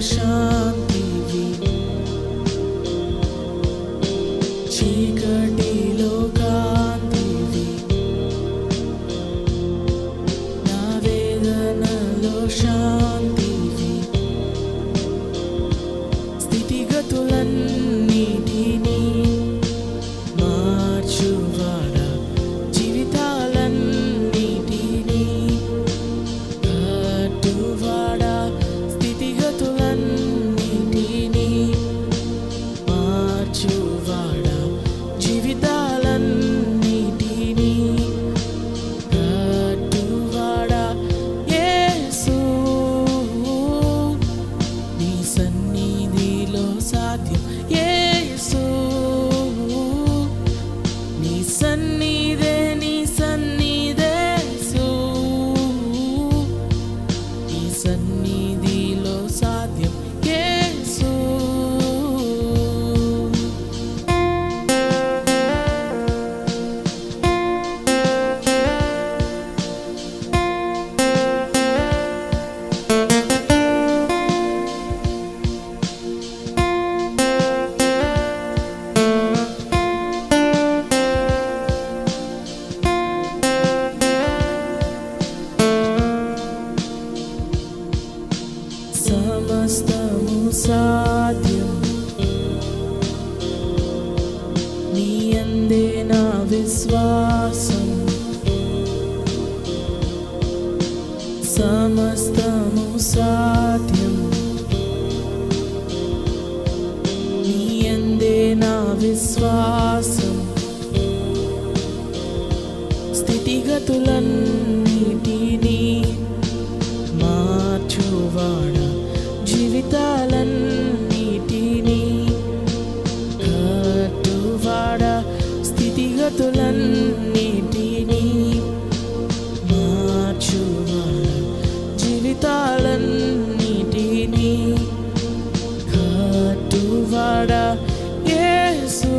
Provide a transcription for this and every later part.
శాంతివి చీకటిలో కాంతివి నా వేదనలో శాంతివి స్థితిగతులన్నిటినీ మార్చువాడా జీవితాలన్నిటినీ కట్టువాడా స్థితిగతులన్నిటినీ మార్చువాడా జీవితాలన్నిటినీ కట్టువాడా యేసు నీ సన్నిధిలో సాధ్యం యేసు నీ సన్నిధే నీ సన్నిధే యేసు నీ సన్నిధిలో సాధ్యం యేసు సమస్తము సాధ్యం నీ అందే నా విశ్వాసం సమస్తము సాధ్యం నీ అందే నా విశ్వాసం స్థితిగతులన్నిటినీ మార్చువాడా జీవితాలన్నిటినీ కట్టువాడా స్థితిగతులన్నిటినీ మార్చువాడా జీవితాలన్నిటినీ కట్టువాడా యేసు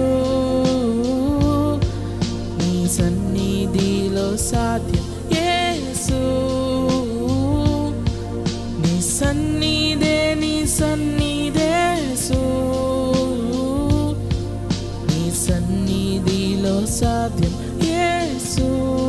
నీ సన్నిధిలో సాధ్యం యేసు నీ సన్నిధే నీ సన్నిధే యేసు నీ సన్నిధిలో సాధ్యం యేసు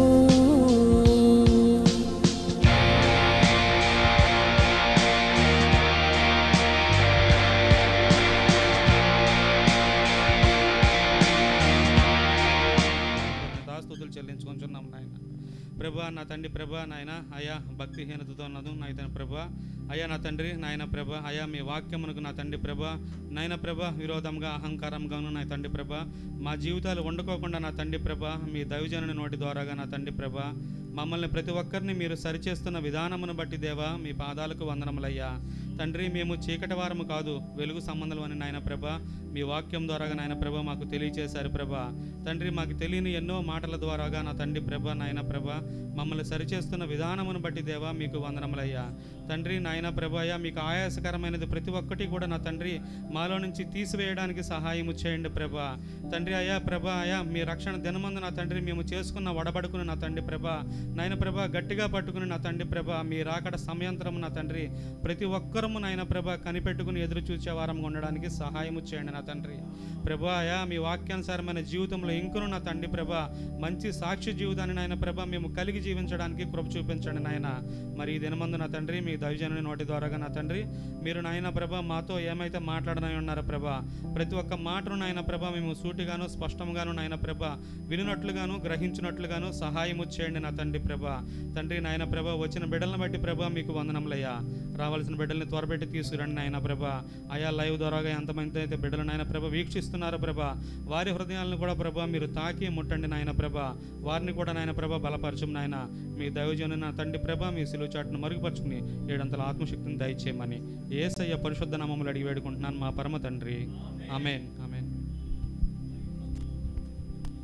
దాస్తుతులు చెల్లించుకుంటున్నాం నాయన ప్రభా నా తండ్రి ప్రభా నాయన అయా భక్తిహీనతతో ఉన్నదు నాయన ప్రభా అయ్యా నా తండ్రి నాయన ప్రభ అయా మీ వాక్యమునకు నా తండ్రి ప్రభ నాయన ప్రభ విరోధంగా అహంకారంగాను నా తండ్రి ప్రభ మా జీవితాలు వండుకోకుండా నా తండ్రి ప్రభ మీ దైవజనుని నోటి ద్వారాగా నా తండ్రి ప్రభ మమ్మల్ని ప్రతి ఒక్కరిని మీరు సరిచేస్తున్న విధానమును బట్టి దేవా మీ పాదాలకు వందనములయ్యా తండ్రి మేము చీకటి వారము కాదు వెలుగు సంబంధం అని నాయన ప్రభ మీ వాక్యం ద్వారాగా నాయన ప్రభ మాకు తెలియచేశారు ప్రభ తండ్రి మాకు తెలియని ఎన్నో మాటల ద్వారాగా నా తండ్రి ప్రభ నాయన ప్రభ మమ్మల్ని సరిచేస్తున్న విధానమును బట్టి దేవా మీకు వందనములయ్యా తండ్రి నాయన ప్రభాయ మీకు ఆయాసకరమైనది ప్రతి ఒక్కటి కూడా నా తండ్రి మాలో నుంచి తీసివేయడానికి సహాయము చేయండి ప్రభా తండ్రి అయ్యా ప్రభా అయ్యా మీ రక్షణ దినమందు నా తండ్రి మేము చేసుకున్న వడబడుకుని నా తండ్రి ప్రభా నాయన ప్రభా గట్టిగా పట్టుకుని నా తండ్రి ప్రభా మీ రాకడ సమయంతరము నా తండ్రి ప్రతి ఒక్కరము నాయన ప్రభా కనిపెట్టుకుని ఎదురు చూచే వారం ఉండడానికి సహాయము చేయండి నా తండ్రి ప్రభా అయా మీ వాక్యానుసారమైన జీవితంలో ఇంకును నా తండ్రి ప్రభా మంచి సాక్షి జీవితాన్ని నాయన ప్రభా మేము కలిగి జీవించడానికి కృప చూపించండి నాయన మరి ఈ దినమందు నా తండ్రి మీ దైవజనుని నోటి ద్వారాగా నా తండ్రి మీరు నాయన ప్రభ మాతో ఏమైతే మాట్లాడనై ఉన్నారో ప్రభ ప్రతి ఒక్క మాటను నాయన ప్రభ మేము సూటిగాను స్పష్టంగాను నాయన ప్రభ వినున్నట్లుగాను గ్రహించినట్లుగాను సహాయము చేయండి నా తండ్రి ప్రభ తండ్రి నాయన ప్రభ వచ్చిన బిడ్డలను బట్టి ప్రభ మీకు వందనములయ్యా రావాల్సిన బిడ్డల్ని త్వరపెట్టి తీసుకురండి నాయన ప్రభ ఆయా లైవ్ ద్వారాగా ఎంతమంది అయితే బిడ్డలు నాయన ప్రభ వీక్షిస్తున్నారో ప్రభ వారి హృదయాలను కూడా ప్రభ మీరు తాకి ముట్టండి నాయన ప్రభ వారిని కూడా నాయన ప్రభ బలపరచం నాయన మీ దైవజను నా తండ్రి ప్రభ మీ సిలువ చాటును మరుగుపరుచుకుని ఏడంతల ఆత్మశక్తిని దయచేయమని ఏసయ్య పరిశుద్ధ నామములు అడిగి వేడుకుంటున్నాను మా పరమ తండ్రి ఆమెన్ ఆమెన్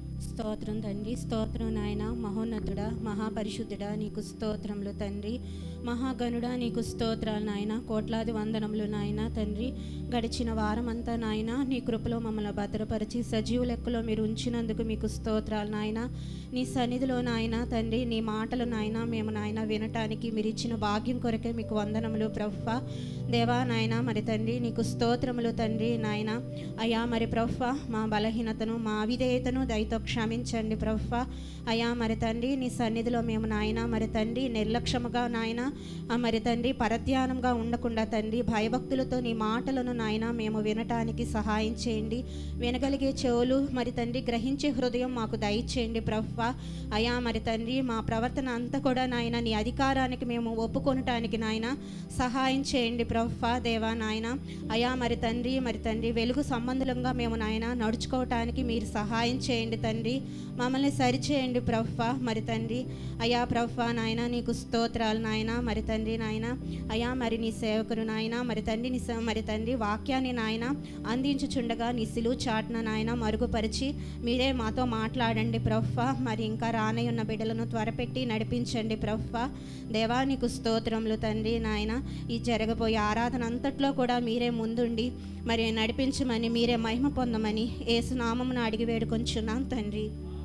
స్తోత్రం తండ్రి స్తోత్రం నాయన మహోన్నతుడా మహాపరిశుద్ధుడా నీకు స్తోత్రములు తండ్రి మహాగణుడా నీకు స్తోత్రాలు నాయన కోట్లాది వందనములు నాయన తండ్రి గడిచిన వారమంతా నాయన నీ కృపలో మమ్మల్ని భద్రపరిచి సజీవ లెక్కలో మీరు ఉంచినందుకు మీకు స్తోత్రాలు నాయన నీ సన్నిధిలో నాయన తండ్రి నీ మాటలు నాయన మేము నాయన వినటానికి మీరు ఇచ్చిన భాగ్యం కొరకే మీకు వందనములు ప్రవ్వ దేవా నాయన మరి తండ్రి నీకు స్తోత్రములు తండ్రి నాయన అయ్యా మరి ప్రవ్వ మా బలహీనతను మా అవిధేయతను దయతో క్షమించండి ప్రవ్వ అయ్యా మరి తండ్రి నీ సన్నిధిలో మేము నాయన మరి తండ్రి నిర్లక్ష్యముగా నాయన ఆ మరి తండ్రి పరధ్యానంగా ఉండకుండా తండ్రి భయభక్తులతో నీ మాటలను నాయన మేము వినటానికి సహాయం చేయండి వినగలిగే చెవులు మరి తండ్రి గ్రహించే హృదయం మాకు దయచేయండి ప్రవ్వ అయా మరి తండ్రి మా ప్రవర్తన అంతా కూడా నాయన నీ అధికారానికి మేము ఒప్పుకొనటానికి నాయన సహాయం చేయండి ప్రవ్వ దేవా నాయన అయా మరి తండ్రి మరి తండ్రి వెలుగు సంబంధులంగా మేము నాయన నడుచుకోవటానికి మీరు సహాయం చేయండి తండ్రి మమ్మల్ని సరిచేయండి ప్రవ్వ మరి తండ్రి అయా ప్రవ్వ నాయన నీకు స్తోత్రాలు నాయన మరి తండ్రి నాయన అయా మరి నీ సేవకుడు నాయన మరి తండ్రి నీ స- మరి తండ్రి వాక్యాన్ని నాయన అందించుచుండగా నీ సిలువు చాటున నాయన మరుగుపరిచి మీరే మాతో మాట్లాడండి ప్రవ్వ మరి ఇంకా రానయ్య ఉన్న బిడ్డలను త్వరపెట్టి నడిపించండి ప్రవ్వ దేవా నీకు స్తోత్రములు తండ్రి నాయన ఈ జరగబోయే ఆరాధన అంతట్లో కూడా మీరే ముందుండి మరి నడిపించమని మీరే మహిమ పొందమని ఏసునామమును అడిగి వేడుకొంచున్నాం తండ్రి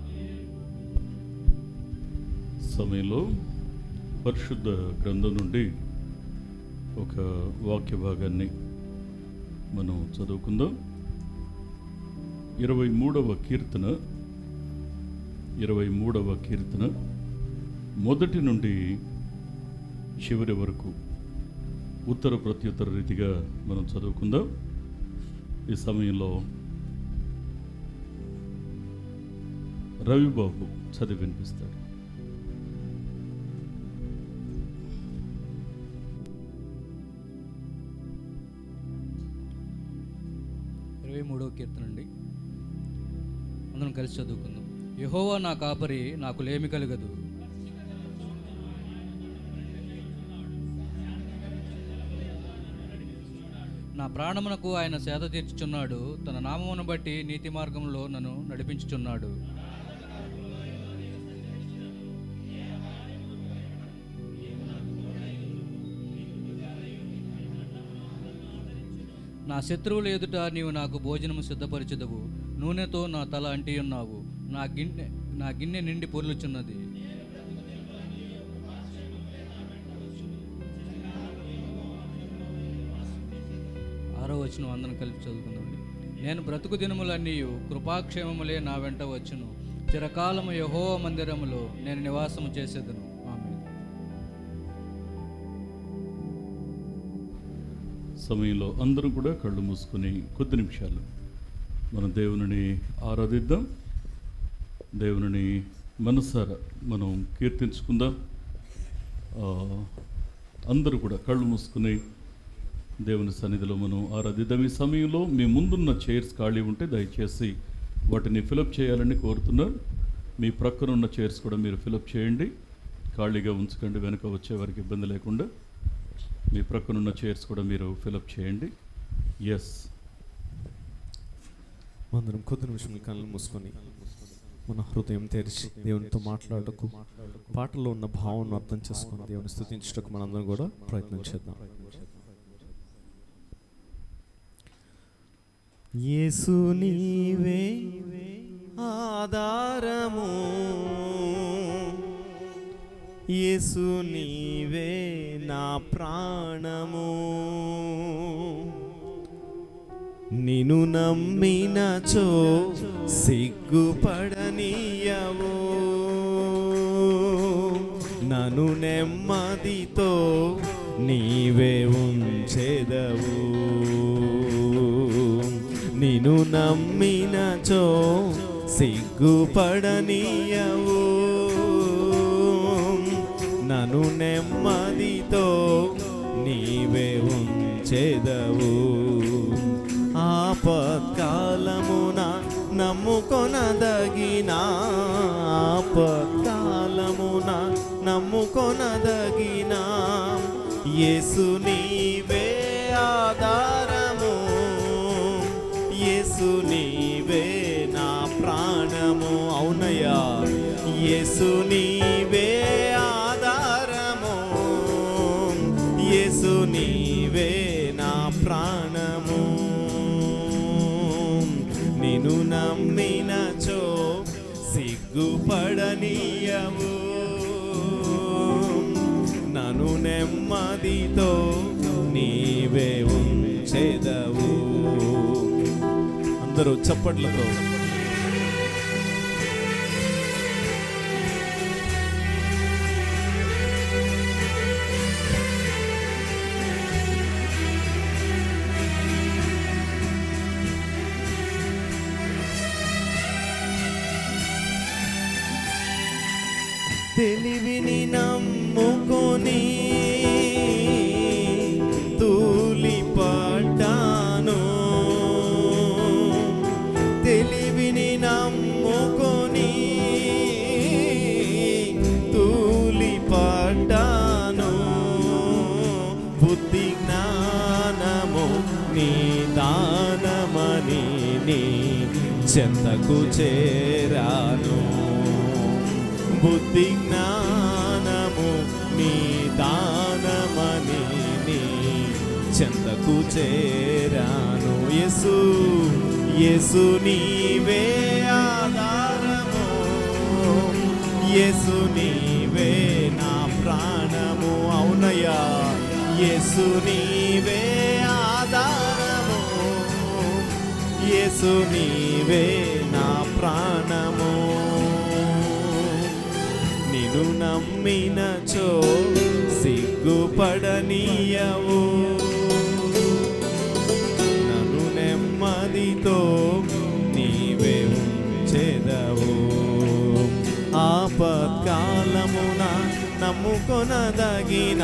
సమయంలో పరిశుద్ధ గ్రంథం నుండి ఒక వాక్య భాగాన్ని మనం చదువుకుందాం ఇరవై మూడవ కీర్తన ఇరవై మూడవ కీర్తన మొదటి నుండి చివరి వరకు ఉత్తర ప్రత్యుత్తర రీతిగా మనం చదువుకుందాం ఈ సమయంలో రవిబాబు చదివి వినిపిస్తాడు ఇరవై మూడవ కీర్తన అండి అందరం కలిసి చదువుకుందాం యహోవా నా కాపరి నాకు లేమి కలగదు నా ప్రాణమునకు ఆయన సేద తీర్చుచున్నాడు తన నామమును బట్టి నీతి మార్గంలో నన్ను నడిపించుచున్నాడు నా శత్రువుల ఎదుట నీవు నాకు భోజనము సిద్ధపరచదవు నూనెతో నా తల అంటి ఉన్నావు నా గిన్నె నా గిన్నె నిండి పొర్లుచున్నది ఆరో వచ్చిన అందరం కలిపి చదువుకుందామండి నేను బ్రతుకు దినములన్నీ కృపాక్షేమములే నా వెంట వచ్చును చిరకాలము యహోవ మందిరములో నేను నివాసము చేసేదను ఆమె సమయంలో అందరూ కూడా కళ్ళు మూసుకొని కొద్ది నిమిషాలు మనం దేవునిని ఆరాధిద్దాం దేవునిని మనసారా మనం కీర్తించుకుందాం ఆ, అందరూ కూడా కళ్ళు మూసుకుని దేవుని సన్నిధిలో మనం ఆరాధిద్దాం ఈ సమయంలో మీ ముందున్న చైర్స్ ఖాళీ ఉంటే దయచేసి వాటిని ఫిలప్ చేయాలని కోరుతున్నాను మీ ప్రక్కన ఉన్న చైర్స్ కూడా మీరు ఫిలప్ చేయండి ఖాళీగా ఉంచకండి వెనుక వచ్చే వారికి ఇబ్బంది లేకుండా మీ ప్రక్కనున్న చైర్స్ కూడా మీరు ఫిలప్ చేయండి ఎస్ అందరం కొద్ది నిమిషములు కళ్ళు మూసుకొని మన హృదయం తెరిచి దేవునితో మాట్లాడటకు పాటలో ఉన్న భావనను అర్థం చేసుకొని దేవుని స్థుతించటకు మనందరం కూడా ప్రయత్నం చేద్దాం యేసు నీవే ఆధారము యేసు నీవే నా ప్రాణము నిను నమ్మినచో సిగ్గుపడనీయవు నన్ను నెమ్మదితో నీవే ఉంచెదవు నిను నమ్మినచో సిగ్గుపడనీయవు నన్ను నెమ్మదితో నీవే ఉంచెదవు ఆపత్కాలమున నమ్ముకొనదగిన ఆపత్కాలమున నమ్ముకొనదగిన యేసు నీవే ఆధారము యేసు నీవే నా ప్రాణము అవునయ్యా యేసు నీవే ఆధారము సిగ్గుపడనీయవు నన్ను నెమ్మదితో నీవే ఉంచెదవు అందరూ చప్పట్లతో తెలివిని నమ్ముకొని తూలిపడ్డాను తెలివిని నమ్ముకొని తూలిపడ్డాను బుద్ధి జ్ఞానము నీ దానమని నీ చెంతకు చేరాను బుద్ధి జ్ఞానము నీ దానమని నీ చెంతకు చేరాను యేసు యేసు నీవే ఆధారము యేసు నీవే నా ప్రాణము అవునయ్యా యేసు నీవే ఆధారము యేసు నీవే నా ప్రాణము నిన్ను నమ్మినచో సిగ్గుపడనీయవు నన్ను నెమ్మదితో నీవే ఉంచెదవు ఆపత్కాలమున నమ్ముకొనదగిన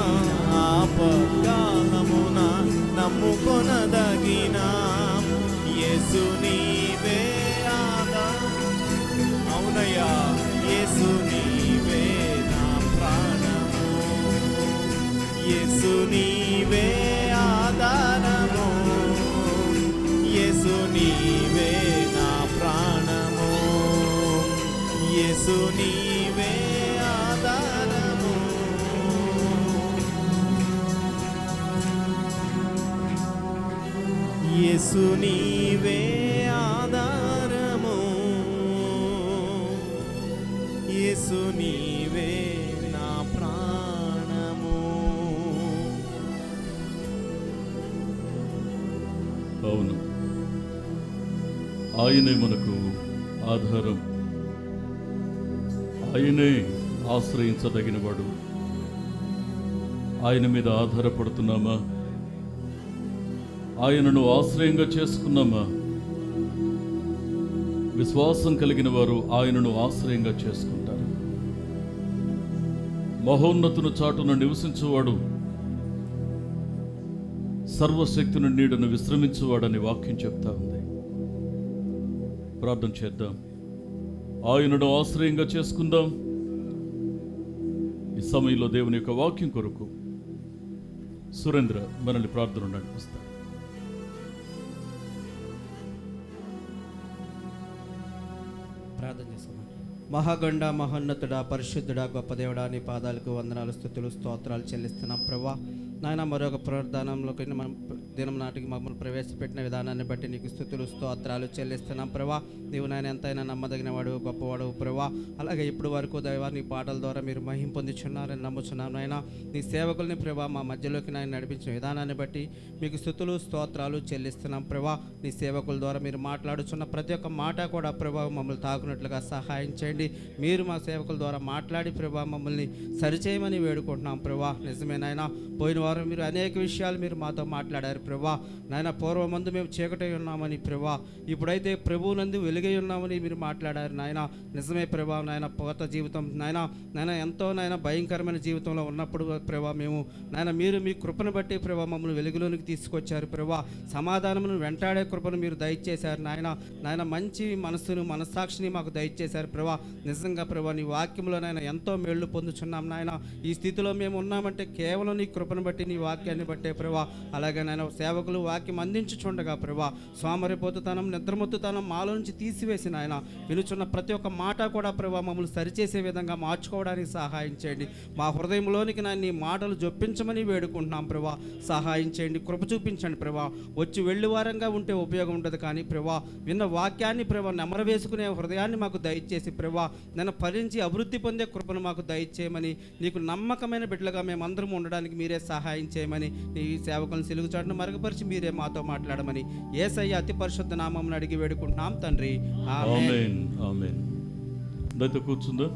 ఆపత్కాలమున నమ్ముకొనదగిన యేసు నీవే ఆదా అవునయ్యా యేసు నీవే నా ప్రాణము యేసు నీవే ఆధారము యేసు నీవే నా ప్రాణము యేసు నీవే ఆధారము యేసు నీవే ఆధారము యేసు నీవే నా ప్రాణము అవును ఆయనే మనకు ఆధారం ఆయనే ఆశ్రయించదగినవాడు ఆయన మీద ఆధారపడుతున్నామా ఆయనను ఆశ్రయంగా చేసుకున్నామా విశ్వాసం కలిగిన వారు ఆయనను ఆశ్రయంగా చేసుకుంటారు మహోన్నతుని చాటున నివసించువాడు సర్వశక్తిని నీడను విశ్రమించువాడని వాక్యం చెప్తా ఉంది ప్రార్థన చేద్దాం ఆయనను ఆశ్రయంగా చేసుకుందాం ఈ సమయంలో దేవుని యొక్క వాక్యం కొరకు సురేంద్ర మనల్ని ప్రార్థన నడిపిస్తాడు ప్రార్థన చేసుకున్నాం మహాగండ మహోన్నతుడా పరిశుద్ధుడా గొప్ప దేవుడా నీ పాదాలకు వందనాలు స్థుతులు స్తోత్రాలు చెల్లిస్తున్నాం ప్రభా నాయన మరొక ప్రధానంలోకి మనం దినం నాటికి మమ్మల్ని ప్రవేశపెట్టిన విధానాన్ని బట్టి నీకు స్థుతులు స్తోత్రాలు చెల్లిస్తున్నాం ప్రభా నీవు నాయన ఎంతైనా నమ్మదగిన వాడు గొప్పవాడు ప్రభా అలాగే ఇప్పుడు వరకు దైవా నీ పాటల ద్వారా మీరు మహిం పొందుచున్నారని నమ్ముచున్నాం నాయన నీ సేవకుల్ని ప్రభా మా మధ్యలోకి నాయన నడిపించిన విధానాన్ని బట్టి మీకు స్థుతులు స్తోత్రాలు చెల్లిస్తున్నాం ప్రభా నీ సేవకుల ద్వారా మీరు మాట్లాడుచున్న ప్రతి ఒక్క మాట కూడా ప్రభా మమ్మల్ని తాకునట్లుగా సహాయం చేయండి మీరు మా సేవకుల ద్వారా మాట్లాడి ప్రభా మమ్మల్ని సరిచేయమని వేడుకుంటున్నాం ప్రభా నిజమే నాయన పోయిన వారం మీరు అనేక విషయాలు మీరు మాతో మాట్లాడారు ప్రభా నాయన పూర్వమందు మేము చీకటై ఉన్నామని ప్రభా ఇప్పుడైతే ప్రభువు నందు వెలుగై ఉన్నామని మీరు మాట్లాడారు నాయన నిజమే ప్రభా నాయన పోత జీవితం నాయన నాయన ఎంతో నాయన భయంకరమైన జీవితంలో ఉన్నప్పుడు ప్రభా మేము నాయన మీరు మీ కృపను బట్టి ప్రభా మమ్మల్ని వెలుగులోనికి తీసుకొచ్చారు ప్రభా సమాధానమును వెంటాడే కృపను మీరు దయచేశారు నాయన నాయన మంచి మనస్సును మనస్సాక్షిని మాకు దయచేశారు ప్రభా నిజంగా ప్రభా నీ వాక్యంలో నాయన ఎంతో మేళ్లు పొందుచున్నాం నాయన ఈ స్థితిలో మేము ఉన్నామంటే కేవలం నీ కృపను బట్టి నీ వాక్యాన్ని బట్టే ప్రభా అలాగే నేను సేవకులు వాక్యం అందించుచుండగా ప్రభా సోమరిపోతుతనం నిద్రమొత్తుతనం మాలో నుంచి తీసివేసి నాయన వినుచున్న ప్రతి ఒక్క మాట కూడా ప్రభా మమ్మల్ని సరిచేసే విధంగా మార్చుకోవడానికి సహాయం చేయండి మా హృదయంలోనికి నా నీ మాటలు జొప్పించమని వేడుకుంటున్నాం ప్రభా సహాయం చేయండి కృప చూపించండి ప్రభా వచ్చి వెళ్ళి వారంగా ఉంటే ఉపయోగం ఉండదు కానీ ప్రభా విన్న వాక్యాన్ని ప్రభా నెమర వేసుకునే హృదయాన్ని మాకు దయచేసి ప్రభా నన్ను ఫలించి అభివృద్ధి పొందే కృపను మాకు దయచేయమని నీకు నమ్మకమైన బిడ్డలుగా మేమందరం ఉండడానికి మీరే సహాయం చేయమని నీ సేవకులను సిలుగు చాటును మరుగుపరిచి మీరే మాతో మాట్లాడమని ఏసయ్య అతి పరిశుద్ధ నామం అడిగి వేడుకుంటున్నాం తండ్రి ఆమేన్. ఆమెన్ ఆమెన్ దయతో కూర్చుందా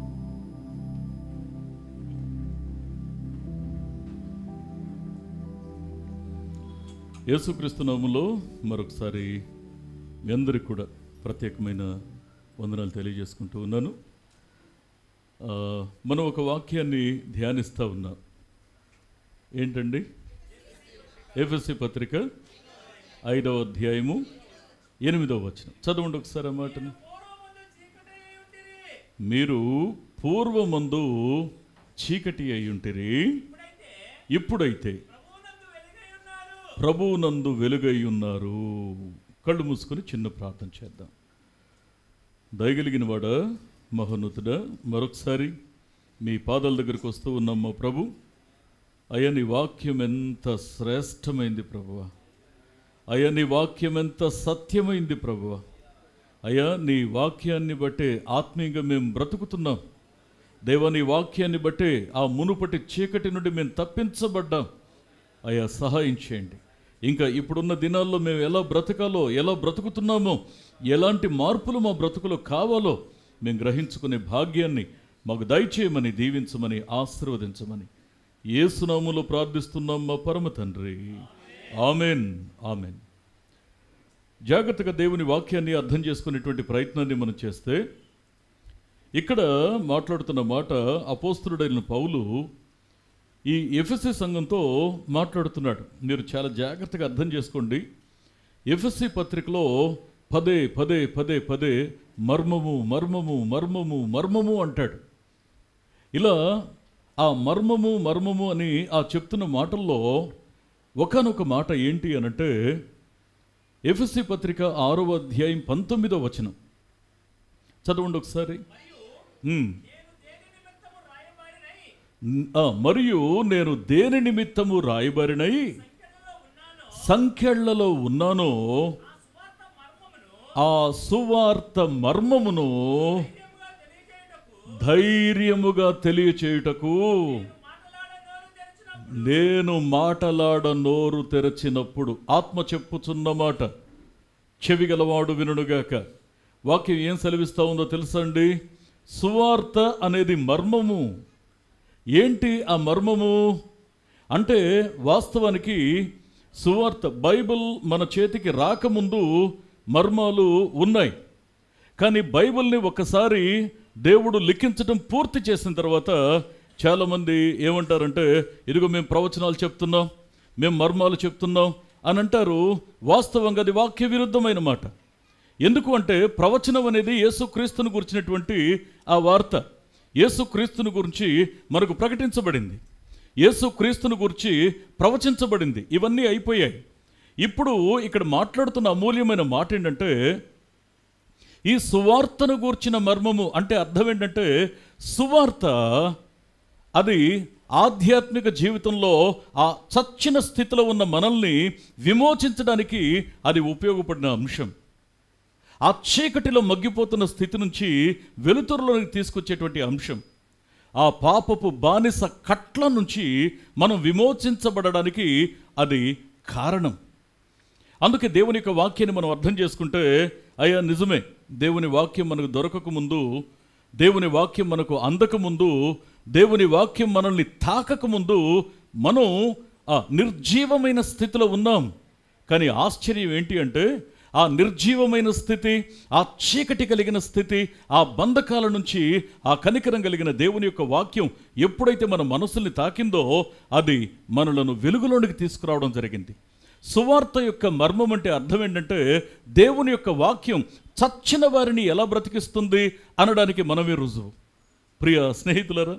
యేసుక్రీస్తు నామములో మరొకసారి మీ అందరికి కూడా ప్రత్యేకమైన వందనాలు తెలియజేసుకుంటూ ఉన్నాను ఆ, మనం ఒక వాక్యాన్ని ధ్యానిస్తూ ఉన్నాం ఏంటండి ఎఫ్ఎస్సి పత్రిక ఐదవ అధ్యాయము ఎనిమిదవ వచనం చదవండి ఒకసారి ఆ మాటను మీరు పూర్వమందు చీకటి అయి ఉంటిరి ఇప్పుడైతే ప్రభువునందు వెలుగై ఉన్నారు కళ్ళు మూసుకొని చిన్న ప్రార్థన చేద్దాం దయగలిగిన వాడ మహోన్నతుడా మరొకసారి మీ పాదాల దగ్గరికి వస్తూ ఉన్నాం మా ప్రభు అయ్యా నీ వాక్యం ఎంత శ్రేష్టమైంది ప్రభువా అయ్యా నీ వాక్యం ఎంత సత్యమైంది ప్రభువా అయ్యా నీ వాక్యాన్ని బట్టే ఆత్మీయంగా మేము బ్రతుకుతున్నాం దేవా నీ వాక్యాన్ని బట్టే ఆ మునుపటి చీకటి నుండి మేము తప్పించబడ్డాం అయ్యా సహాయం చేయండి ఇంకా ఇప్పుడున్న దినాల్లో మేము ఎలా బ్రతకాలో ఎలా బ్రతుకుతున్నామో ఎలాంటి మార్పులు మా బ్రతుకులో కావాలో మేము గ్రహించుకునే భాగ్యాన్ని మాకు దయచేయమని దీవించమని ఆశీర్వదించమని ఏసునాములో ప్రార్థిస్తున్నాం మా పరమ తండ్రి ఆమెన్ ఆమెన్ జాగ్రత్తగా దేవుని వాక్యాన్ని అర్థం చేసుకునేటువంటి ప్రయత్నాన్ని మనం చేస్తే ఇక్కడ మాట్లాడుతున్న మాట అపోస్తుడైన పౌలు ఈ ఎఫ్ఎస్సి సంఘంతో మాట్లాడుతున్నాడు మీరు చాలా జాగ్రత్తగా అర్థం చేసుకోండి ఎఫ్ఎస్సి పత్రికలో పదే పదే పదే పదే మర్మము మర్మము మర్మము మర్మము అంటాడు ఇలా ఆ మర్మము మర్మము అని ఆ చెప్తున్న మాటల్లో ఒకనొక మాట ఏంటి అనంటే ఎఫ్ఎస్సి పత్రిక ఆరవ అధ్యాయం పంతొమ్మిదో వచనం చదవండి ఒకసారి ఉమ్. న్- ఆ, మరియు నేను దేని నిమిత్తము రాయబడినై సంఖ్యలలో ఉన్నానో ఆ సువార్త మర్మమును ధైర్యముగా తెలియచేయుటకు నేను మాటలాడ నోరు తెరచినప్పుడు ఆత్మ చెప్పుచున్న మాట చెవిగలవాడు వినుడుగాక వాక్యం ఏం సెలవిస్తా ఉందో తెలుసా అండి సువార్త అనేది మర్మము ఏంటి ఆ మర్మము అంటే వాస్తవానికి సువార్త బైబిల్ మన చేతికి రాకముందు మర్మాలు ఉన్నాయి కానీ బైబిల్ని ఒకసారి దేవుడు లిఖించడం పూర్తి చేసిన తర్వాత చాలామంది ఏమంటారంటే ఇదిగో మేము ప్రవచనాలు చెప్తున్నాం మేము మర్మాలు చెప్తున్నాం అని అంటారు వాస్తవంగా అది వాక్య విరుద్ధమైన మాట ఎందుకు అంటే ప్రవచనం అనేది యేసుక్రీస్తుని గురించినటువంటి ఆ వార్త యేసుక్రీస్తుని గురించి మనకు ప్రకటించబడింది యేసుక్రీస్తుని గురించి ప్రవచించబడింది ఇవన్నీ అయిపోయాయి ఇప్పుడు ఇక్కడ మాట్లాడుతున్న అమూల్యమైన మాట ఏంటంటే ఈ సువార్తను గూర్చిన మర్మము అంటే అర్థం ఏంటంటే సువార్త అది ఆధ్యాత్మిక జీవితంలో ఆ చచ్చిన స్థితిలో ఉన్న మనల్ని విమోచించడానికి అది ఉపయోగపడిన అంశం ఆ చీకటిలో మగ్గిపోతున్న స్థితి నుంచి వెలుతురులోకి తీసుకొచ్చేటువంటి అంశం ఆ పాపపు బానిస కట్ల నుంచి మనం విమోచించబడడానికి అది కారణం అందుకే దేవుని యొక్క వాక్యాన్ని మనం అర్థం చేసుకుంటే అయ్యా నిజమే దేవుని వాక్యం మనకు దొరకక ముందు దేవుని వాక్యం మనకు అందక ముందు దేవుని వాక్యం మనల్ని తాకక ముందు మనం ఆ నిర్జీవమైన స్థితిలో ఉన్నాం కానీ ఆశ్చర్యం ఏంటి అంటే ఆ నిర్జీవమైన స్థితి ఆ చీకటి కలిగిన స్థితి ఆ బంధకాల నుంచి ఆ కనికరం కలిగిన దేవుని యొక్క వాక్యం ఎప్పుడైతే మన మనసుల్ని తాకిందో అది మనలను వెలుగులోనికి తీసుకురావడం జరిగింది సువార్త యొక్క మర్మం అంటే అర్థం ఏంటంటే దేవుని యొక్క వాక్యం చచ్చిన వారిని ఎలా బ్రతికిస్తుంది అనడానికి మనమే రుజువు ప్రియ స్నేహితులరా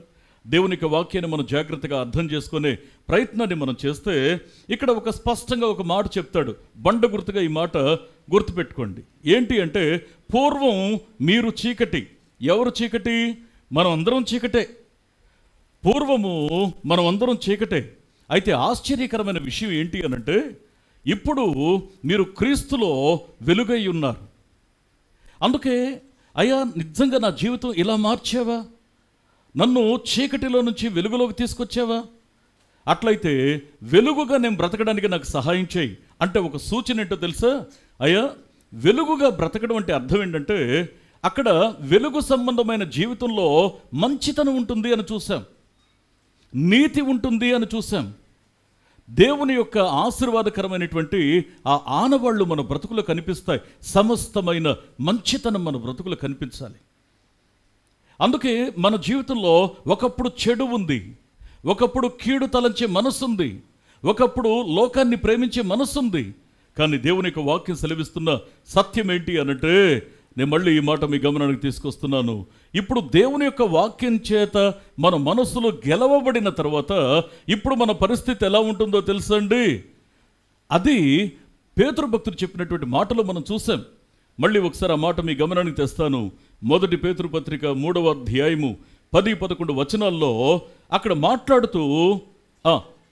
దేవుని యొక్క వాక్యాన్ని మనం జాగ్రత్తగా అర్థం చేసుకునే ప్రయత్నాన్ని మనం చేస్తే ఇక్కడ ఒక స్పష్టంగా ఒక మాట చెప్తాడు బండ గుర్తుగా ఈ మాట గుర్తుపెట్టుకోండి ఏంటి అంటే పూర్వం మీరు చీకటి ఎవరు చీకటి మనం అందరం చీకటే పూర్వము మనం అందరం చీకటే అయితే ఆశ్చర్యకరమైన విషయం ఏంటి అనంటే ఇప్పుడు మీరు క్రీస్తులో వెలుగై ఉన్నారు అందుకే అయ్యా నిజంగా నా జీవితం ఇలా మార్చావా నన్ను చీకటిలో నుంచి వెలుగులోకి తీసుకొచ్చావా అట్లయితే వెలుగుగా నేను బ్రతకడానికి నాకు సహాయం చేయి అంటే ఒక సూచన ఏంటో తెలుసా అయ్యా వెలుగుగా బ్రతకడం అంటే అర్థం ఏంటంటే అక్కడ వెలుగు సంబంధమైన జీవితంలో మంచితనం ఉంటుంది అని చూసాం నీతి ఉంటుంది అని చూసాం దేవుని యొక్క ఆశీర్వాదకరమైనటువంటి ఆ ఆనవాళ్ళు మన బ్రతుకులో కనిపిస్తాయి సమస్తమైన మంచితనం మన బ్రతుకులో కనిపించాలి అందుకే మన జీవితంలో ఒకప్పుడు చెడు ఉంది ఒకప్పుడు కీడు తలంచే మనసుంది ఒకప్పుడు లోకాన్ని ప్రేమించే మనసుంది కానీ దేవుని యొక్క వాక్యం సెలవిస్తున్న సత్యం ఏంటి అనంటే నేను మళ్ళీ ఈ మాట మీ గమనానికి తీసుకొస్తున్నాను ఇప్పుడు దేవుని యొక్క వాక్యం చేత మన మనసులో గెలవబడిన తర్వాత ఇప్పుడు మన పరిస్థితి ఎలా ఉంటుందో తెలుసండి అది పేతురు భక్తుడు చెప్పినటువంటి మాటలు మనం చూసాం మళ్ళీ ఒకసారి ఆ మాట మీ గమనానికి తెస్తాను మొదటి పేతురు పత్రిక మూడవ అధ్యాయము పది పదకొండు వచనాల్లో అక్కడ మాట్లాడుతూ ఆ,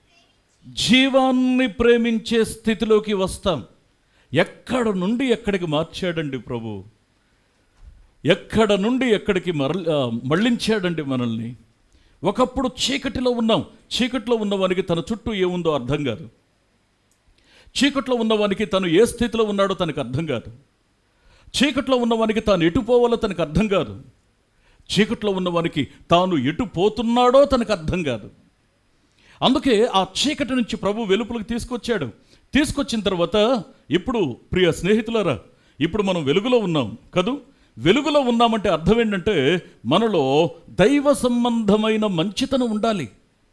జీవాన్ని ప్రేమించే స్థితిలోకి వస్తాం ఎక్కడ నుండి ఎక్కడికి మార్చాడండి ప్రభు ఎక్కడ నుండి ఎక్కడికి మరల్ ఆ, మళ్ళించాడండి మనల్ని ఒకప్పుడు చీకటిలో ఉన్నాం చీకటిలో ఉన్నవానికి తన చుట్టూ ఏముందో అర్థం కాదు చీకట్లో ఉన్నవానికి తను ఏ స్థితిలో ఉన్నాడో తనకు అర్థం కాదు చీకట్లో ఉన్నవానికి తాను ఎటు పోవాలో తనకు అర్థం కాదు చీకట్లో ఉన్నవానికి తాను ఎటు పోతున్నాడో తనకు అర్థం కాదు అందుకే ఆ చీకటి నుంచి ప్రభు వెలుపులకు తీసుకొచ్చాడు తీసుకొచ్చిన తర్వాత ఇప్పుడు ప్రియ స్నేహితులారా ఇప్పుడు మనం వెలుగులో ఉన్నాం కదూ వెలుగులో ఉన్నామంటే అర్థం ఏంటంటే మనలో దైవ సంబంధమైన మంచితనం ఉండాలి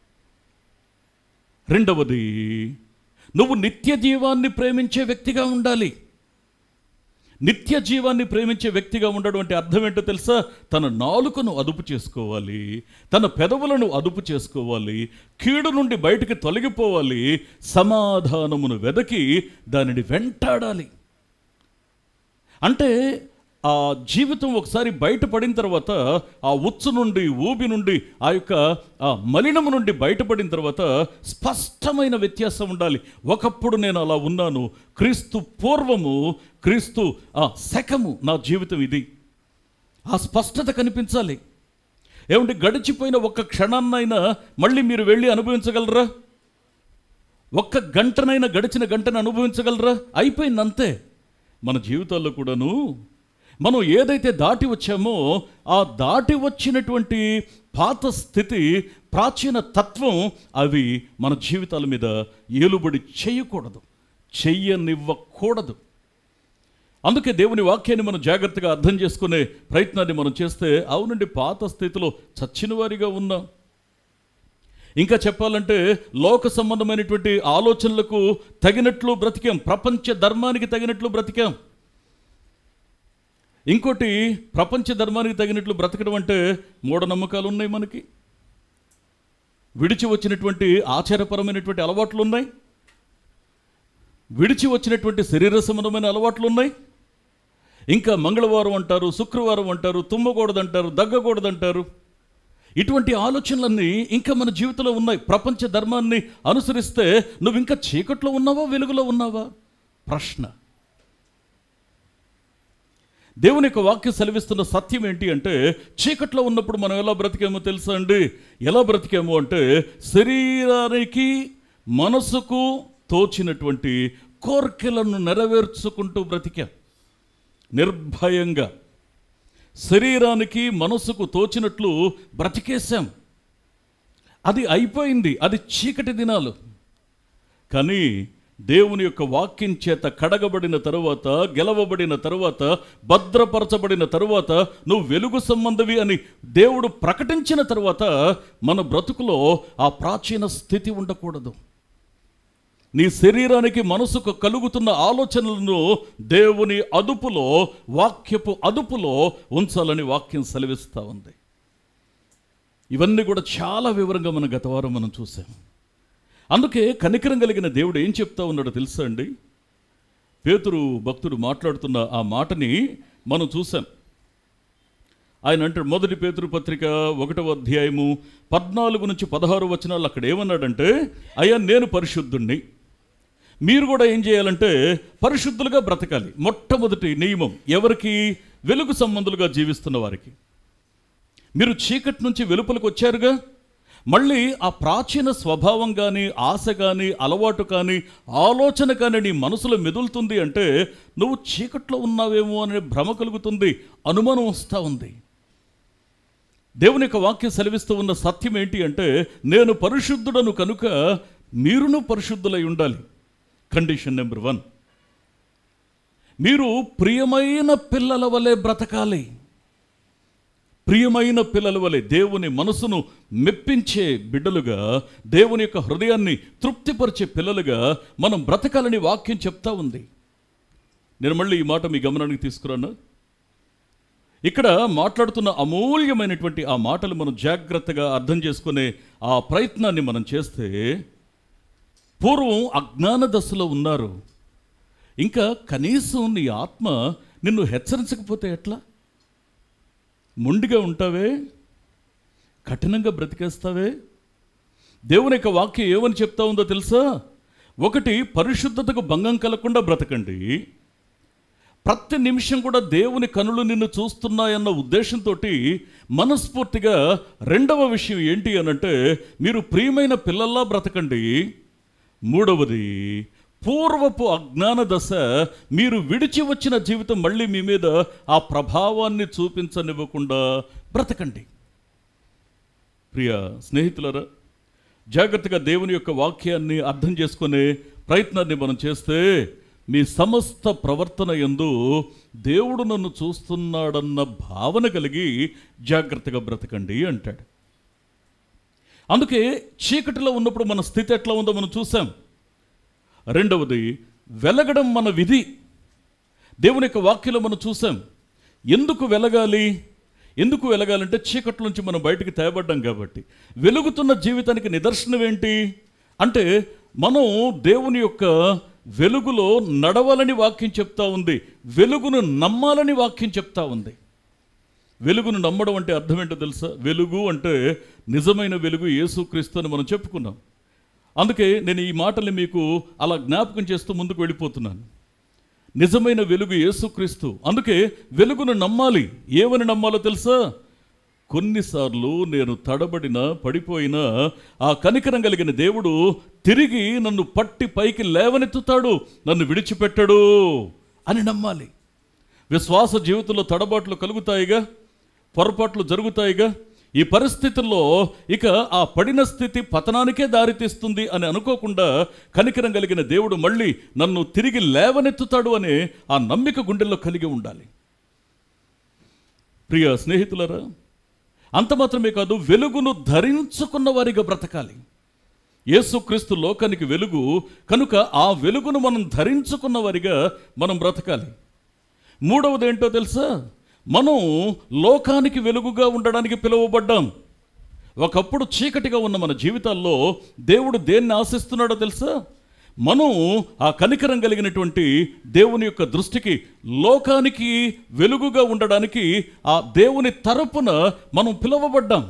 రెండవది నువ్వు నిత్య జీవాన్ని ప్రేమించే వ్యక్తిగా ఉండాలి నిత్య జీవాన్ని ప్రేమించే వ్యక్తిగా ఉండడం అంటే అర్థం ఏంటో తెలుసా తన నాలుకను అదుపు చేసుకోవాలి తన పెదవులను అదుపు చేసుకోవాలి కీడు నుండి బయటికి తొలగిపోవాలి సమాధానమును వెదకి దానిని వెంటాడాలి అంటే ఆ జీవితం ఒకసారి బయటపడిన తర్వాత ఆ ఉచ్చు నుండి ఊబి నుండి ఆ యొక్క ఆ మలినము నుండి బయటపడిన తర్వాత స్పష్టమైన వ్యత్యాసం ఉండాలి ఒకప్పుడు నేను అలా ఉన్నాను క్రీస్తు పూర్వము క్రీస్తు ఆ శకము నా జీవితం ఇది ఆ స్పష్టత కనిపించాలి ఏమంటే గడిచిపోయిన ఒక్క క్షణాన్నైనా మళ్ళీ మీరు వెళ్ళి అనుభవించగలరా ఒక్క గంటనైనా గడిచిన గంటను అనుభవించగలరా అయిపోయింది అంతే మన జీవితాల్లో కూడాను మనం ఏదైతే దాటి వచ్చామో ఆ దాటి వచ్చినటువంటి పాత స్థితి ప్రాచీన తత్వం అవి మన జీవితాల మీద ఏలుబడి చేయకూడదు చెయ్యనివ్వకూడదు అందుకే దేవుని వాక్యాన్ని మనం జాగ్రత్తగా అర్థం చేసుకునే ప్రయత్నాన్ని మనం చేస్తే అవునండి పాత స్థితిలో చచ్చిన వారిగా ఉన్నాం ఇంకా చెప్పాలంటే లోక సంబంధమైనటువంటి ఆలోచనలకు తగినట్లు బ్రతికాం ప్రపంచ ధర్మానికి తగినట్లు బ్రతికాం ఇంకోటి ప్రపంచ ధర్మానికి తగినట్లు బ్రతకడం అంటే మూఢనమ్మకాలు ఉన్నాయి మనకి విడిచి వచ్చినటువంటి ఆచారపరమైనటువంటి అలవాట్లు ఉన్నాయి విడిచి వచ్చినటువంటి శరీర సంబంధమైన అలవాట్లు ఉన్నాయి ఇంకా మంగళవారం అంటారు శుక్రవారం అంటారు తుమ్మకూడదంటారు దగ్గకూడదంటారు ఇటువంటి ఆలోచనలన్నీ ఇంకా మన జీవితంలో ఉన్నాయి ప్రపంచ ధర్మాన్ని అనుసరిస్తే నువ్వు ఇంకా చీకట్లో ఉన్నావా వెలుగులో ఉన్నావా ప్రశ్న దేవుని యొక్క వాక్యం సెలవిస్తున్న సత్యం ఏంటి అంటే చీకట్లో ఉన్నప్పుడు మనం ఎలా బ్రతికామో తెలుసా అండి ఎలా బ్రతికాము అంటే శరీరానికి మనసుకు తోచినటువంటి కోర్కెలను నెరవేర్చుకుంటూ బ్రతికాం నిర్భయంగా శరీరానికి మనసుకు తోచినట్లు బ్రతికేశాం అది అయిపోయింది అది చీకటి దినాలు కానీ దేవుని యొక్క వాక్యం చేత కడగబడిన తరువాత గెలవబడిన తరువాత భద్రపరచబడిన తరువాత నువ్వు వెలుగు సంబంధవి అని దేవుడు ప్రకటించిన తరువాత మన బ్రతుకులో ఆ ప్రాచీన స్థితి ఉండకూడదు నీ శరీరానికి మనసుకు కలుగుతున్న ఆలోచనలను దేవుని అదుపులో వాక్యపు అదుపులో ఉంచాలని వాక్యం సెలవిస్తూ ఉంది ఇవన్నీ కూడా చాలా వివరంగా మన గత వారం మనం చూసాం అందుకే కనికరం కలిగిన దేవుడు ఏం చెప్తా ఉన్నాడో తెలుసా అండి పేతురు భక్తుడు మాట్లాడుతున్న ఆ మాటని మనం చూసాం ఆయన అంటాడు మొదటి పేతురు పత్రిక ఒకటవ అధ్యాయము పద్నాలుగు నుంచి పదహారు వచనాలు అక్కడ ఏమన్నాడంటే అయ్యా నేను పరిశుద్ధుణ్ణి మీరు కూడా ఏం చేయాలంటే పరిశుద్ధులుగా బ్రతకాలి మొట్టమొదటి నియమం ఎవరికి వెలుగు సంబంధులుగా జీవిస్తున్న వారికి మీరు చీకటి నుంచి వెలుపలకు వచ్చారుగా మళ్ళీ ఆ ప్రాచీన స్వభావం కానీ ఆశ కానీ అలవాటు కానీ ఆలోచన కానీ నీ మనసులో మెదులుతుంది అంటే నువ్వు చీకట్లో ఉన్నావేమో అనే భ్రమ కలుగుతుంది అనుమానం వస్తూ ఉంది దేవుని యొక్క వాక్యం సెలవిస్తూ ఉన్న సత్యం ఏంటి అంటే నేను పరిశుద్ధుడను కనుక మీరును పరిశుద్ధులై ఉండాలి కండిషన్ నెంబర్ వన్ మీరు ప్రియమైన పిల్లల వలె బ్రతకాలి ప్రియమైన పిల్లల వలె దేవుని మనసును మెప్పించే బిడ్డలుగా దేవుని యొక్క హృదయాన్ని తృప్తిపరిచే పిల్లలుగా మనం బ్రతకాలని వాక్యం చెప్తా ఉంది నేను మళ్ళీ ఈ మాట మీ గమనానికి తీసుకురాను ఇక్కడ మాట్లాడుతున్న అమూల్యమైనటువంటి ఆ మాటలు మనం జాగ్రత్తగా అర్థం చేసుకునే ఆ ప్రయత్నాన్ని మనం చేస్తే పూర్వం అజ్ఞాన దశలో ఉన్నారు ఇంకా కనీసం నీ ఆత్మ నిన్ను హెచ్చరించకపోతే ఎట్లా మొండిగా ఉంటావే కఠినంగా బ్రతికేస్తావే దేవుని యొక్క వాక్యం ఏమని చెప్తా ఉందో తెలుసా ఒకటి పరిశుద్ధతకు భంగం కలగకుండా బ్రతకండి ప్రతి నిమిషం కూడా దేవుని కనులు నిన్ను చూస్తున్నాయన్న ఉద్దేశంతో మనస్ఫూర్తిగా రెండవ విషయం ఏంటి అనంటే మీరు ప్రియమైన పిల్లల్లా బ్రతకండి మూడవది పూర్వపు అజ్ఞాన దశ మీరు విడిచి వచ్చిన జీవితం మళ్ళీ మీ మీద ఆ ప్రభావాన్ని చూపించనివ్వకుండా బ్రతకండి ప్రియ స్నేహితులరా జాగ్రత్తగా దేవుని యొక్క వాక్యాన్ని అర్థం చేసుకునే ప్రయత్నాన్ని మనం చేస్తే మీ సమస్త ప్రవర్తన ఎందు దేవుడు నన్ను చూస్తున్నాడన్న భావన కలిగి జాగ్రత్తగా బ్రతకండి అంటాడు అందుకే చీకటిలో ఉన్నప్పుడు మన స్థితి ఎట్లా ఉందో మనం చూసాం రెండవది వెలగడం మన విధి దేవుని యొక్క వాక్యంలో మనం చూసాం ఎందుకు వెలగాలి ఎందుకు వెలగాలంటే చీకటి నుంచి మనం బయటికి తేబడ్డాం కాబట్టి వెలుగుతున్న జీవితానికి నిదర్శనం ఏంటి అంటే మనం దేవుని యొక్క వెలుగులో నడవాలని వాక్యం చెప్తా ఉంది వెలుగును నమ్మాలని వాక్యం చెప్తా ఉంది వెలుగును నమ్మడం అంటే అర్థం ఏంటో తెలుసా వెలుగు అంటే నిజమైన వెలుగు యేసుక్రీస్తు అని మనం చెప్పుకున్నాం అందుకే నేను ఈ మాటల్ని మీకు అలా జ్ఞాపకం చేస్తూ ముందుకు వెళ్ళిపోతున్నాను నిజమైన వెలుగు యేసుక్రీస్తు అందుకే వెలుగును నమ్మాలి ఏమని నమ్మాలో తెలుసా కొన్నిసార్లు నేను తడబడిన పడిపోయిన ఆ కనికరం కలిగిన దేవుడు తిరిగి నన్ను పట్టి పైకి లేవనెత్తుతాడు నన్ను విడిచిపెట్టడు అని నమ్మాలి విశ్వాస జీవితంలో తడబాట్లు కలుగుతాయిగా పొరపాట్లు జరుగుతాయిగా ఈ పరిస్థితుల్లో ఇక ఆ పడిన స్థితి పతనానికే దారితీస్తుంది అని అనుకోకుండా కనికరం కలిగిన దేవుడు మళ్ళీ నన్ను తిరిగి లేవనెత్తుతాడు అనే ఆ నమ్మిక గుండెల్లో కలిగి ఉండాలి ప్రియ స్నేహితులరా అంత మాత్రమే కాదు వెలుగును ధరించుకున్న వారిగా బ్రతకాలి యేసుక్రీస్తు లోకానికి వెలుగు కనుక ఆ వెలుగును మనం ధరించుకున్న వారిగా మనం బ్రతకాలి మూడవది ఏంటో తెలుసా మనం లోకానికి వెలుగుగా ఉండడానికి పిలువబడ్డాం ఒకప్పుడు చీకటిగా ఉన్న మన జీవితాల్లో దేవుడు దేన్ని ఆశిస్తున్నాడో తెలుసా మనం ఆ కనికరం కలిగినటువంటి దేవుని యొక్క దృష్టికి లోకానికి వెలుగుగా ఉండడానికి ఆ దేవుని తరపున మనం పిలువబడ్డాం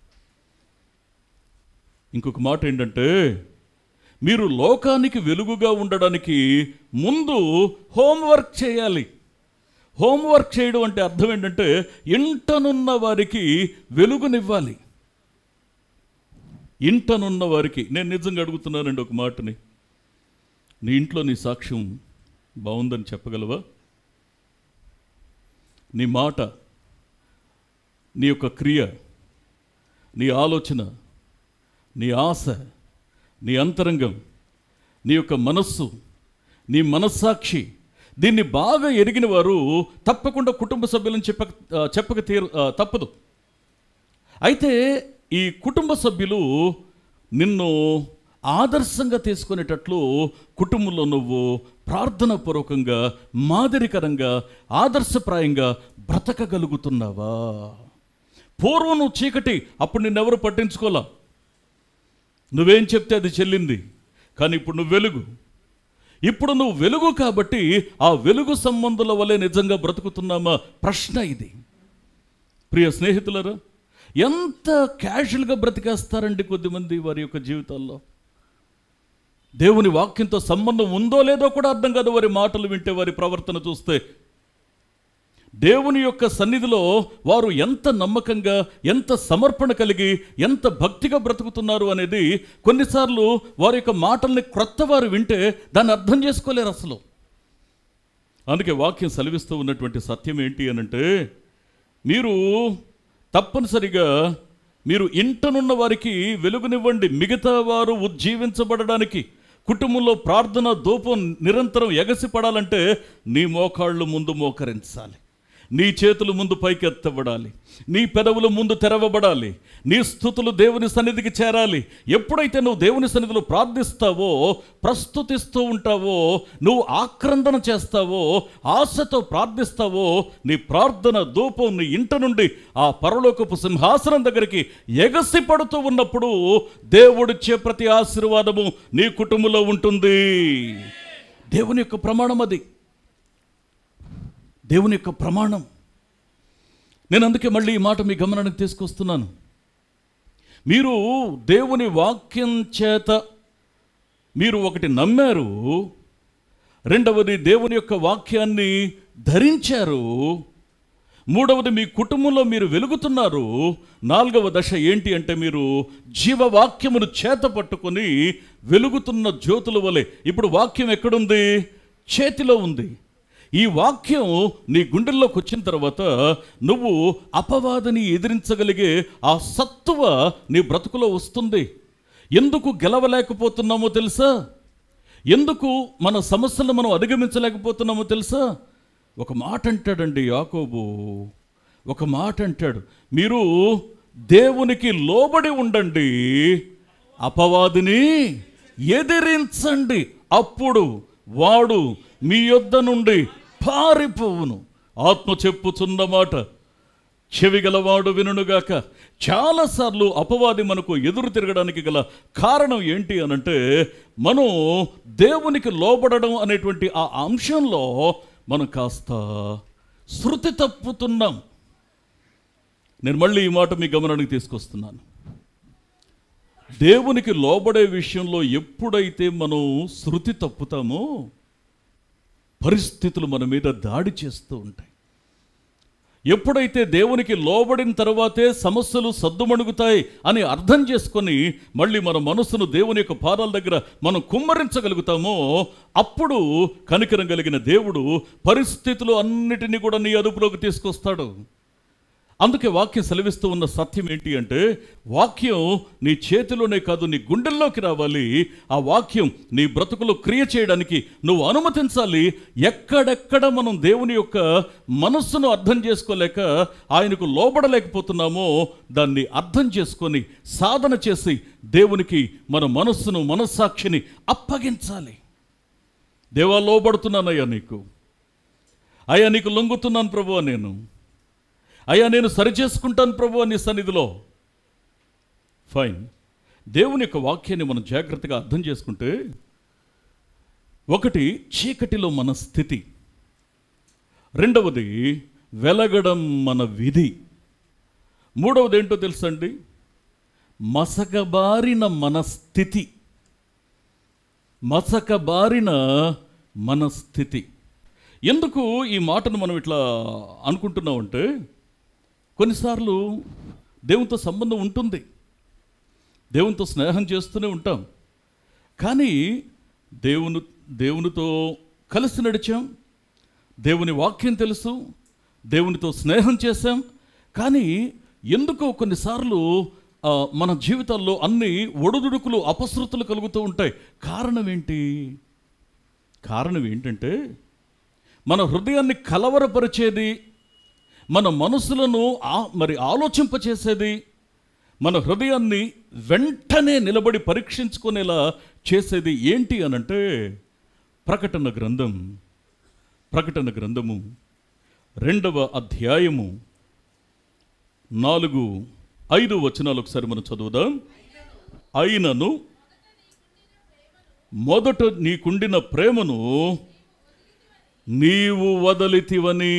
ఇంకొక మాట ఏంటంటే మీరు లోకానికి వెలుగుగా ఉండడానికి ముందు హోంవర్క్ చేయాలి హోంవర్క్ చేయడం అంటే అర్థం ఏంటంటే ఇంటనున్న వారికి వెలుగునివ్వాలి ఇంటనున్న వారికి నేను నిజంగా అడుగుతున్నానండి ఒక మాటని నీ ఇంట్లో నీ సాక్ష్యం బాగుందని చెప్పగలవా నీ మాట నీ యొక్క క్రియ నీ ఆలోచన నీ ఆశ నీ అంతరంగం నీ యొక్క మనస్సు నీ మనస్సాక్షి దీన్ని బాగా ఎరిగిన వారు తప్పకుండా కుటుంబ సభ్యులను చెప్పక ఆ, చెప్పక తీరు ఆ, తప్పదు అయితే ఈ కుటుంబ సభ్యులు నిన్ను ఆదర్శంగా తీసుకునేటట్లు కుటుంబంలో నువ్వు ప్రార్థనాపూర్వకంగా మాదిరికరంగా ఆదర్శప్రాయంగా బ్రతకగలుగుతున్నావా పూర్వం నువ్వు చీకటి అప్పుడు నిన్నెవరు పట్టించుకోలా నువ్వేం చెప్తే అది చెల్లింది కానీ ఇప్పుడు నువ్వు వెలుగు ఇప్పుడు నువ్వు వెలుగు కాబట్టి ఆ వెలుగు సంబంధుల వలె నిజంగా బ్రతుకుతున్నామా ప్రశ్న ఇది ప్రియ స్నేహితులరా ఎంత క్యాజువల్గా బ్రతికేస్తారండి కొద్దిమంది వారి యొక్క జీవితాల్లో దేవుని వాక్యంతో సంబంధం ఉందో లేదో కూడా అర్థం కాదు వారి మాటలు వింటే వారి ప్రవర్తన చూస్తే దేవుని యొక్క సన్నిధిలో వారు ఎంత నమ్మకంగా ఎంత సమర్పణ కలిగి ఎంత భక్తిగా బ్రతుకుతున్నారు అనేది కొన్నిసార్లు వారి యొక్క మాటల్ని క్రొత్త వారు వింటే దాన్ని అర్థం చేసుకోలేరు అసలు అందుకే వాక్యం సెలవిస్తూ ఉన్నటువంటి సత్యం ఏంటి అనంటే మీరు తప్పనిసరిగా మీరు ఇంటనున్న వారికి వెలుగునివ్వండి మిగతా వారు ఉజ్జీవించబడడానికి కుటుంబంలో ప్రార్థన ధూపం నిరంతరం ఎగసిపడాలంటే నీ మోకాళ్ళు ముందు మోకరించాలి నీ చేతులు ముందు పైకెత్తబడాలి నీ పెదవులు ముందు తెరవబడాలి నీ స్థుతులు దేవుని సన్నిధికి చేరాలి ఎప్పుడైతే నువ్వు దేవుని సన్నిధిలో ప్రార్థిస్తావో ప్రస్తుతిస్తూ ఉంటావో నువ్వు ఆక్రందన చేస్తావో ఆశతో ప్రార్థిస్తావో నీ ప్రార్థన ధూపం నీ ఇంట నుండి ఆ పరలోకపు సింహాసనం దగ్గరికి ఎగసి పడుతూ ఉన్నప్పుడు దేవుడిచ్చే ప్రతి ఆశీర్వాదము నీ కుటుంబంలో ఉంటుంది దేవుని యొక్క ప్రమాణం అది దేవుని యొక్క ప్రమాణం నేను అందుకే మళ్ళీ ఈ మాట మీ గమనానికి తీసుకొస్తున్నాను మీరు దేవుని వాక్యం చేత మీరు ఒకటి నమ్మారు రెండవది దేవుని యొక్క వాక్యాన్ని ధరించారు మూడవది మీ కుటుంబంలో మీరు వెలుగుతున్నారు నాలుగవ దశ ఏంటి అంటే మీరు జీవవాక్యమును చేత పట్టుకొని వెలుగుతున్న జ్యోతుల వలె ఇప్పుడు వాక్యం ఎక్కడుంది చేతిలో ఉంది ఈ వాక్యం నీ గుండెల్లోకి వచ్చిన తర్వాత నువ్వు అపవాదిని ఎదిరించగలిగే ఆ సత్తువ నీ బ్రతుకులో వస్తుంది ఎందుకు గెలవలేకపోతున్నామో తెలుసా ఎందుకు మన సమస్యలను మనం అధిగమించలేకపోతున్నామో తెలుసా ఒక మాట అంటాడండి యాకోబు ఒక మాట అంటాడు మీరు దేవునికి లోబడి ఉండండి అపవాదిని ఎదిరించండి అప్పుడు వాడు మీ యొద్ద నుండి పారిపోవును ఆత్మ చెప్పుచున్న మాట చెవిగలవాడు వినుగాక చాలాసార్లు అపవాది మనకు ఎదురు తిరగడానికి గల కారణం ఏంటి అనంటే మనం దేవునికి లోబడడం అనేటువంటి ఆ అంశంలో మనం కాస్త శృతి తప్పుతున్నాం నేను మళ్ళీ ఈ మాట మీ గమనానికి తీసుకొస్తున్నాను దేవునికి లోబడే విషయంలో ఎప్పుడైతే మనం శృతి తప్పుతామో పరిస్థితులు మన మీద దాడి చేస్తూ ఉంటాయి ఎప్పుడైతే దేవునికి లోబడిన తర్వాతే సమస్యలు సద్దుమణుగుతాయి అని అర్థం చేసుకొని మళ్ళీ మన మనసును దేవుని యొక్క పాదాల దగ్గర మనం కుమ్మరించగలుగుతామో అప్పుడు కనికరం కలిగిన దేవుడు పరిస్థితులు అన్నిటినీ కూడా నీ అదుపులోకి తీసుకొస్తాడు అందుకే వాక్యం సెలవిస్తూ ఉన్న సత్యం ఏంటి అంటే వాక్యం నీ చేతిలోనే కాదు నీ గుండెల్లోకి రావాలి ఆ వాక్యం నీ బ్రతుకులో క్రియ చేయడానికి నువ్వు అనుమతించాలి ఎక్కడెక్కడ మనం దేవుని యొక్క మనస్సును అర్థం చేసుకోలేక ఆయనకు లోబడలేకపోతున్నామో దాన్ని అర్థం చేసుకొని సాధన చేసి దేవునికి మన మనస్సును మనస్సాక్షిని అప్పగించాలి దేవా లోబడుతున్నానయ్యా నీకు అయ్యా నీకు లొంగుతున్నాను ప్రభువా నేను అయ్యా నేను సరిచేసుకుంటాను ప్రభు నీ సన్నిధిలో ఫైన్ దేవుని యొక్క వాక్యాన్ని మనం జాగ్రత్తగా అర్థం చేసుకుంటే ఒకటి చీకటిలో మన స్థితి రెండవది వెలగడం మన విధి మూడవది ఏంటో తెలుసండి మసకబారిన మన స్థితి మసకబారిన మన స్థితి ఎందుకు ఈ మాటను మనం ఇట్లా అనుకుంటున్నామంటే కొన్నిసార్లు దేవునితో సంబంధం ఉంటుంది దేవునితో స్నేహం చేస్తూనే ఉంటాం కానీ దేవుని దేవునితో కలిసి నడిచాం దేవుని వాక్యం తెలుసు దేవునితో స్నేహం చేశాం కానీ ఎందుకో కొన్నిసార్లు ఆ, మన జీవితాల్లో అన్ని ఒడుదుడుకులు అపశృతులు కలుగుతూ ఉంటాయి కారణం ఏంటి కారణం ఏంటంటే మన హృదయాన్ని కలవరపరిచేది మన మనసులను ఆ- మరి ఆలోచింపచేసేది మన హృదయాన్ని వెంటనే నిలబడి పరీక్షించుకునేలా చేసేది ఏంటి అనంటే ప్రకటన గ్రంథం ప్రకటన గ్రంథము రెండవ అధ్యాయము నాలుగు ఐదు వచనాలు ఒకసారి మనం చదువుదాం అయినను మొదట నీకుండిన ప్రేమను నీవు వదలితివని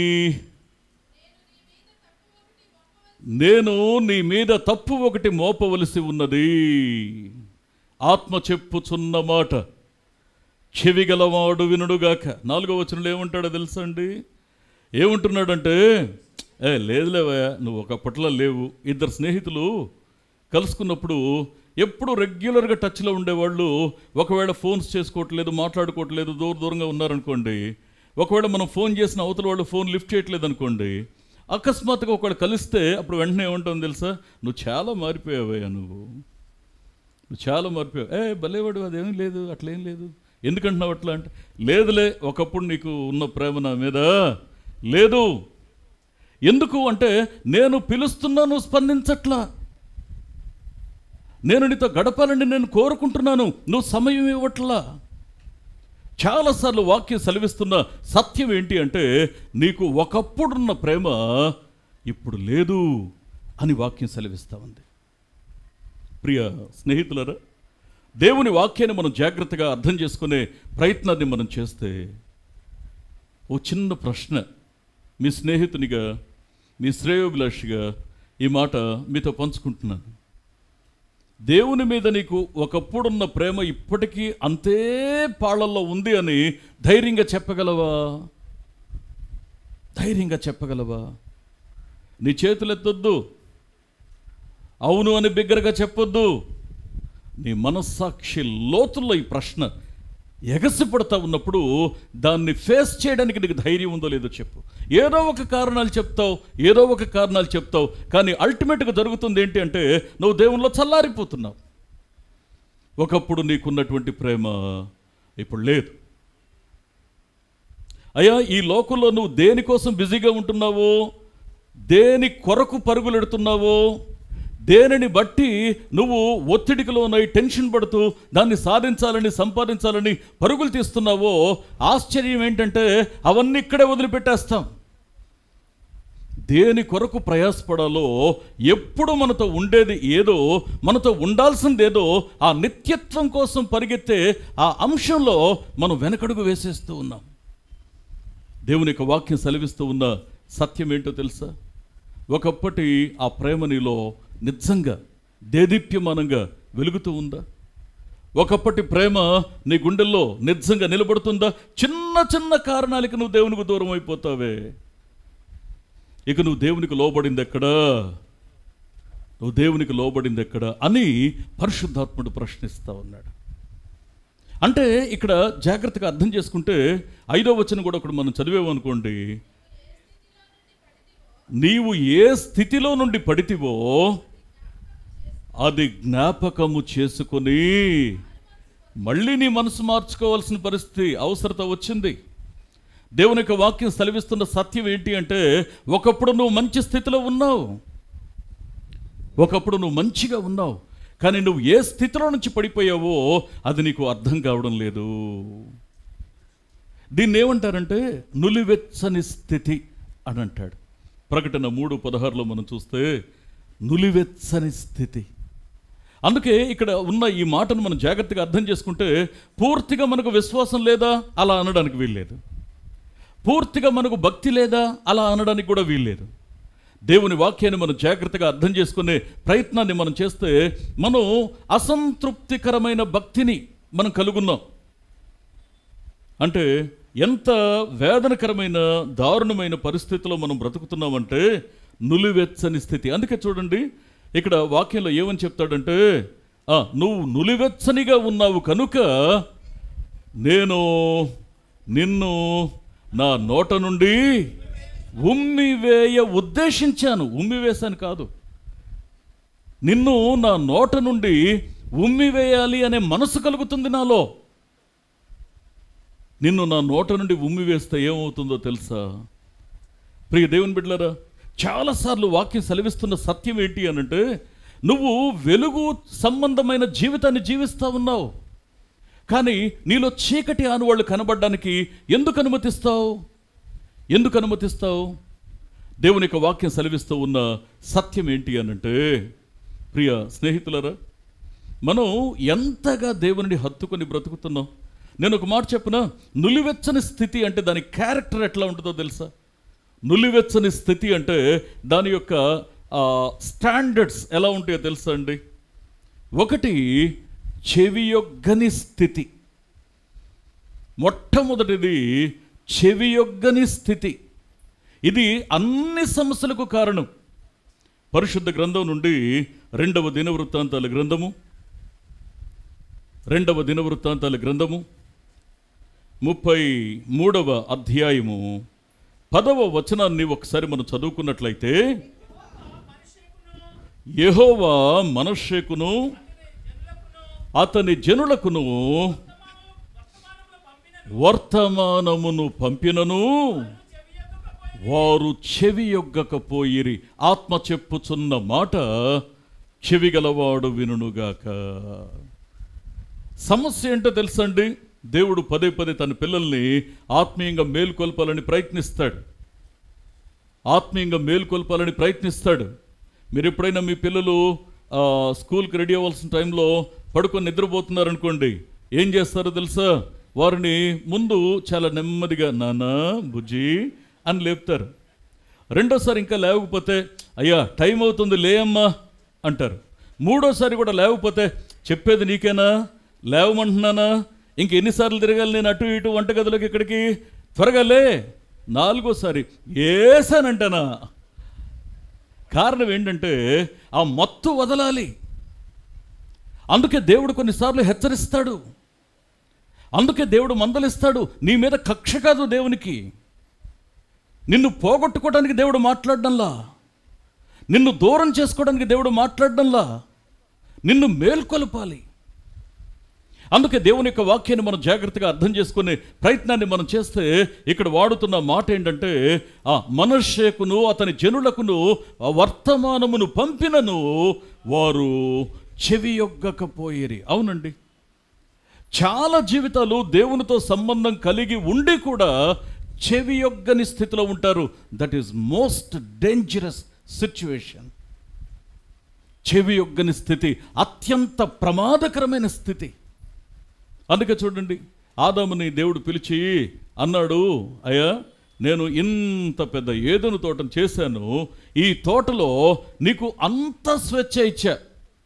నేను నీ మీద తప్పు ఒకటి మోపవలసి ఉన్నది ఆత్మ చెప్పుచున్న మాట చెవిగలవాడు వినుడుగాక నాలుగో వచనంలో ఏమంటాడో తెలుసా అండి ఏమంటున్నాడంటే ఏ లేదులేవా నువ్వు ఒకప్పట్లో లేవు ఇద్దరు స్నేహితులు కలుసుకున్నప్పుడు ఎప్పుడు రెగ్యులర్గా టచ్లో ఉండేవాళ్ళు ఒకవేళ ఫోన్స్ చేసుకోవట్లేదు మాట్లాడుకోవట్లేదు దూర దూరంగా ఉన్నారనుకోండి ఒకవేళ మనం ఫోన్ చేసిన అవతల వాళ్ళు ఫోన్ లిఫ్ట్ చేయట్లేదు అనుకోండి అకస్మాత్తుగా ఒకవేళ కలిస్తే అప్పుడు వెంటనే ఏమంటుంది తెలుసా నువ్వు చాలా మారిపోయావయ్యా నువ్వు నువ్వు చాలా మారిపోయావు ఏ భలేవాడు అదేమీ లేదు అట్లేం లేదు ఎందుకంటున్నావు అట్లా అంటే లేదులే ఒకప్పుడు నీకు ఉన్న ప్రేమ నా మీద లేదు ఎందుకు అంటే నేను పిలుస్తున్నా నువ్వు స్పందించట్లా నేను నీతో గడపాలని నేను కోరుకుంటున్నాను నువ్వు సమయం ఇవ్వట్లా చాలాసార్లు వాక్యం సెలవిస్తున్న సత్యం ఏంటి అంటే నీకు ఒకప్పుడున్న ప్రేమ ఇప్పుడు లేదు అని వాక్యం సెలవిస్తూ ఉంది ప్రియ స్నేహితులరా దేవుని వాక్యాన్ని మనం జాగ్రత్తగా అర్థం చేసుకునే ప్రయత్నాన్ని మనం చేస్తే ఓ చిన్న ప్రశ్న మీ స్నేహితునిగా మీ శ్రేయోభిలాషిగా ఈ మాట మీతో పంచుకుంటున్నాను దేవుని మీద నీకు ఒకప్పుడున్న ప్రేమ ఇప్పటికీ అంతే పాళ్ళల్లో ఉంది అని ధైర్యంగా చెప్పగలవా ధైర్యంగా చెప్పగలవా నీ చేతులు ఎత్తొద్దు అవును అని బిగ్గరగా చెప్పొద్దు నీ మనస్సాక్షి లోతుల్లో ఈ ప్రశ్న ఎగసిపడతా ఉన్నప్పుడు దాన్ని ఫేస్ చేయడానికి నీకు ధైర్యం ఉందో లేదో చెప్పు ఏదో ఒక కారణాలు చెప్తావు ఏదో ఒక కారణాలు చెప్తావు కానీ అల్టిమేట్గా జరుగుతుంది ఏంటి అంటే నువ్వు దేవునిలో చల్లారిపోతున్నావు ఒకప్పుడు నీకున్నటువంటి ప్రేమ ఇప్పుడు లేదు అయ్యా ఈ లోకంలో నువ్వు దేనికోసం బిజీగా ఉంటున్నావో దేని కొరకు పరుగులెడుతున్నావో దేనిని బట్టి నువ్వు ఒత్తిడికి లోనై టెన్షన్ పడుతూ దాన్ని సాధించాలని సంపాదించాలని పరుగులు తీస్తున్నావో ఆశ్చర్యం ఏంటంటే అవన్నీ ఇక్కడే వదిలిపెట్టేస్తాం దేని కొరకు ప్రయాసపడాలో ఎప్పుడు మనతో ఉండేది ఏదో మనతో ఉండాల్సింది ఏదో ఆ నిత్యత్వం కోసం పరిగెత్తే ఆ అంశంలో మనం వెనకడుగు వేసేస్తూ ఉన్నాం దేవుని యొక్క వాక్యం సెలవిస్తూ ఉన్న సత్యం ఏంటో తెలుసా ఒకప్పటి ఆ ప్రేమ నీలో నిజంగా దేదీప్యమానంగా వెలుగుతూ ఉందా ఒకప్పటి ప్రేమ నీ గుండెల్లో నిజంగా నిలబడుతుందా చిన్న చిన్న కారణాలకి నువ్వు దేవునికి దూరం అయిపోతావే ఇక నువ్వు దేవునికి లోబడింది ఎక్కడా నువ్వు దేవునికి లోబడింది ఎక్కడా అని పరిశుద్ధాత్ముడు ప్రశ్నిస్తా ఉన్నాడు అంటే ఇక్కడ జాగ్రత్తగా అర్థం చేసుకుంటే ఐదో వచనం కూడా ఒకటి మనం చదివేమనుకోండి నీవు ఏ స్థితిలో నుండి పడితివో అది జ్ఞాపకము చేసుకొని మళ్ళీ నీ మనసు మార్చుకోవాల్సిన పరిస్థితి అవసరత వచ్చింది దేవుని యొక్క వాక్యం సెలవిస్తున్న సత్యం ఏంటి అంటే ఒకప్పుడు నువ్వు మంచి స్థితిలో ఉన్నావు ఒకప్పుడు నువ్వు మంచిగా ఉన్నావు కానీ నువ్వు ఏ స్థితిలో నుంచి పడిపోయావో అది నీకు అర్థం కావడం లేదు దీన్ని ఏమంటారంటే నులివెచ్చని స్థితి అని అంటాడు ప్రకటన మూడు పదహారులో మనం చూస్తే నులివెచ్చని స్థితి అందుకే ఇక్కడ ఉన్న ఈ మాటను మనం జాగ్రత్తగా అర్థం చేసుకుంటే పూర్తిగా మనకు విశ్వాసం లేదా అలా అనడానికి వీల్లేదు పూర్తిగా మనకు భక్తి లేదా అలా అనడానికి కూడా వీల్లేదు దేవుని వాక్యాన్ని మనం జాగ్రత్తగా అర్థం చేసుకునే ప్రయత్నాన్ని మనం చేస్తే మనం అసంతృప్తికరమైన భక్తిని మనం కలుగున్నాం అంటే ఎంత వేదనకరమైన దారుణమైన పరిస్థితిలో మనం బ్రతుకుతున్నామంటే నులివెచ్చని స్థితి అందుకే చూడండి ఇక్కడ వాక్యంలో ఏమని చెప్తాడంటే "ఆ, నువ్వు నులివెచ్చనిగా ఉన్నావు కనుక నేను నిన్ను నా నోట నుండి ఉమ్మివేయ ఉద్దేశించాను ఉమ్మివేశాను కాదు నిన్ను నా నోట నుండి ఉమ్మివేయాలి అనే మనసు కలుగుతుంది నాలో నిన్ను నా నోట నుండి ఉమ్మి వేస్తే ఏమవుతుందో తెలుసా ప్రియ దేవుని బిడ్డలారా చాలాసార్లు వాక్యం సెలవిస్తున్న సత్యం ఏంటి అనంటే నువ్వు వెలుగు సంబంధమైన జీవితాన్ని జీవిస్తూ ఉన్నావు కానీ నీలో చీకటి ఆనువాళ్ళు కనబడడానికి ఎందుకు అనుమతిస్తావు ఎందుకు అనుమతిస్తావు దేవుని యొక్క వాక్యం సెలవిస్తూ ఉన్న సత్యం ఏంటి అనంటే ప్రియ స్నేహితులరా మనం ఎంతగా దేవుని హత్తుకొని బ్రతుకుతున్నాం నేను ఒక మాట చెప్పిన నులివెచ్చని స్థితి అంటే దాని క్యారెక్టర్ ఎట్లా ఉంటుందో తెలుసా నులివెచ్చని స్థితి అంటే దాని యొక్క స్టాండర్డ్స్ ఎలా ఉంటాయో తెలుసా అండి ఒకటి చెవియొగ్గని స్థితి మొట్టమొదటిది చెవియొగ్గని స్థితి ఇది అన్ని సమస్యలకు కారణం పరిశుద్ధ గ్రంథం నుండి రెండవ దినవృత్తాంతాల గ్రంథము రెండవ దినవృత్తాంతాల గ్రంథము ముప్పై మూడవ అధ్యాయము పదవ వచనాన్ని ఒకసారి మనం చదువుకున్నట్లయితే యెహోవా మనషేకును అతని జనులకును వర్తమానమును పంపినను వారు చెవి యొగ్గకపోయిరి ఆత్మ చెప్పుచున్న మాట చెవిగలవాడు వినుగాక సమస్య ఏంటో తెలుసండి దేవుడు పదే పదే తన పిల్లల్ని ఆత్మీయంగా మేల్కొల్పాలని ప్రయత్నిస్తాడు ఆత్మీయంగా మేల్కొల్పాలని ప్రయత్నిస్తాడు మీరు ఎప్పుడైనా మీ పిల్లలు ఆ, స్కూల్కి రెడీ అవ్వాల్సిన టైంలో పడుకొని నిద్రపోతున్నారనుకోండి ఏం చేస్తారో తెలుసా వారిని ముందు చాలా నెమ్మదిగా నానా బుజ్జి అని లేపుతారు రెండోసారి ఇంకా లేవకపోతే అయ్యా టైం అవుతుంది లేయమ్మా అంటారు మూడోసారి కూడా లేవకపోతే చెప్పేది నీకేనా లేవమంటున్నానా ఇంక ఎన్నిసార్లు తిరగాలి నేను అటు ఇటు వంటగదిలోకి ఇక్కడికి త్వరగా లే నాలుగోసారి ఏసానంటానా కారణం ఏంటంటే ఆ మత్తు వదలాలి అందుకే దేవుడు కొన్నిసార్లు హెచ్చరిస్తాడు అందుకే దేవుడు మందలిస్తాడు నీ మీద కక్ష కాదు దేవునికి నిన్ను పోగొట్టుకోవడానికి దేవుడు మాట్లాడడంలా నిన్ను దూరం చేసుకోవడానికి దేవుడు మాట్లాడడంలా నిన్ను మేల్కొల్పాలి అందుకే దేవుని యొక్క వాక్యాన్ని మనం జాగ్రత్తగా అర్థం చేసుకునే ప్రయత్నాన్ని మనం చేస్తే ఇక్కడ వాడుతున్న మాట ఏంటంటే ఆ మనషేకును అతని జనులకును ఆ వర్తమానమును పంపినను వారు చెవి యొగ్గకపోయేరి అవునండి చాలా జీవితాలు దేవునితో సంబంధం కలిగి ఉండి కూడా చెవి యొగ్గని స్థితిలో ఉంటారు that is most dangerous situation చెవి యొగ్గని స్థితి అత్యంత ప్రమాదకరమైన స్థితి అందుకే చూడండి ఆదాముని దేవుడు పిలిచి అన్నాడు అయ్యా నేను ఇంత పెద్ద ఏదను తోటను చేశాను ఈ తోటలో నీకు అంత స్వేచ్ఛ ఇచ్చా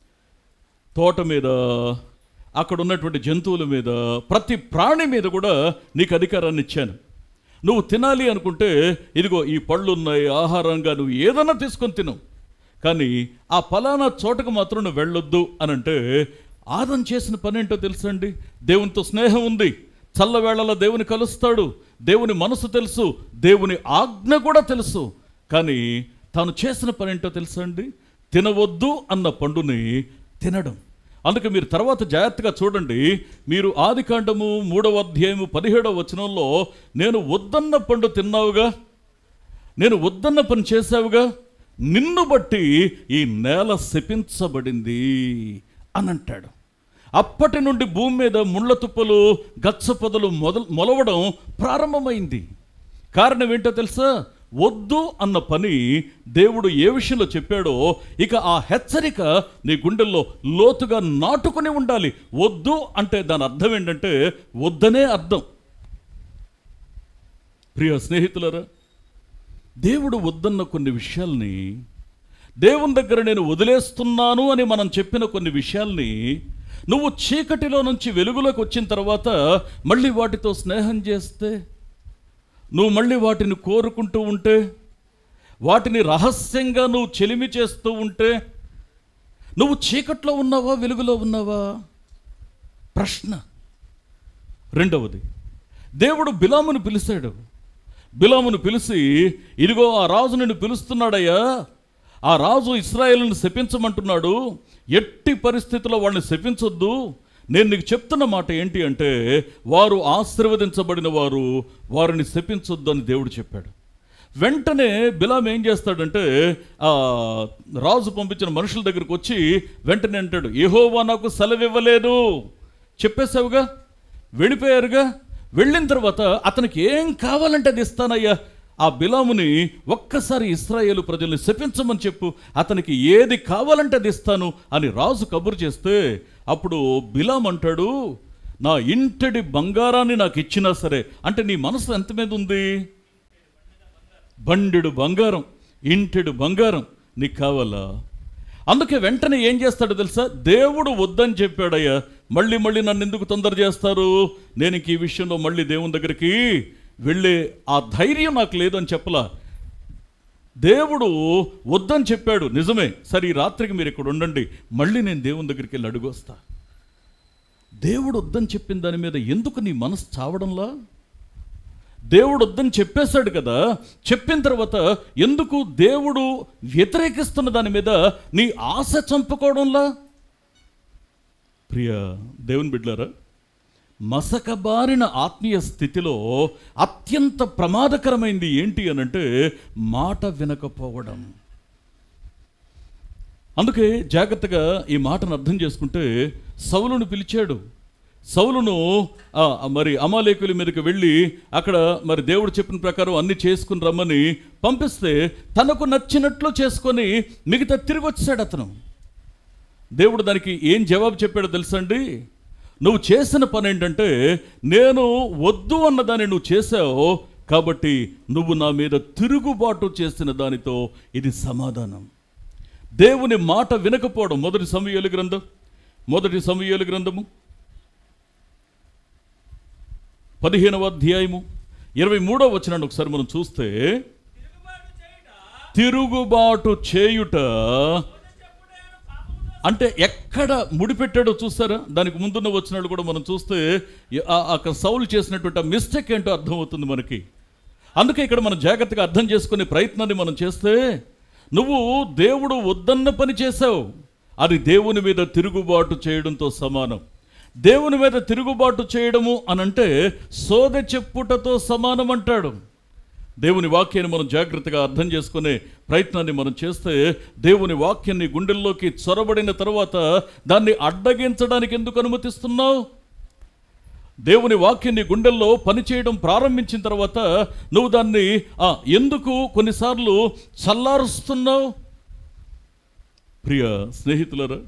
తోట మీద అక్కడ ఉన్నటువంటి జంతువుల మీద ప్రతి ప్రాణి మీద కూడా నీకు అధికారాన్ని ఇచ్చాను నువ్వు తినాలి అనుకుంటే ఇదిగో ఈ పళ్ళు ఉన్నాయి ఆహారంగా నువ్వు ఏదైనా తీసుకొని తిను కానీ ఆ ఫలానా చోటకు మాత్రం నువ్వు వెళ్ళొద్దు అని అంటే ఆదం చేసిన పని ఏంటో తెలుసండి దేవునితో స్నేహం ఉంది చల్లవేళలో దేవుని కలుస్తాడు దేవుని మనసు తెలుసు దేవుని ఆజ్ఞ కూడా తెలుసు కానీ తాను చేసిన పని ఏంటో తెలుసా అండి తినవద్దు అన్న పండుని తినడం అందుకే మీరు తర్వాత జాగ్రత్తగా చూడండి మీరు ఆదికాండము మూడవ అధ్యాయము పదిహేడవ వచనంలో నేను వద్దన్న పండు తిన్నావుగా నేను వద్దన్న పని చేశావుగా నిన్ను బట్టి ఈ నేల శపించబడింది అని అంటాడు అప్పటి నుండి భూమి మీద ముళ్ళ తుప్పలు గచ్చ పొదలు మొదలు మొలవడం ప్రారంభమైంది కారణం ఏంటో తెలుసా వద్దు అన్న పని దేవుడు ఏ విషయంలో చెప్పాడో ఇక ఆ హెచ్చరిక నీ గుండెల్లో లోతుగా నాటుకుని ఉండాలి వద్దు అంటే దాని అర్థం ఏంటంటే వద్దనే అర్థం ప్రియ స్నేహితులరా దేవుడు వద్దన్న కొన్ని విషయాల్ని దేవుని దగ్గర నేను వదిలేస్తున్నాను అని మనం చెప్పిన కొన్ని విషయాల్ని నువ్వు చీకటిలో నుంచి వెలుగులోకి వచ్చిన తర్వాత మళ్ళీ వాటితో స్నేహం చేస్తే నువ్వు మళ్ళీ వాటిని కోరుకుంటూ ఉంటే వాటిని రహస్యంగా నువ్వు చెలిమి చేస్తూ ఉంటే నువ్వు చీకట్లో ఉన్నావా వెలుగులో ఉన్నావా ప్రశ్న రెండవది దేవుడు బిలామును పిలిచాడు బిలామును పిలిచి ఇదిగో ఆ రాజు నిన్ను పిలుస్తున్నాడయ్యా ఆ రాజు ఇస్రాయేల్ని శపించమంటున్నాడు ఎట్టి పరిస్థితుల్లో వాళ్ళని శపించొద్దు నేను నీకు చెప్తున్న మాట ఏంటి అంటే వారు ఆశీర్వదించబడిన వారు వారిని శపించొద్దు అని దేవుడు చెప్పాడు వెంటనే బిలాం ఏం చేస్తాడంటే ఆ రాజు పంపించిన మనుషుల దగ్గరికి వచ్చి వెంటనే అంటాడు ఏహోవా నాకు సెలవివ్వలేదు చెప్పేశావుగా వెళ్ళిపోయారుగా వెళ్ళిన తర్వాత అతనికి ఏం కావాలంటే అది ఇస్తానయ్యా ఆ బిలాముని ఒక్కసారి ఇస్రాయేలు ప్రజల్ని శపించమని చెప్పు అతనికి ఏది కావాలంటే అది ఇస్తాను అని రాజు కబురు చేస్తే అప్పుడు బిలాం అంటాడు నా ఇంటడి బంగారాన్ని నాకు ఇచ్చినా సరే అంటే నీ మనసు ఎంత మీద ఉంది బండెడు బంగారం ఇంటెడు బంగారం నీకు కావాలా అందుకే వెంటనే ఏం చేస్తాడో తెలుసా దేవుడు వద్దని చెప్పాడయ్యా మళ్ళీ మళ్ళీ నన్ను ఎందుకు తొందర చేస్తారు నేను ఇంక ఈ విషయంలో మళ్ళీ దేవుని దగ్గరికి వెళ్ళే ఆ ధైర్యం నాకు లేదని చెప్పలా దేవుడు వద్దని చెప్పాడు నిజమే సరే ఈ రాత్రికి మీరు ఇక్కడ ఉండండి మళ్ళీ నేను దేవుని దగ్గరికి వెళ్ళి అడుగొస్తా దేవుడు వద్దని చెప్పిన దాని మీద ఎందుకు నీ మనసు చావడంలా దేవుడు వద్దని చెప్పేశాడు కదా చెప్పిన తర్వాత ఎందుకు దేవుడు వ్యతిరేకిస్తున్న దాని మీద నీ ఆశ చంపుకోవడంలా ప్రియ దేవుని బిడ్డారా మసకబారిన ఆత్మీయ స్థితిలో అత్యంత ప్రమాదకరమైంది ఏంటి అనంటే మాట వినకపోవడం అందుకే జాగ్రత్తగా ఈ మాటను అర్థం చేసుకుంటే సౌలును పిలిచాడు సౌలును ఆ, మరి అమాలేకుల మీదకి వెళ్ళి అక్కడ మరి దేవుడు చెప్పిన ప్రకారం అన్ని చేసుకుని రమ్మని పంపిస్తే తనకు నచ్చినట్లు చేసుకొని మిగతా తిరిగి వచ్చాడు అతను దేవుడు దానికి ఏం జవాబు చెప్పాడో తెలుసండి నువ్వు చేసిన పని ఏంటంటే నేను వద్దు అన్న దాన్ని నువ్వు చేసావు కాబట్టి నువ్వు నా మీద తిరుగుబాటు చేసిన దానితో ఇది సమాధానం దేవుని మాట వినకపోవడం మొదటి సమయాలు గ్రంథం మొదటి సమయాలు గ్రంథము పదిహేనవ అధ్యాయము ఇరవై మూడవ వచనాన్ని ఒకసారి మనం చూస్తే తిరుగుబాటు చేయుట అంటే ఎక్కడ ముడిపెట్టాడో చూస్తారా దానికి ముందున్న వచ్చినాడు కూడా మనం చూస్తే ఆ- అక్కడ సౌలు చేసినటువంటి మిస్టేక్ ఏంటో అర్థమవుతుంది మనకి అందుకే ఇక్కడ మనం జాగ్రత్తగా అర్థం చేసుకునే ప్రయత్నాన్ని మనం చేస్తే నువ్వు దేవుడు వద్దన్న పని చేసావు అది దేవుని మీద తిరుగుబాటు చేయడంతో సమానం దేవుని మీద తిరుగుబాటు చేయడము అనంటే సోద చెప్పుటతో సమానం అంటాడు దేవుని వాక్యాన్ని మనం జాగ్రత్తగా అర్థం చేసుకునే ప్రయత్నాన్ని మనం చేస్తే దేవుని వాక్యాన్ని గుండెల్లోకి చొరబడిన తర్వాత దాన్ని అడ్డగించడానికి ఎందుకు అనుమతిస్తున్నావు దేవుని వాక్యాన్ని గుండెల్లో పనిచేయడం ప్రారంభించిన తర్వాత నువ్వు దాన్ని ఆ, ఎందుకు కొన్నిసార్లు చల్లారుస్తున్నావు ప్రియ స్నేహితులరా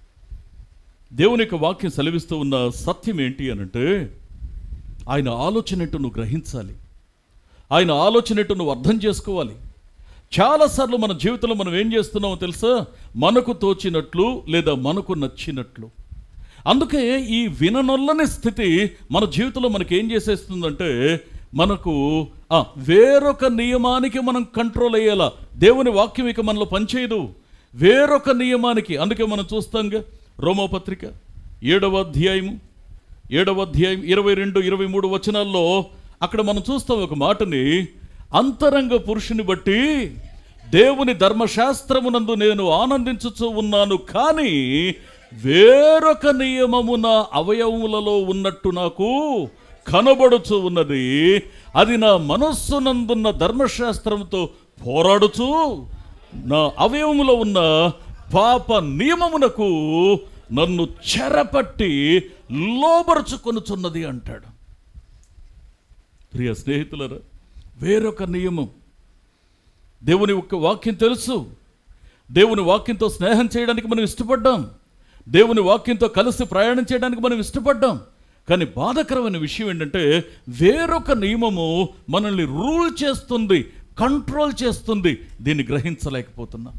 దేవుని యొక్క వాక్యం సెలవిస్తూ ఉన్న సత్యం ఏంటి అనంటే ఆయన ఆలోచన ఏంటో నువ్వు గ్రహించాలి ఆయన ఆలోచన ఏంటో నువ్వు అర్థం చేసుకోవాలి చాలాసార్లు మన జీవితంలో మనం ఏం చేస్తున్నామో తెలుసా మనకు తోచినట్లు లేదా మనకు నచ్చినట్లు అందుకే ఈ విననొల్లని స్థితి మన జీవితంలో మనకి ఏం చేసేస్తుందంటే మనకు ఆ, వేరొక నియమానికి మనం కంట్రోల్ అయ్యేలా దేవుని వాక్యం ఇక మనలో పనిచేయదు వేరొక నియమానికి అందుకే మనం చూస్తాంగా రోమోపత్రిక ఏడవ అధ్యాయము ఏడవ అధ్యాయం ఇరవై రెండు ఇరవై మూడు వచనాల్లో అక్కడ మనం చూస్తాం ఒక మాటని అంతరంగ పురుషుని బట్టి దేవుని ధర్మశాస్త్రమునందు నేను ఆనందించుచూ ఉన్నాను కానీ వేరొక నియమము నా అవయవములలో ఉన్నట్టు నాకు కనబడుచు ఉన్నది అది నా మనస్సునందున్న ధర్మశాస్త్రంతో పోరాడుచు నా అవయవములో ఉన్న పాప నియమమునకు నన్ను చెరపట్టి లోబరుచుకొనుచున్నది అంటాడు ప్రియ స్నేహితులరా వేరొక నియమం దేవుని యొక్క వాక్యం తెలుసు దేవుని వాక్యంతో స్నేహం చేయడానికి మనం ఇష్టపడ్డాం దేవుని వాక్యంతో కలిసి ప్రయాణం చేయడానికి మనం ఇష్టపడ్డాం కానీ బాధకరమైన విషయం ఏంటంటే వేరొక నియమము మనల్ని రూల్ చేస్తుంది కంట్రోల్ చేస్తుంది దీన్ని గ్రహించలేకపోతున్నాం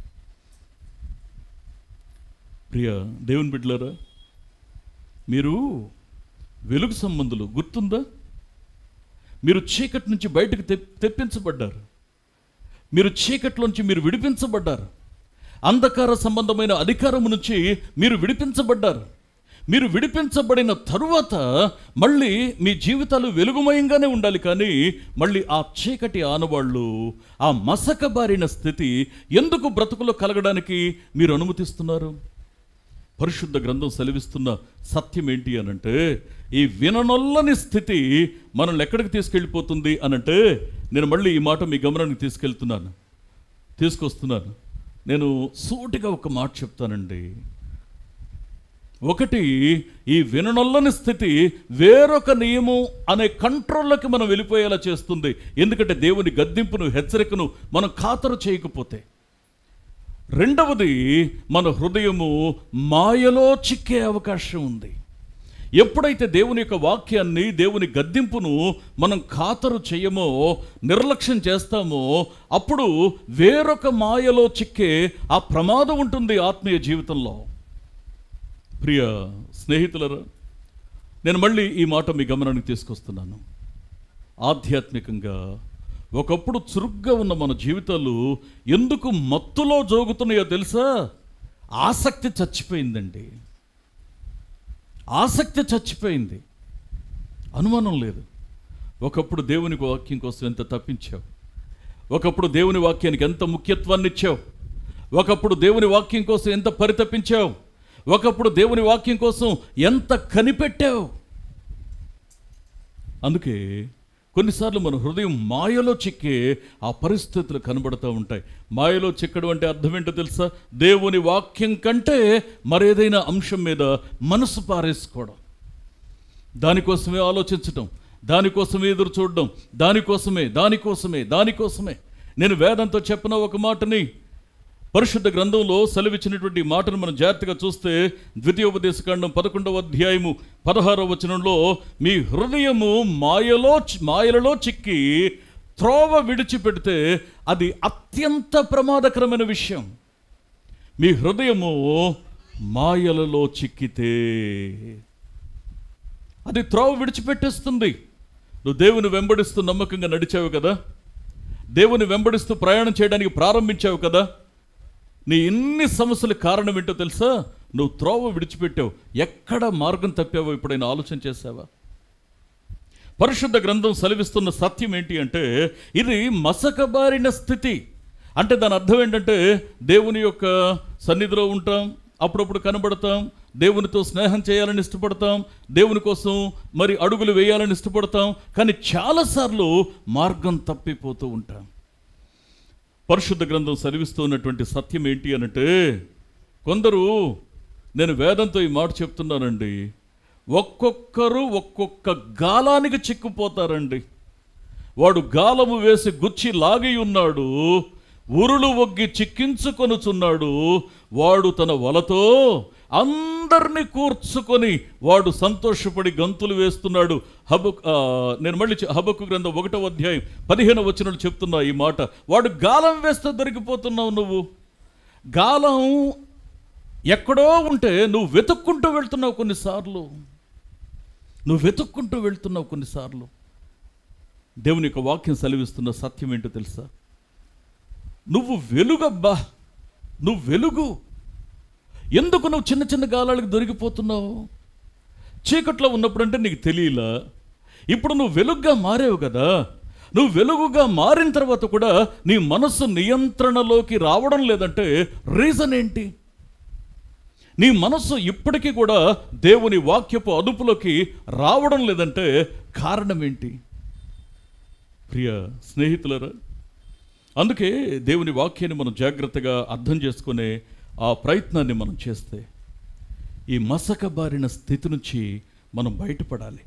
ప్రియ దేవుని బిడ్డలారా మీరు వెలుగు సంబంధులు గుర్తుందా మీరు చీకటి నుంచి బయటకు తెప్ తెప్పించబడ్డారు మీరు చీకట్లోంచి మీరు విడిపించబడ్డారు అంధకార సంబంధమైన అధికారం నుంచి మీరు విడిపించబడ్డారు మీరు విడిపించబడిన తరువాత మళ్ళీ మీ జీవితాలు వెలుగుమయంగానే ఉండాలి కానీ మళ్ళీ ఆ చీకటి ఆనవాళ్ళు ఆ మసకబారిన స్థితి ఎందుకు బ్రతుకులో కలగడానికి మీరు అనుమతిస్తున్నారు పరిశుద్ధ గ్రంథం సెలవిస్తున్న సత్యం ఏంటి అనంటే ఈ విననొల్లని స్థితి మనల్ని ఎక్కడికి తీసుకెళ్ళిపోతుంది అనంటే నేను మళ్ళీ ఈ మాట మీ గమనానికి తీసుకెళ్తున్నాను తీసుకొస్తున్నాను నేను సూటిగా ఒక మాట చెప్తానండి ఒకటి ఈ విననొల్లని స్థితి వేరొక నియమం అనే కంట్రోల్లోకి మనం వెళ్ళిపోయేలా చేస్తుంది ఎందుకంటే దేవుని గద్దింపును హెచ్చరికను మనం ఖాతరు చేయకపోతే రెండవది మన హృదయము మాయలో చిక్కే అవకాశం ఉంది ఎప్పుడైతే దేవుని యొక్క వాక్యాన్ని దేవుని గద్దింపును మనం ఖాతరు చేయమో నిర్లక్ష్యం చేస్తామో అప్పుడు వేరొక మాయలో చిక్కే ఆ ప్రమాదం ఉంటుంది ఆత్మీయ జీవితంలో ప్రియ స్నేహితులరా నేను మళ్ళీ ఈ మాట మీ గమనానికి తీసుకొస్తున్నాను ఆధ్యాత్మికంగా ఒకప్పుడు చురుగ్గా ఉన్న మన జీవితాలు ఎందుకు మత్తులో జోగుతున్నాయో తెలుసా ఆసక్తి చచ్చిపోయిందండి ఆసక్తి చచ్చిపోయింది అనుమానం లేదు ఒకప్పుడు దేవుని వాక్యం కోసం ఎంత తప్పించావు ఒకప్పుడు దేవుని వాక్యానికి ఎంత ముఖ్యత్వాన్ని ఇచ్చావు ఒకప్పుడు దేవుని వాక్యం కోసం ఎంత పరితపించావు ఒకప్పుడు దేవుని వాక్యం కోసం ఎంత కనిపెట్టావు అందుకే కొన్నిసార్లు మన హృదయం మాయలో చిక్కే ఆ పరిస్థితులు కనబడుతూ ఉంటాయి మాయలో చిక్కడం అంటే అర్థం ఏంటో తెలుసా దేవుని వాక్యం కంటే మరేదైనా అంశం మీద మనసు పారేసుకోవడం దానికోసమే ఆలోచించటం దానికోసమే ఎదురు చూడడం దానికోసమే దానికోసమే దానికోసమే నేను వేదంతో చెప్పిన ఒక మాటని పరిశుద్ధ గ్రంథంలో సెలవిచ్చినటువంటి ఈ మాటను మనం జాగ్రత్తగా చూస్తే ద్వితీయోపదేశకాండం పదకొండవ అధ్యాయము పదహారవ వచనంలో మీ హృదయము మాయలో చి- మాయలలో చిక్కి త్రోవ విడిచిపెడితే అది అత్యంత ప్రమాదకరమైన విషయం మీ హృదయము మాయలలో చిక్కితే అది త్రోవ విడిచిపెట్టేస్తుంది నువ్వు దేవుని వెంబడిస్తూ నమ్మకంగా నడిచావు కదా దేవుని వెంబడిస్తూ ప్రయాణం చేయడానికి ప్రారంభించావు కదా నీ ఎన్ని సమస్యల కారణం ఏంటో తెలుసా నువ్వు త్రోవ విడిచిపెట్టావు ఎక్కడ మార్గం తప్పావో ఎప్పుడైనా ఆలోచన చేసావా పరిశుద్ధ గ్రంథం సెలవిస్తున్న సత్యం ఏంటి అంటే ఇది మసకబారిన స్థితి అంటే దాని అర్థం ఏంటంటే దేవుని యొక్క సన్నిధిలో ఉంటాం అప్పుడప్పుడు కనబడతాం దేవునితో స్నేహం చేయాలని ఇష్టపడతాం దేవుని కోసం మరి అడుగులు వేయాలని ఇష్టపడతాం కానీ చాలాసార్లు మార్గం తప్పిపోతూ ఉంటాం పరిశుద్ధ గ్రంథం సెలవిస్తూ ఉన్నటువంటి సత్యం ఏంటి అనంటే కొందరు నేను వేదంతో ఈ మాట చెప్తున్నానండి ఒక్కొక్కరు ఒక్కొక్క గాలానికి చిక్కుపోతారండి వాడు గాలము వేసి గుచ్చి లాగి ఉన్నాడు ఉరులు ఒగ్గి చిక్కించుకొనుచున్నాడు వాడు తన వలతో అందరినీ కూర్చుకొని వాడు సంతోషపడి గంతులు వేస్తున్నాడు హబు ఆ, నేను మళ్ళీ చె- హబక్కు గ్రంథం ఒకటో అధ్యాయం పదిహేను వచనాలు చెప్తున్నా ఈ మాట వాడు గాలం వేస్తే దొరికిపోతున్నావు నువ్వు గాలం ఎక్కడో ఉంటే నువ్వు వెతుక్కుంటూ వెళ్తున్నావు కొన్నిసార్లు నువ్వు వెతుక్కుంటూ వెళ్తున్నావు కొన్నిసార్లు దేవుని యొక్క వాక్యం సెలవిస్తున్న సత్యం ఏంటో తెలుసా నువ్వు వెలుగబ్బా నువ్వు వెలుగు ఎందుకు నువ్వు చిన్న చిన్న గాలాలకు దొరికిపోతున్నావు చీకట్లో ఉన్నప్పుడంటే నీకు తెలియలా ఇప్పుడు నువ్వు వెలుగ్గా మారావు కదా నువ్వు వెలుగుగా మారిన తర్వాత కూడా నీ మనస్సు నియంత్రణలోకి రావడం లేదంటే రీజన్ ఏంటి నీ మనస్సు ఇప్పటికీ కూడా దేవుని వాక్యపు అదుపులోకి రావడం లేదంటే కారణం ఏంటి ప్రియ స్నేహితులరా అందుకే దేవుని వాక్యాన్ని మనం జాగ్రత్తగా అర్థం చేసుకునే ఆ ప్రయత్నాన్ని మనం చేస్తే ఈ మసకబారిన స్థితి నుంచి మనం బయటపడాలి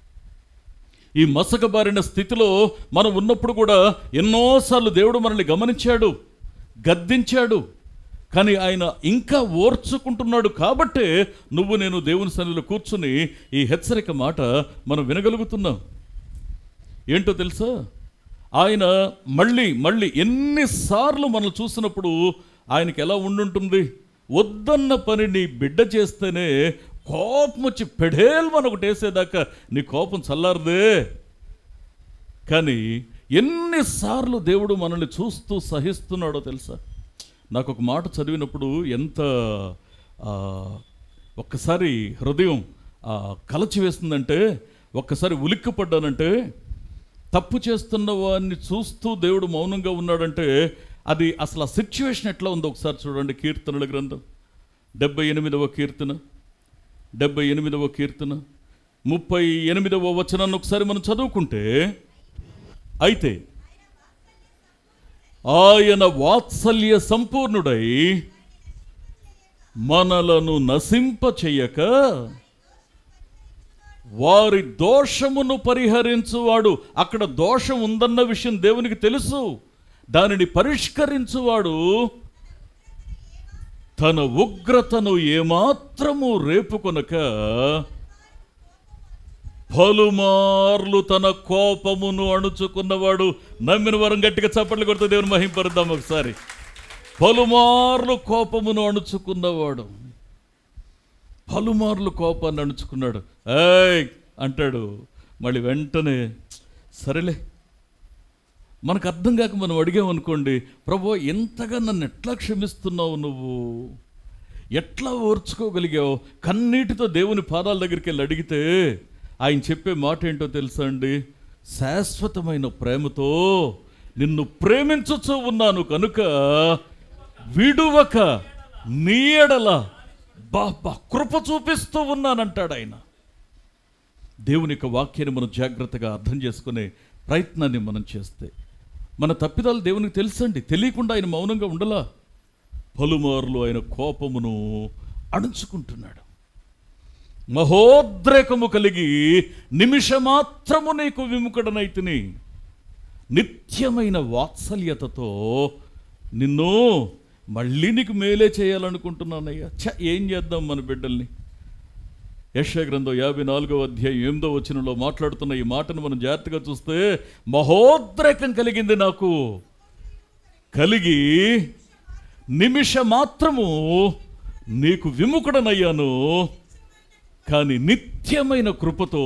ఈ మసకబారిన స్థితిలో మనం ఉన్నప్పుడు కూడా ఎన్నోసార్లు దేవుడు మనల్ని గమనించాడు గద్దించాడు కానీ ఆయన ఇంకా ఓర్చుకుంటున్నాడు కాబట్టే నువ్వు నేను దేవుని సన్నిధిలో కూర్చుని ఈ హెచ్చరిక మాట మనం వినగలుగుతున్నాం ఏంటో తెలుసా ఆయన మళ్ళీ మళ్ళీ ఎన్నిసార్లు మనం చూసినప్పుడు ఆయనకి ఎలా ఉండుంటుంది వద్దన్న పని నీ బిడ్డ చేస్తేనే కోపం వచ్చి పెడేలు మన ఒకటి వేసేదాకా నీ కోపం చల్లారదే కానీ ఎన్నిసార్లు దేవుడు మనల్ని చూస్తూ సహిస్తున్నాడో తెలుసా నాకు ఒక మాట చదివినప్పుడు ఎంత ఆ, ఒక్కసారి హృదయం ఆ, కలచి వేస్తుందంటే ఒక్కసారి ఉలిక్కిపడ్డానంటే తప్పు చేస్తున్న వాడిని చూస్తూ దేవుడు మౌనంగా ఉన్నాడంటే అది అసలు ఆ సిచ్యువేషన్ ఎట్లా ఉందో ఒకసారి చూడండి కీర్తనల గ్రంథం డెబ్బై ఎనిమిదవ కీర్తన డెబ్బై ఎనిమిదవ కీర్తన ముప్పై ఎనిమిదవ వచనాన్ని ఒకసారి మనం చదువుకుంటే అయితే ఆయన వాత్సల్య సంపూర్ణుడై మనలను నశింప చెయ్యక వారి దోషమును పరిహరించువాడు అక్కడ దోషం ఉందన్న విషయం దేవునికి తెలుసు దానిని పరిష్కరించువాడు తన ఉగ్రతను ఏమాత్రము రేపుకొనక పలుమార్లు తన కోపమును అణుచుకున్నవాడు నమ్మిన వరం గట్టిగా చప్పట్లు కొడుతూ దేవుని మహింపరుద్దాం ఒకసారి పలుమార్లు కోపమును అణుచుకున్నవాడు పలుమార్లు కోపాన్ని అణుచుకున్నాడు ఏయ్ అంటాడు మళ్ళీ వెంటనే సరేలే మనకు అర్థం కాక మనం అడిగామనుకోండి ప్రభు ఎంతగా నన్ను ఎట్లా క్షమిస్తున్నావు నువ్వు ఎట్లా ఓర్చుకోగలిగావు కన్నీటితో దేవుని పాదాల దగ్గరికి వెళ్ళి అడిగితే ఆయన చెప్పే మాట ఏంటో తెలుసా అండి శాశ్వతమైన ప్రేమతో నిన్ను ప్రేమించుచూ ఉన్నాను కనుక విడువక నీ ఎడల బాబా కృప చూపిస్తూ ఉన్నానంటాడు ఆయన దేవుని యొక్క వాక్యాన్ని మనం జాగ్రత్తగా అర్థం చేసుకునే ప్రయత్నాన్ని మనం చేస్తే మన తప్పిదాలు దేవునికి తెలుసండి తెలియకుండా ఆయన మౌనంగా ఉండలా పలుమార్లు ఆయన కోపమును అణుచుకుంటున్నాడు మహోద్రేకము కలిగి నిమిషమాత్రము నీకు విముఖడనైతిని నిత్యమైన వాత్సల్యతతో నిన్ను మళ్ళీ నీకు మేలే చేయాలనుకుంటున్నానయ్యా ఛ ఏం చేద్దాం మన బిడ్డల్ని యశ గ్రంథం యాభై నాలుగో అధ్యాయం ఎనిమిదో వచనంలో మాట్లాడుతున్న ఈ మాటను మనం జాగ్రత్తగా చూస్తే మహోద్రేకం కలిగింది నాకు కలిగి నిమిష మాత్రము నీకు విముఖుడనయ్యాను కానీ నిత్యమైన కృపతో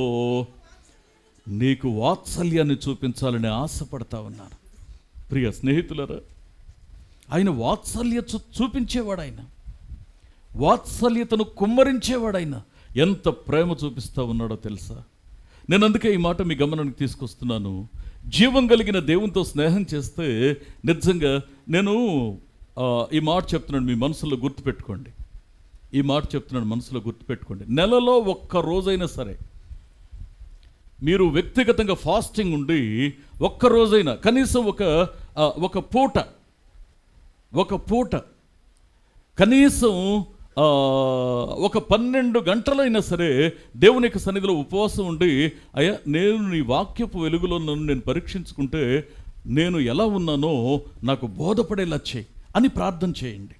నీకు వాత్సల్యాన్ని చూపించాలని ఆశపడతా ఉన్నాను ప్రియ స్నేహితులరా ఆయన వాత్సల్య చూ- చూపించేవాడు ఆయన వాత్సల్యతను కుమ్మరించేవాడు ఆయన ఎంత ప్రేమ చూపిస్తా ఉన్నాడో తెలుసా నేను అందుకే ఈ మాట మీ గమనానికి తీసుకొస్తున్నాను జీవం కలిగిన దేవునితో స్నేహం చేస్తే నిజంగా నేను ఆ, ఈ మాట చెప్తున్నాను మీ మనసులో గుర్తుపెట్టుకోండి ఈ మాట చెప్తున్నాను మనసులో గుర్తుపెట్టుకోండి నెలలో ఒక్క రోజైనా సరే మీరు వ్యక్తిగతంగా ఫాస్టింగ్ ఉండి ఒక్క రోజైనా కనీసం ఒక ఆ, ఒక పూట ఒక పూట కనీసం ఆ, ఒక పన్నెండు గంటలైనా సరే దేవుని యొక్క సన్నిధిలో ఉపవాసం ఉండి అయ్యా నేను నీ వాక్యపు వెలుగులో నన్ను నేను పరీక్షించుకుంటే నేను ఎలా ఉన్నానో నాకు బోధపడేలా చేయి అని ప్రార్థన చేయండి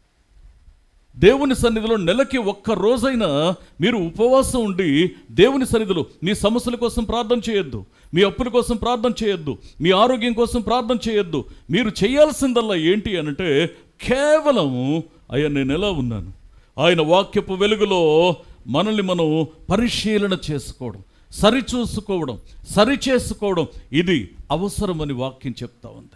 దేవుని సన్నిధిలో నెలకి ఒక్క రోజైనా మీరు ఉపవాసం ఉండి దేవుని సన్నిధిలో మీ సమస్యల కోసం ప్రార్థన చేయొద్దు మీ అప్పుల కోసం ప్రార్థన చేయొద్దు మీ ఆరోగ్యం కోసం ప్రార్థన చేయొద్దు మీరు చేయాల్సిందల్లా ఏంటి అనంటే కేవలం అయ్యా నేను ఎలా ఉన్నాను ఆయన వాక్యపు వెలుగులో మనల్ని మనం పరిశీలన చేసుకోవడం సరిచూసుకోవడం సరిచేసుకోవడం ఇది అవసరమని వాక్యం చెప్తా ఉంది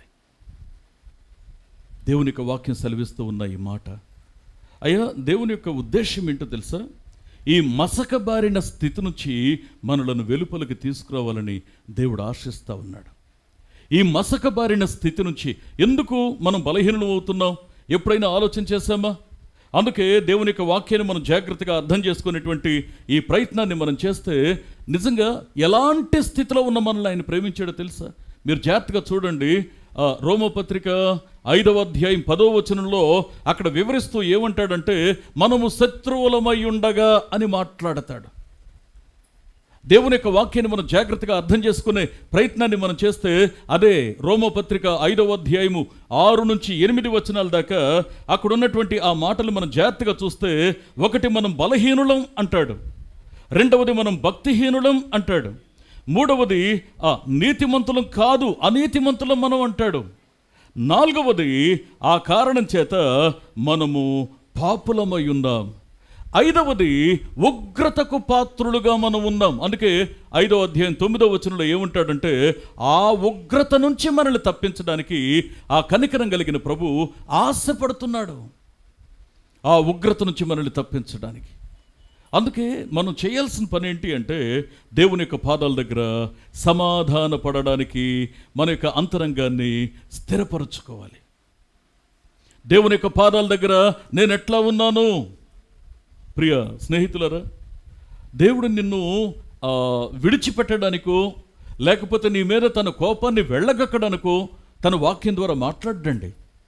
దేవుని యొక్క వాక్యం సెలవిస్తూ ఉన్న ఈ మాట అయ్యా దేవుని యొక్క ఉద్దేశం ఏంటో తెలుసా ఈ మసకబారిన స్థితి నుంచి మనలను వెలుపలికి తీసుకురావాలని దేవుడు ఆశిస్తూ ఉన్నాడు ఈ మసకబారిన స్థితి నుంచి ఎందుకు మనం బలహీనం అవుతున్నాం ఎప్పుడైనా ఆలోచన చేశామా అందుకే దేవుని యొక్క వాక్యాన్ని మనం జాగ్రత్తగా అర్థం చేసుకునేటువంటి ఈ ప్రయత్నాన్ని మనం చేస్తే నిజంగా ఎలాంటి స్థితిలో ఉన్న మనల్ని ఆయన ప్రేమించాడో తెలుసా మీరు జాగ్రత్తగా చూడండి ఆ, రోమపత్రిక ఐదవ అధ్యాయం పదో వచనంలో అక్కడ వివరిస్తూ ఏమంటాడంటే మనము శత్రువులమై ఉండగా అని మాట్లాడతాడు దేవుని యొక్క వాక్యాన్ని మనం జాగ్రత్తగా అర్థం చేసుకునే ప్రయత్నాన్ని మనం చేస్తే అదే రోమపత్రిక ఐదవ అధ్యాయము ఆరు నుంచి ఎనిమిది వచనాల దాకా అక్కడ ఉన్నటువంటి ఆ మాటలు మనం జాగ్రత్తగా చూస్తే ఒకటి మనం బలహీనులం అంటాడు రెండవది మనం భక్తిహీనులం అంటాడు మూడవది ఆ నీతిమంతులం కాదు అనీతిమంతులం మనం అంటాడు నాలుగవది ఆ కారణం చేత మనము పాపులమై ఉన్నాం ఐదవది ఉగ్రతకు పాత్రులుగా మనం ఉన్నాం అందుకే ఐదవ అధ్యాయం తొమ్మిదవ వచనంలో ఏముంటాడంటే ఆ ఉగ్రత నుంచి మనల్ని తప్పించడానికి ఆ కనికరం కలిగిన ప్రభు ఆశపడుతున్నాడు ఆ ఉగ్రత నుంచి మనల్ని తప్పించడానికి అందుకే మనం చేయాల్సిన పని ఏంటి అంటే దేవుని యొక్క పాదాల దగ్గర సమాధాన పడడానికి మన యొక్క అంతరంగాన్ని స్థిరపరచుకోవాలి దేవుని యొక్క పాదాల దగ్గర నేను ఎట్లా ఉన్నాను ప్రియ స్నేహితులరా దేవుడు నిన్ను ఆ, విడిచిపెట్టడానికో లేకపోతే నీ మీద తన కోపాన్ని వెళ్ళగక్కడానికో తన వాక్యం ద్వారా మాట్లాడండి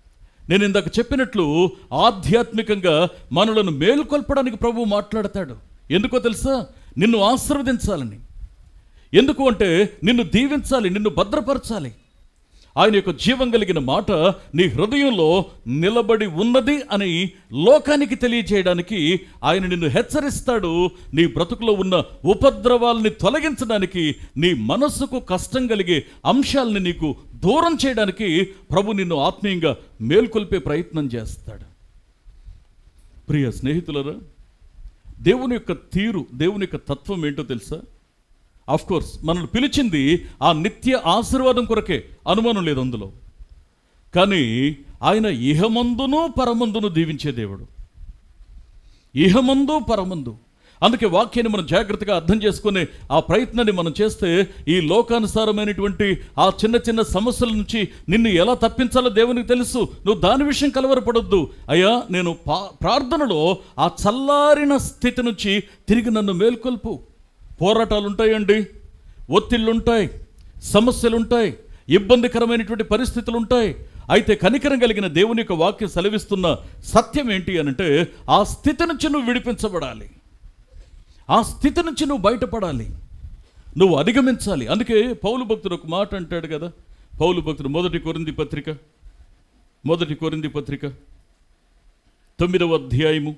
నేను ఇందాక చెప్పినట్లు ఆధ్యాత్మికంగా మనలను మేలుకొల్పడానికి ప్రభు మాట్లాడతాడు ఎందుకో తెలుసా నిన్ను ఆశీర్వదించాలని ఎందుకు అంటే నిన్ను దీవించాలి నిన్ను భద్రపరచాలి ఆయన యొక్క జీవం కలిగిన మాట నీ హృదయంలో నిలబడి ఉన్నది అని లోకానికి తెలియజేయడానికి ఆయన నిన్ను హెచ్చరిస్తాడు నీ బ్రతుకులో ఉన్న ఉపద్రవాల్ని తొలగించడానికి నీ మనస్సుకు కష్టం కలిగే అంశాలని నీకు దూరం చేయడానికి ప్రభు నిన్ను ఆత్మీయంగా మేల్కొల్పే ప్రయత్నం చేస్తాడు ప్రియ స్నేహితులరా దేవుని యొక్క తీరు దేవుని యొక్క తత్వం ఏంటో తెలుసా ఆఫ్ కోర్స్ మనల్ని పిలిచింది ఆ నిత్య ఆశీర్వాదం కొరకే అనుమానం లేదు అందులో కానీ ఆయన ఇహమందును పరమందును దీవించే దేవుడు ఇహమందు పరమందు అందుకే వాక్యాన్ని మనం జాగ్రత్తగా అర్థం చేసుకునే ఆ ప్రయత్నాన్ని మనం చేస్తే ఈ లోకానుసారమైనటువంటి ఆ చిన్న చిన్న సమస్యల నుంచి నిన్ను ఎలా తప్పించాలో దేవునికి తెలుసు నువ్వు దాని విషయం కలవరపడొద్దు అయ్యా నేను పా ప్రార్థనలో ఆ చల్లారిన స్థితి నుంచి తిరిగి నన్ను మేల్కొల్పు పోరాటాలు ఉంటాయండి ఒత్తిళ్ళు ఉంటాయి సమస్యలు ఉంటాయి ఇబ్బందికరమైనటువంటి పరిస్థితులు ఉంటాయి అయితే కనికరం కలిగిన దేవుని యొక్క వాక్యం సెలవిస్తున్న సత్యం ఏంటి అనంటే ఆ స్థితి నుంచి నువ్వు విడిపించబడాలి ఆ స్థితి నుంచి నువ్వు బయటపడాలి నువ్వు అధిగమించాలి అందుకే పౌలు భక్తుడు ఒక మాట అంటాడు కదా పౌలు భక్తుడు మొదటి కొరింది పత్రిక మొదటి కొరింది పత్రిక తొమ్మిదవ అధ్యాయము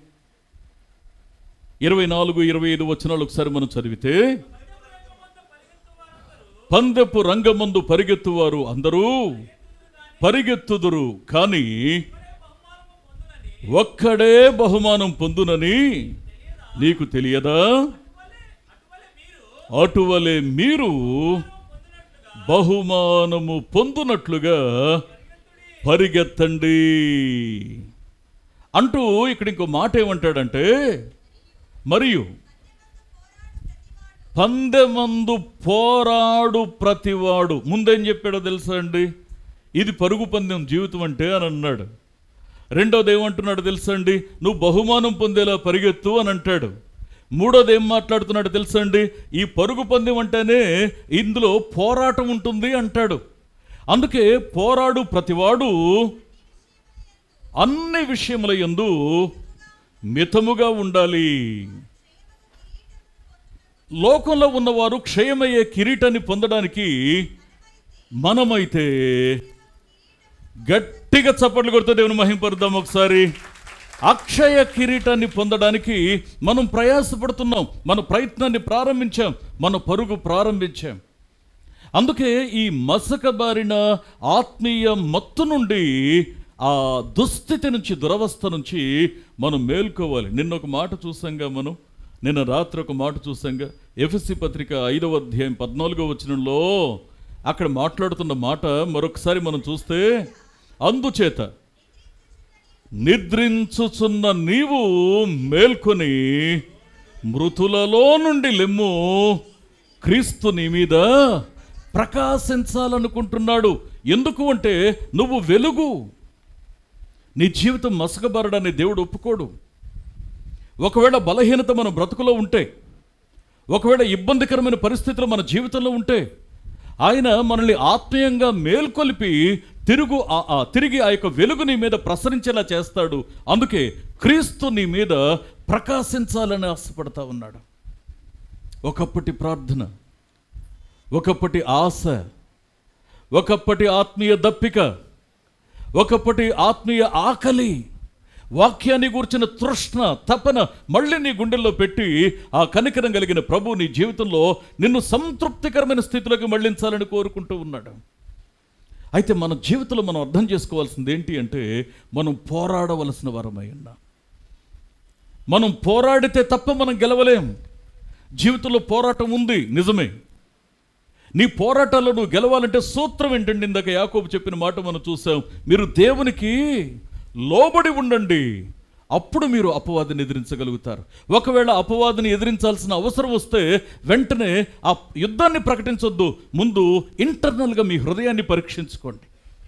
ఇరవై నాలుగు ఇరవై ఐదు వచనాలు ఒకసారి మనం చదివితే పందెపు రంగమందు పరిగెత్తువారు అందరూ పరిగెత్తుదురు కానీ ఒక్కడే బహుమానం పొందునని నీకు తెలియదా అటువలే మీరు బహుమానము పొందునట్లుగా పరిగెత్తండి అంటూ ఇక్కడ ఇంకో మాట ఏమంటాడంటే మరియు పందెమందు పోరాడు ప్రతివాడు ముందేం చెప్పాడో తెలుసా అండి ఇది పరుగు పందెం జీవితం అంటే అని అన్నాడు రెండోది ఏమంటున్నాడు తెలుసా అండి నువ్వు బహుమానం పొందేలా పరిగెత్తు అని అంటాడు మూడోది ఏం మాట్లాడుతున్నాడు తెలుసా అండి ఈ పరుగు పందెం అంటేనే ఇందులో పోరాటం ఉంటుంది అంటాడు అందుకే పోరాడు ప్రతివాడు అన్ని విషయముల యందు మితముగా ఉండాలి లోకంలో ఉన్నవారు క్షయమయ్యే కిరీటాన్ని పొందడానికి మనమైతే గట్టిగా చప్పట్లు కొడితే దేవుని మహింపరుద్దాం ఒకసారి అక్షయ కిరీటాన్ని పొందడానికి మనం ప్రయాసపడుతున్నాం మన ప్రయత్నాన్ని ప్రారంభించాం మన పరుగు ప్రారంభించాం అందుకే ఈ మసకబారిన ఆత్మీయ మత్తు నుండి ఆ దుస్థితి నుంచి దురవస్థ నుంచి మనం మేల్కోవాలి నిన్న ఒక మాట చూసాంగా మనం నిన్న రాత్రి ఒక మాట చూసాంగా ఎఫ్ఎస్సి పత్రిక ఐదవ అధ్యాయం పద్నాలుగో వచనంలో అక్కడ మాట్లాడుతున్న మాట మరొకసారి మనం చూస్తే అందుచేత నిద్రించుచున్న నీవు మేల్కొని మృతులలో నుండి లెమ్ము క్రీస్తు నీ మీద ప్రకాశించాలనుకుంటున్నాడు ఎందుకు అంటే నువ్వు వెలుగు నీ జీవితం మసకబారడాన్ని దేవుడు ఒప్పుకోడు ఒకవేళ బలహీనత మన బ్రతుకులో ఉంటే ఒకవేళ ఇబ్బందికరమైన పరిస్థితులు మన జీవితంలో ఉంటే ఆయన మనల్ని ఆత్మీయంగా మేల్కొలిపి తిరుగు ఆ- ఆ తిరిగి ఆ యొక్క వెలుగు నీ మీద ప్రసరించేలా చేస్తాడు అందుకే క్రీస్తు నీ మీద ప్రకాశించాలని ఆశపడతా ఉన్నాడు ఒకప్పటి ప్రార్థన ఒకప్పటి ఆశ ఒకప్పటి ఆత్మీయ దప్పిక ఒకప్పటి ఆత్మీయ ఆకలి వాక్యాన్ని గూర్చిన తృష్ణ తపన మళ్ళీ నీ గుండెల్లో పెట్టి ఆ కనికరం కలిగిన ప్రభు నీ జీవితంలో నిన్ను సంతృప్తికరమైన స్థితిలోకి మళ్ళించాలని కోరుకుంటూ ఉన్నాడు అయితే మన జీవితంలో మనం అర్థం చేసుకోవాల్సింది ఏంటి అంటే మనం పోరాడవలసిన వరమై ఉన్నాం మనం పోరాడితే తప్ప మనం గెలవలేం జీవితంలో పోరాటం ఉంది నిజమే నీ పోరాటాల్లో నువ్వు గెలవాలంటే సూత్రం ఏంటండి ఇందాక యాకోబు చెప్పిన మాట మనం చూసాం మీరు దేవునికి లోబడి ఉండండి అప్పుడు మీరు అపవాదిని ఎదిరించగలుగుతారు ఒకవేళ అపవాదిని ఎదిరించాల్సిన అవసరం వస్తే వెంటనే ఆ యుద్ధాన్ని ప్రకటించొద్దు ముందు ఇంటర్నల్గా మీ హృదయాన్ని పరీక్షించుకోండి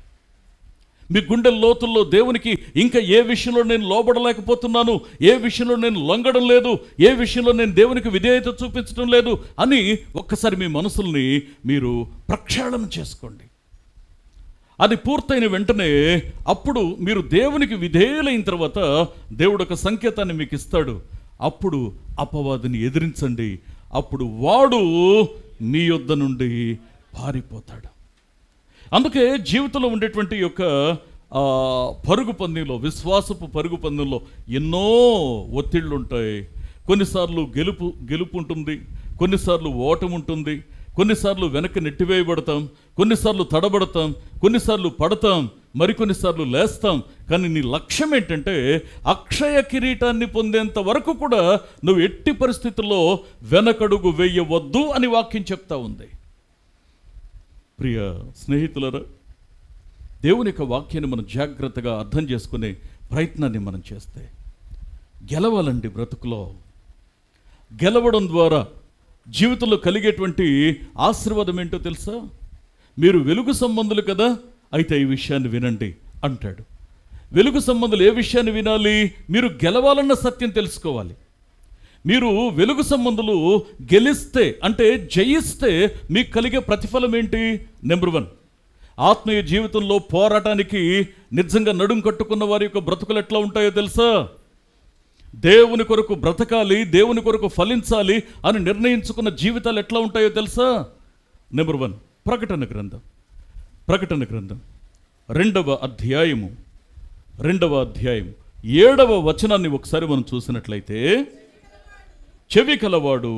మీ గుండె లోతుల్లో దేవునికి ఇంకా ఏ విషయంలో నేను లోబడలేకపోతున్నాను ఏ విషయంలో నేను లొంగడం లేదు ఏ విషయంలో నేను దేవునికి విధేయత చూపించడం లేదు అని ఒక్కసారి మీ మనసుల్ని మీరు ప్రక్షాళన చేసుకోండి అది పూర్తయిన వెంటనే అప్పుడు మీరు దేవునికి విధేయులైన తర్వాత దేవుడు ఒక సంకేతాన్ని మీకు ఇస్తాడు అప్పుడు అపవాదిని ఎదిరించండి అప్పుడు వాడు మీ యొద్ద నుండి పారిపోతాడు అందుకే జీవితంలో ఉండేటువంటి ఈ యొక్క ఆ, పరుగు పందెంలో విశ్వాసపు పరుగు పందెంలో ఎన్నో ఒత్తిళ్ళు ఉంటాయి కొన్నిసార్లు గెలుపు గెలుపు ఉంటుంది కొన్నిసార్లు ఓటమి ఉంటుంది కొన్నిసార్లు వెనక్కి నెట్టివేయబడతాం కొన్నిసార్లు తడబడతాం కొన్నిసార్లు పడతాం మరికొన్నిసార్లు లేస్తాం కానీ నీ లక్ష్యం ఏంటంటే అక్షయ కిరీటాన్ని పొందేంత వరకు కూడా నువ్వు ఎట్టి పరిస్థితుల్లో వెనకడుగు వేయవద్దు అని వాక్యం చెప్తా ఉంది ప్రియ స్నేహితులరా దేవుని యొక్క వాక్యాన్ని మనం జాగ్రత్తగా అర్థం చేసుకునే ప్రయత్నాన్ని మనం చేస్తే గెలవాలండి బ్రతుకులో గెలవడం ద్వారా జీవితంలో కలిగేటువంటి ఆశీర్వాదం ఏంటో తెలుసా మీరు వెలుగు సంబంధులు కదా అయితే ఈ విషయాన్ని వినండి అంటాడు వెలుగు సంబంధులు ఏ విషయాన్ని వినాలి మీరు గెలవాలన్న సత్యం తెలుసుకోవాలి మీరు వెలుగు సంబంధులు గెలిస్తే అంటే జయిస్తే మీకు కలిగే ప్రతిఫలం ఏంటి నెంబర్ వన్ ఆత్మీయ జీవితంలో పోరాటానికి నిజంగా నడుం కట్టుకున్న వారి యొక్క బ్రతుకులు ఎట్లా ఉంటాయో తెలుసా దేవుని కొరకు బ్రతకాలి దేవుని కొరకు ఫలించాలి అని నిర్ణయించుకున్న జీవితాలు ఎట్లా ఉంటాయో తెలుసా నెంబర్ వన్ ప్రకటన గ్రంథం ప్రకటన గ్రంథం రెండవ అధ్యాయము రెండవ అధ్యాయం ఏడవ వచనాన్ని ఒకసారి మనం చూసినట్లయితే చెవి కలవాడు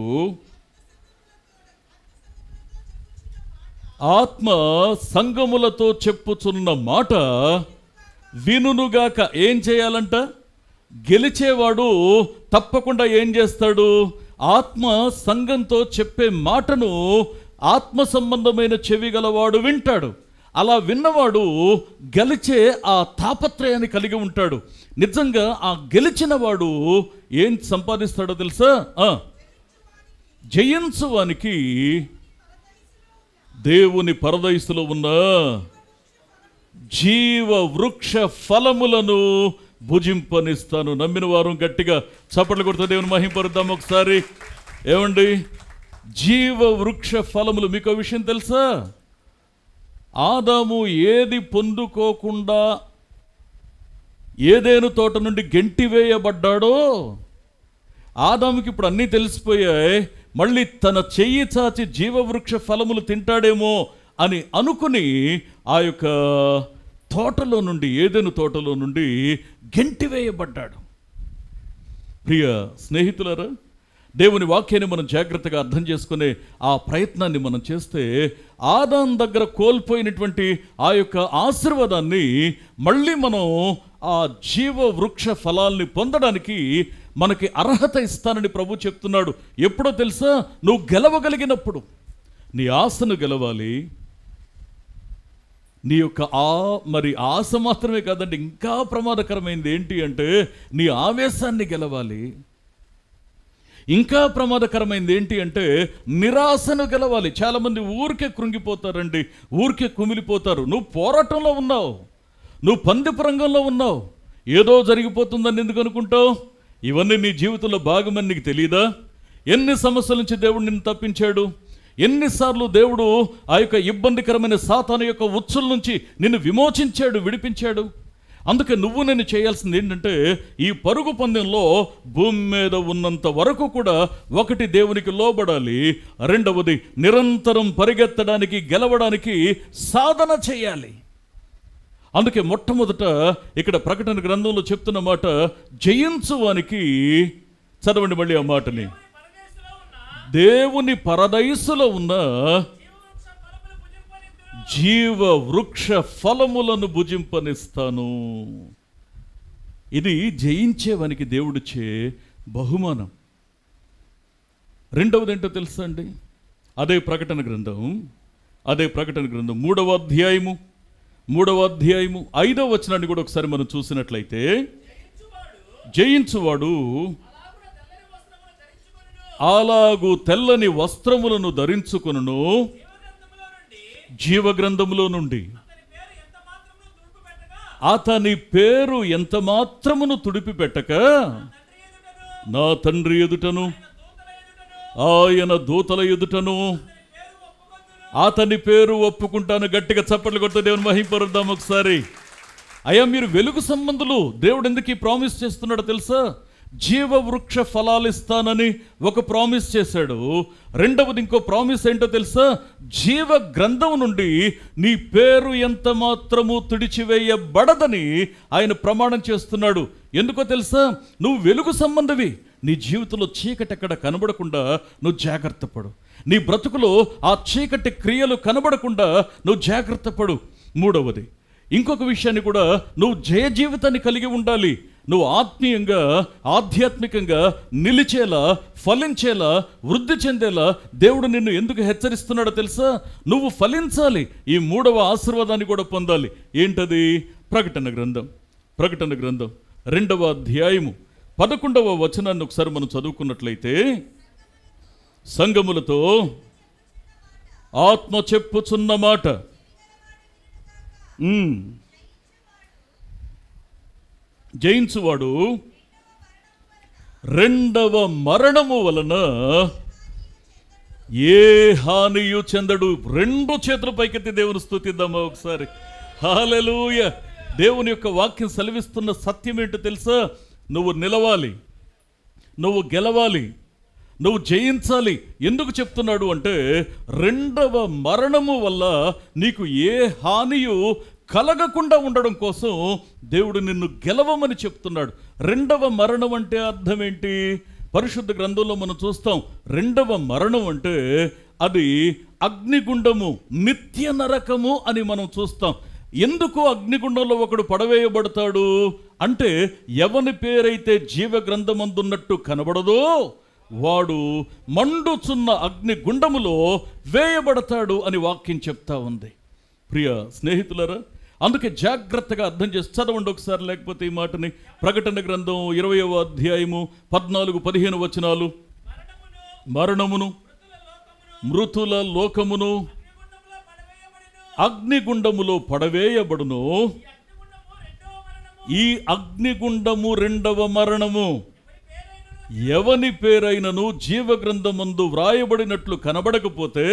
ఆత్మ సంగములతో చెప్పుచున్న మాట వినునుగాక ఏం చేయాలంట గెలిచేవాడు తప్పకుండా ఏం చేస్తాడు ఆత్మ సంఘంతో చెప్పే మాటను ఆత్మ సంబంధమైన చెవి గలవాడు వింటాడు అలా విన్నవాడు గెలిచే ఆ తాపత్రయాన్ని కలిగి ఉంటాడు నిజంగా ఆ గెలిచిన వాడు ఏం సంపాదిస్తాడో తెలుసా ఆ, జయించువానికి దేవుని పరదయసులో ఉన్న జీవ వృక్ష ఫలములను భుజింపనిస్తాను నమ్మిన వారు గట్టిగా చప్పట్లు కొడుతూ దేవుని మహింపరుద్దాం ఒకసారి ఏమండి జీవ వృక్ష ఫలములు మీకు ఒక విషయం తెలుసా ఆదాము ఏది పొందుకోకుండా ఏదేను తోట నుండి గెంటివేయబడ్డాడో ఆదాముకి ఇప్పుడు అన్నీ తెలిసిపోయాయి మళ్ళీ తన చెయ్యి చాచి జీవవృక్ష ఫలములు తింటాడేమో అని అనుకుని ఆ యొక్క తోటలో నుండి ఏదైనా తోటలో నుండి గెంటివేయబడ్డాడు ప్రియ స్నేహితులారా దేవుని వాక్యాన్ని మనం జాగ్రత్తగా అర్థం చేసుకునే ఆ ప్రయత్నాన్ని మనం చేస్తే ఆదాం దగ్గర కోల్పోయినటువంటి ఆ యొక్క ఆశీర్వాదాన్ని మళ్ళీ మనం ఆ జీవ వృక్ష ఫలాల్ని పొందడానికి మనకి అర్హత ఇస్తానని ప్రభు చెప్తున్నాడు ఎప్పుడో తెలుసా నువ్వు గెలవగలిగినప్పుడు నీ ఆశను గెలవాలి నీ యొక్క ఆ మరి ఆశ మాత్రమే కాదండి ఇంకా ప్రమాదకరమైనది ఏంటి అంటే నీ ఆవేశాన్ని గెలవాలి ఇంకా ప్రమాదకరమైనది ఏంటి అంటే నిరాశను గెలవాలి చాలామంది ఊరికే కృంగిపోతారండి ఊరికే కుమిలిపోతారు నువ్వు పోరాటంలో ఉన్నావు నువ్వు పందెపు రంగంలో ఉన్నావు ఏదో జరిగిపోతుందని ఎందుకు అనుకుంటావు ఇవన్నీ నీ జీవితంలో భాగమని నీకు తెలియదా ఎన్ని సమస్యల నుంచి దేవుడు నిన్ను తప్పించాడు ఎన్నిసార్లు దేవుడు ఆ యొక్క ఇబ్బందికరమైన సాతాను యొక్క ఉచ్చుల నుంచి నిన్ను విమోచించాడు విడిపించాడు అందుకే నువ్వు నేను చేయాల్సింది ఏంటంటే ఈ పరుగు పందెంలో భూమి మీద ఉన్నంత వరకు కూడా ఒకటి దేవునికి లోబడాలి రెండవది నిరంతరం పరిగెత్తడానికి గెలవడానికి సాధన చేయాలి అందుకే మొట్టమొదట ఇక్కడ ప్రకటన గ్రంథంలో చెప్తున్న మాట జయించువానికి చదవండి మళ్ళీ ఆ మాటని దేవుని పరదయసులో ఉన్న జీవ వృక్ష ఫలములను భుజింపనిస్తాను ఇది జయించేవానికి దేవుడిచ్చే బహుమానం రెండవది ఏంటో తెలుసా అండి అదే ప్రకటన గ్రంథం అదే ప్రకటన గ్రంథం మూడవ అధ్యాయము మూడవ అధ్యాయము ఐదవ వచనాన్ని కూడా ఒకసారి మనం చూసినట్లయితే జయించువాడు అలాగు తెల్లని వస్త్రములను ధరించుకొనును జీవగ్రంథములో నుండి అతని పేరు ఎంత మాత్రమును తుడిపి పెట్టక నా తండ్రి ఎదుటను ఆయన దూతల ఎదుటను అతని పేరు ఒప్పుకుంటాను గట్టిగా చప్పట్లు కొడుతూ దేవుని మహింపరుద్దాం ఒకసారి అయ్యా మీరు వెలుగు సంబంధులు దేవుడు ఎందుకు ఈ ప్రామిస్ చేస్తున్నాడో తెలుసా జీవ వృక్ష ఫలాలు ఇస్తానని ఒక ప్రామిస్ చేశాడు రెండవది ఇంకో ప్రామిస్ ఏంటో తెలుసా జీవ గ్రంథం నుండి నీ పేరు ఎంత మాత్రము తుడిచివేయబడదని ఆయన ప్రమాణం చేస్తున్నాడు ఎందుకో తెలుసా నువ్వు వెలుగు సంబంధవి నీ జీవితంలో చీకటి ఎక్కడ కనబడకుండా నువ్వు జాగ్రత్త పడు నీ బ్రతుకులో ఆ చీకటి క్రియలు కనబడకుండా నువ్వు జాగ్రత్త పడు మూడవది ఇంకొక విషయాన్ని కూడా నువ్వు జయ జీవితాన్ని కలిగి ఉండాలి నువ్వు ఆత్మీయంగా ఆధ్యాత్మికంగా నిలిచేలా ఫలించేలా వృద్ధి చెందేలా దేవుడు నిన్ను ఎందుకు హెచ్చరిస్తున్నాడో తెలుసా నువ్వు ఫలించాలి ఈ మూడవ ఆశీర్వాదాన్ని కూడా పొందాలి ఏంటది ప్రకటన గ్రంథం ప్రకటన గ్రంథం రెండవ అధ్యాయము పదకొండవ వచనాన్ని ఒకసారి మనం చదువుకున్నట్లయితే సంగములతో ఆత్మ చెప్పుచున్న మాట ఉమ్. జయించువాడు రెండవ మరణము వలన ఏ హానియు చెందడు రెండు చేతుల పైకెత్తి దేవుని స్తుతిద్దామా ఒకసారి హాలెలూయ దేవుని యొక్క వాక్యం సెలవిస్తున్న సత్యం ఏంటో తెలుసా నువ్వు నిలవాలి నువ్వు గెలవాలి నువ్వు జయించాలి ఎందుకు చెప్తున్నాడు అంటే రెండవ మరణము వల్ల నీకు ఏ హానియు కలగకుండా ఉండడం కోసం దేవుడు నిన్ను గెలవమని చెప్తున్నాడు రెండవ మరణం అంటే అర్థం ఏంటి పరిశుద్ధ గ్రంథంలో మనం చూస్తాం రెండవ మరణం అంటే అది అగ్నిగుండము నిత్య నరకము అని మనం చూస్తాం ఎందుకు అగ్నిగుండంలో ఒకడు పడవేయబడతాడు అంటే ఎవని పేరైతే జీవ గ్రంథమందున్నట్టు కనబడదో వాడు మండుచున్న అగ్నిగుండములో వేయబడతాడు అని వాక్యం చెప్తా ఉంది ప్రియ స్నేహితులరా అందుకే జాగ్రత్తగా అర్థం చేసి చదవండి ఒకసారి లేకపోతే ఈ మాటని ప్రకటన గ్రంథం ఇరవయవ అధ్యాయము పద్నాలుగు పదిహేను వచనాలు మరణమును మృతుల లోకమును అగ్నిగుండములో పడవేయబడును ఈ అగ్నిగుండము రెండవ మరణము ఎవని పేరైనను జీవగ్రంథమందు వ్రాయబడినట్లు కనబడకపోతే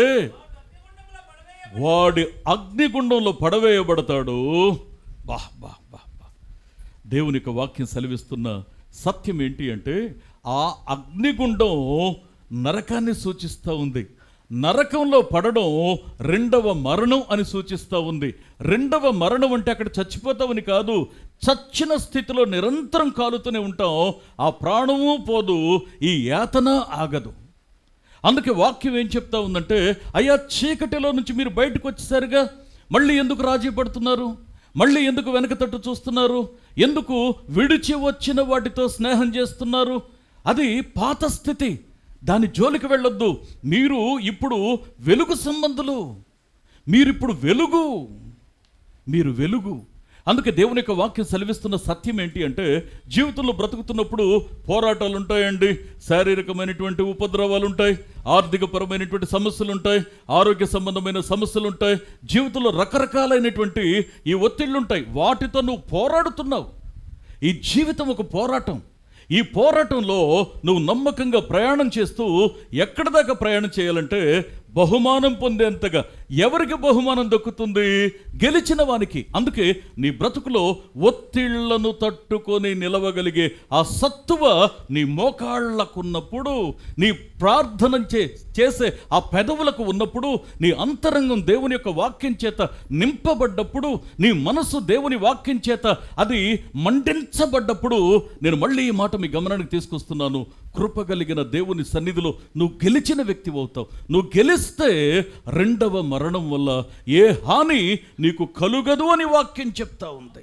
వాడి అగ్నిగుండంలో పడవేయబడతాడు బా బా బా బా దేవుని యొక్క వాక్యం సెలవిస్తున్న సత్యం ఏంటి అంటే ఆ అగ్నిగుండం నరకాన్ని సూచిస్తూ ఉంది నరకంలో పడడం రెండవ మరణం అని సూచిస్తూ ఉంది రెండవ మరణం అంటే అక్కడ చచ్చిపోతావని కాదు చచ్చిన స్థితిలో నిరంతరం కాలుతూనే ఉంటాం ఆ ప్రాణము పోదు ఈ యాతన ఆగదు అందుకే వాక్యం ఏం చెప్తా ఉందంటే అయ్యా చీకటిలో నుంచి మీరు బయటకు వచ్చేసరిగా మళ్ళీ ఎందుకు రాజీ పడుతున్నారు మళ్ళీ ఎందుకు వెనక తట్టు చూస్తున్నారు ఎందుకు విడిచి వచ్చిన వాటితో స్నేహం చేస్తున్నారు అది పాత స్థితి దాని జోలికి వెళ్ళొద్దు మీరు ఇప్పుడు వెలుగు సంబంధులు మీరిప్పుడు వెలుగు మీరు వెలుగు అందుకే దేవుని యొక్క వాక్యం సెలవిస్తున్న సత్యం ఏంటి అంటే జీవితంలో బ్రతుకుతున్నప్పుడు పోరాటాలు ఉంటాయండి శారీరకమైనటువంటి ఉపద్రవాలు ఉంటాయి ఆర్థికపరమైనటువంటి సమస్యలు ఉంటాయి ఆరోగ్య సంబంధమైన సమస్యలు ఉంటాయి జీవితంలో రకరకాలైనటువంటి ఈ ఒత్తిళ్ళు ఉంటాయి వాటితో నువ్వు పోరాడుతున్నావు ఈ జీవితం ఒక పోరాటం ఈ పోరాటంలో నువ్వు నమ్మకంగా ప్రయాణం చేస్తూ ఎక్కడి దాకా ప్రయాణం చేయాలంటే బహుమానం పొందేంతగా ఎవరికి బహుమానం దక్కుతుంది గెలిచిన వానికి అందుకే నీ బ్రతుకులో ఒత్తిళ్లను తట్టుకొని నిలవగలిగే ఆ సత్తువ నీ మోకాళ్ళకున్నప్పుడు నీ ప్రార్థన చే చేసే ఆ పెదవులకు ఉన్నప్పుడు నీ అంతరంగం దేవుని యొక్క వాక్యం చేత నింపబడ్డప్పుడు నీ మనసు దేవుని వాక్యం చేత అది మండించబడ్డప్పుడు నేను మళ్ళీ ఈ మాట మీ గమనానికి తీసుకొస్తున్నాను కృప కలిగిన దేవుని సన్నిధిలో నువ్వు గెలిచిన వ్యక్తి అవుతావు నువ్వు గెలిస్తే రెండవ మరణం వల్ల ఏ హాని నీకు కలుగదు అని వాక్యం చెప్తా ఉంది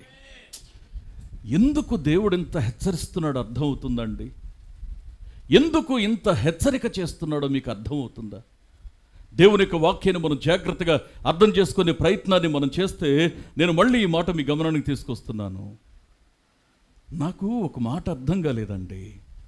ఎందుకు దేవుడు ఇంత హెచ్చరిస్తున్నాడు అర్థమవుతుందండి ఎందుకు ఇంత హెచ్చరిక చేస్తున్నాడో మీకు అర్థమవుతుందా దేవుని యొక్క వాక్యాన్ని మనం జాగ్రత్తగా అర్థం చేసుకునే ప్రయత్నాన్ని మనం చేస్తే నేను మళ్ళీ ఈ మాట మీ గమనానికి తీసుకొస్తున్నాను నాకు ఒక మాట అర్థం కాలేదండి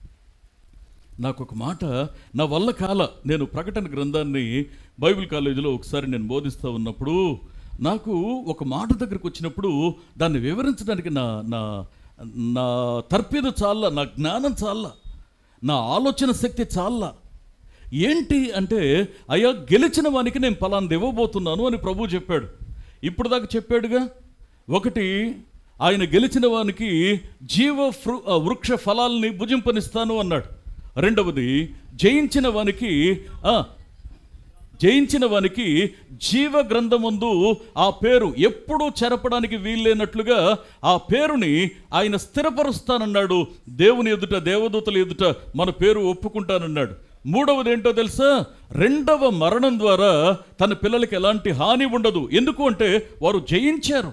నాకు ఒక మాట నా వల్ల కాల నేను ప్రకటన గ్రంథాన్ని బైబిల్ కాలేజీలో ఒకసారి నేను బోధిస్తూ ఉన్నప్పుడు నాకు ఒక మాట దగ్గరకు వచ్చినప్పుడు దాన్ని వివరించడానికి నా నా నా తర్పీదు చాలా నా జ్ఞానం చాలా నా ఆలోచన శక్తి చాలా ఏంటి అంటే అయ్యా గెలిచిన వానికి నేను పలాంది ఇవ్వబోతున్నాను అని ప్రభు చెప్పాడు ఇప్పుడు దాకా చెప్పాడుగా ఒకటి ఆయన గెలిచిన వానికి జీవ ఫృ ఆ, వృక్ష ఫలాల్ని భుజింపనిస్తాను అన్నాడు రెండవది జయించిన వానికి ఆ, జయించిన వానికి జీవ గ్రంథమందు ఆ పేరు ఎప్పుడూ చెరపడానికి వీల్లేనట్లుగా ఆ పేరుని ఆయన స్థిరపరుస్తానన్నాడు దేవుని ఎదుట దేవదూతల ఎదుట మన పేరు ఒప్పుకుంటానన్నాడు మూడవది ఏంటో తెలుసా రెండవ మరణం ద్వారా తన పిల్లలకి ఎలాంటి హాని ఉండదు ఎందుకు అంటే వారు జయించారు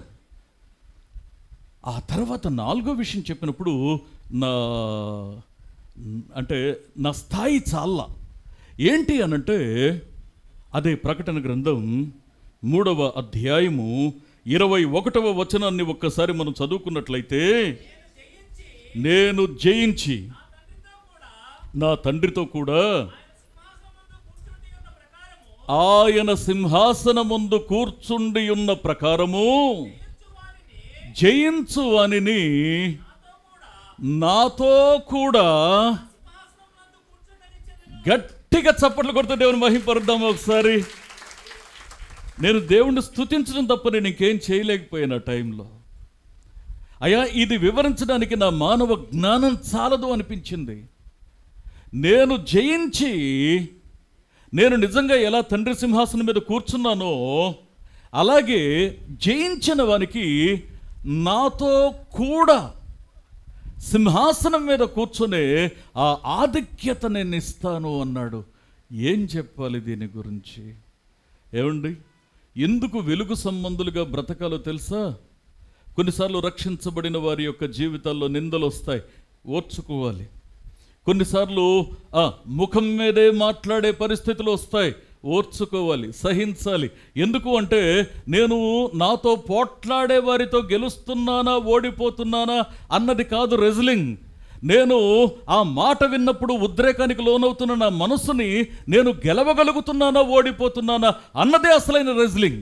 ఆ తర్వాత నాలుగో విషయం చెప్పినప్పుడు నా అంటే నా స్థాయి చాలా ఏంటి అనంటే అదే ప్రకటన గ్రంథం మూడవ అధ్యాయము ఇరవై ఒకటవ వచనాన్ని ఒక్కసారి మనం చదువుకున్నట్లయితే నేను జయించి నా తండ్రితో కూడా ఆయన సింహాసనముందు కూర్చుండి ఉన్న ప్రకారము జయించు వానిని నాతో కూడా గట్టిగా చప్పట్లు కొడుతూ దేవుని మహింపరుద్దాము ఒకసారి నేను దేవుణ్ణి స్తుతించడం తప్ప నేను ఇంకేం చేయలేకపోయాను ఆ టైంలో అయ్యా ఇది వివరించడానికి నా మానవ జ్ఞానం చాలదు అనిపించింది నేను జయించి నేను నిజంగా ఎలా తండ్రి సింహాసనం మీద కూర్చున్నానో అలాగే జయించిన వానికి నాతో కూడా సింహాసనం మీద కూర్చునే ఆ ఆధిక్యత నేను ఇస్తాను అన్నాడు ఏం చెప్పాలి దీని గురించి ఏమండి ఎందుకు వెలుగు సంబంధులుగా బ్రతకాలో తెలుసా కొన్నిసార్లు రక్షించబడిన వారి యొక్క జీవితాల్లో నిందలు వస్తాయి ఓర్చుకోవాలి కొన్నిసార్లు ఆ ముఖం మీదే మాట్లాడే పరిస్థితులు వస్తాయి ఓర్చుకోవాలి సహించాలి ఎందుకు అంటే నేను నాతో పోట్లాడే వారితో గెలుస్తున్నానా ఓడిపోతున్నానా అన్నది కాదు రెజ్లింగ్ నేను ఆ మాట విన్నప్పుడు ఉద్రేకానికి లోనవుతున్న నా మనసుని నేను గెలవగలుగుతున్నానా ఓడిపోతున్నానా అన్నదే అసలైన రెజ్లింగ్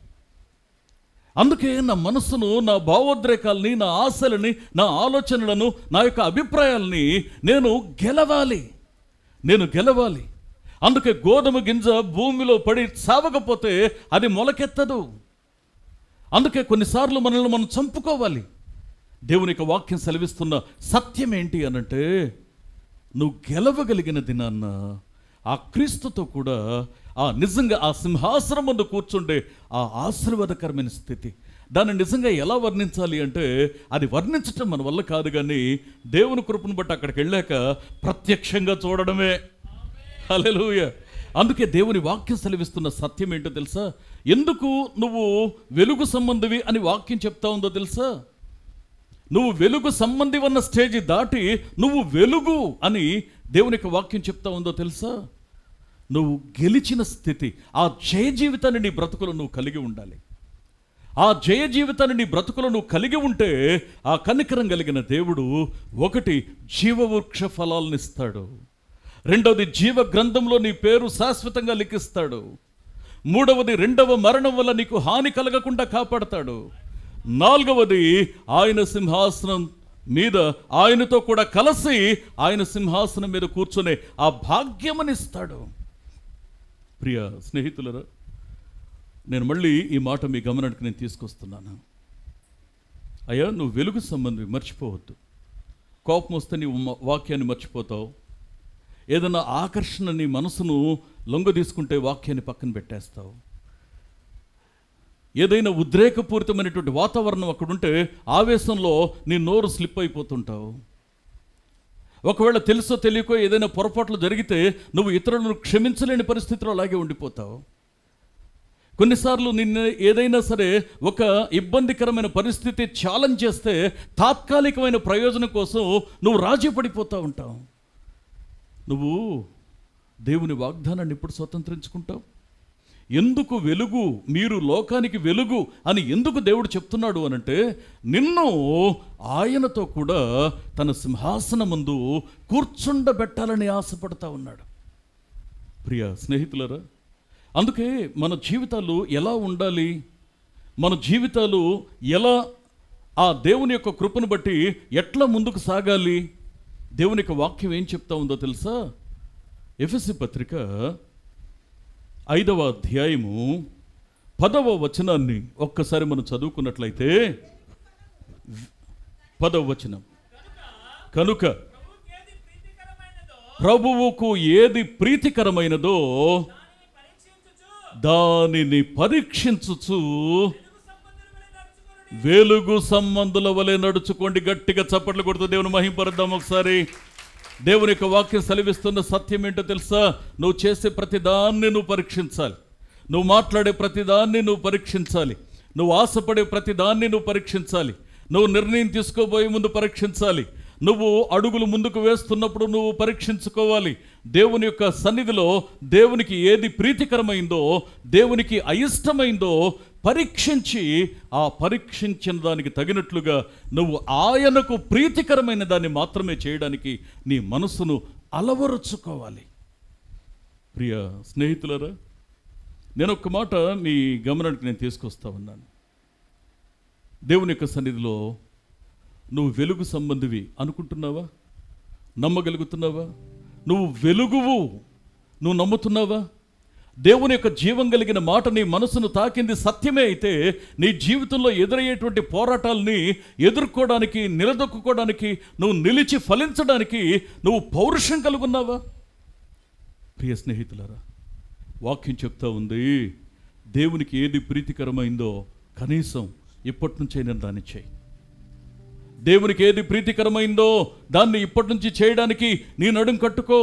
అందుకే నా మనస్సును నా భావోద్రేకాల్ని నా ఆశలని నా ఆలోచనలను నా యొక్క అభిప్రాయాల్ని నేను గెలవాలి నేను గెలవాలి అందుకే గోధుమ గింజ భూమిలో పడి చావకపోతే అది మొలకెత్తదు అందుకే కొన్నిసార్లు మనల్ని మనం చంపుకోవాలి దేవుని యొక్క వాక్యం సెలవిస్తున్న సత్యం ఏంటి అనంటే నువ్వు గెలవగలిగిన దినాన్న ఆ క్రీస్తుతో కూడా ఆ నిజంగా ఆ సింహాసనం ముందు కూర్చుండే ఆ ఆశీర్వాదకరమైన స్థితి దాన్ని నిజంగా ఎలా వర్ణించాలి అంటే అది వర్ణించటం మన వల్ల కాదు కానీ దేవుని కృపను బట్టి అక్కడికి వెళ్ళాక ప్రత్యక్షంగా చూడడమే హల్లెలూయా అందుకే దేవుని వాక్యం సెలవిస్తున్న సత్యం ఏంటో తెలుసా ఎందుకు నువ్వు వెలుగు సంబంధివి అని వాక్యం చెప్తా ఉందో తెలుసా నువ్వు వెలుగు సంబంధి ఉన్న స్టేజ్ దాటి నువ్వు వెలుగు అని దేవుని యొక్క వాక్యం చెప్తా ఉందో తెలుసా నువ్వు గెలిచిన స్థితి ఆ జయ జీవితాన్ని నీ బ్రతుకులో నువ్వు కలిగి ఉండాలి ఆ జయ జీవితాన్ని నీ బ్రతుకులో నువ్వు కలిగి ఉంటే ఆ కనికరం కలిగిన దేవుడు ఒకటి జీవవృక్ష ఫలాలను ఇస్తాడు రెండవది జీవ గ్రంథంలో నీ పేరు శాశ్వతంగా లిఖిస్తాడు మూడవది రెండవ మరణం వల్ల నీకు హాని కలగకుండా కాపాడతాడు నాలుగవది ఆయన సింహాసనం మీద ఆయనతో కూడా కలిసి ఆయన సింహాసనం మీద కూర్చునే ఆ భాగ్యమనిస్తాడు ప్రియ స్నేహితులరా నేను మళ్ళీ ఈ మాట మీ గమనానికి నేను తీసుకొస్తున్నాను అయ్యా నువ్వు వెలుగు సంబంధి మర్చిపోవద్దు కోపం వస్తే నీవు మ- వాక్యాన్ని మర్చిపోతావు ఏదైనా ఆకర్షణ నీ మనసును లొంగ తీసుకుంటే వాక్యాన్ని పక్కన పెట్టేస్తావు ఏదైనా ఉద్రేకపూరితమైనటువంటి వాతావరణం అక్కడ ఉంటే ఆవేశంలో నీ నోరు స్లిప్ అయిపోతుంటావు ఒకవేళ తెలుసో తెలియకో ఏదైనా పొరపాట్లు జరిగితే నువ్వు ఇతరులను క్షమించలేని పరిస్థితిలో అలాగే ఉండిపోతావు కొన్నిసార్లు నిన్ను ఏదైనా సరే ఒక ఇబ్బందికరమైన పరిస్థితి ఛాలెంజ్ చేస్తే తాత్కాలికమైన ప్రయోజనం కోసం నువ్వు రాజీ పడిపోతూ ఉంటావు నువ్వు దేవుని వాగ్దానాన్ని ఎప్పుడు స్వతంత్రించుకుంటావు ఎందుకు వెలుగు మీరు లోకానికి వెలుగు అని ఎందుకు దేవుడు చెప్తున్నాడు అనంటే నిన్ను ఆయనతో కూడా తన సింహాసనమందు కూర్చుండబెట్టాలని ఆశపడతా ఉన్నాడు ప్రియ స్నేహితులరా అందుకే మన జీవితాలు ఎలా ఉండాలి మన జీవితాలు ఎలా ఆ దేవుని యొక్క కృపను బట్టి ఎట్లా ముందుకు సాగాలి దేవుని యొక్క వాక్యం ఏం చెప్తా ఉందో తెలుసా ఎఫ్ఎస్సి పత్రిక ఐదవ అధ్యాయము పదవ వచనాన్ని ఒక్కసారి మనం చదువుకున్నట్లయితే పదవ వచనం కనుక ప్రభువుకు ఏది ప్రీతికరమైనదో దానిని పరీక్షించుచు వెలుగు సంబంధుల వలె నడుచుకోండి గట్టిగా చప్పట్లు కొడుతూ దేవుని మహింపరుద్దాం ఒకసారి దేవుని యొక్క వాక్యం సెలవిస్తున్న సత్యం ఏంటో తెలుసా నువ్వు చేసే ప్రతిదాన్ని నువ్వు పరీక్షించాలి నువ్వు మాట్లాడే ప్రతిదాన్ని నువ్వు పరీక్షించాలి నువ్వు ఆశపడే ప్రతిదాన్ని నువ్వు పరీక్షించాలి నువ్వు నిర్ణయం తీసుకోబోయే ముందు పరీక్షించాలి నువ్వు అడుగులు ముందుకు వేస్తున్నప్పుడు నువ్వు పరీక్షించుకోవాలి దేవుని యొక్క సన్నిధిలో దేవునికి ఏది ప్రీతికరమైందో దేవునికి అయిష్టమైందో పరీక్షించి ఆ పరీక్షించిన దానికి తగినట్లుగా నువ్వు ఆయనకు ప్రీతికరమైన దాన్ని మాత్రమే చేయడానికి నీ మనసును అలవరుచుకోవాలి ప్రియ స్నేహితులరా నేను ఒక మాట మీ గమనానికి నేను తీసుకొస్తా ఉన్నాను దేవుని యొక్క సన్నిధిలో నువ్వు వెలుగు సంబంధివి అనుకుంటున్నావా నమ్మగలుగుతున్నావా నువ్వు వెలుగువు నువ్వు నమ్ముతున్నావా దేవుని యొక్క జీవం కలిగిన మాట నీ మనసును తాకింది సత్యమే అయితే నీ జీవితంలో ఎదురయ్యేటువంటి పోరాటాలని ఎదుర్కోవడానికి నిలదొక్కుకోవడానికి నువ్వు నిలిచి ఫలించడానికి నువ్వు పౌరుషం కలుగున్నావా ప్రియ స్నేహితులారా వాక్యం చెప్తా ఉంది దేవునికి ఏది ప్రీతికరమైందో కనీసం ఇప్పటి నుంచైనా దాన్ని చేయి దేవునికి ఏది ప్రీతికరమైందో దాన్ని ఇప్పటి నుంచి చేయడానికి నీ నడుం కట్టుకో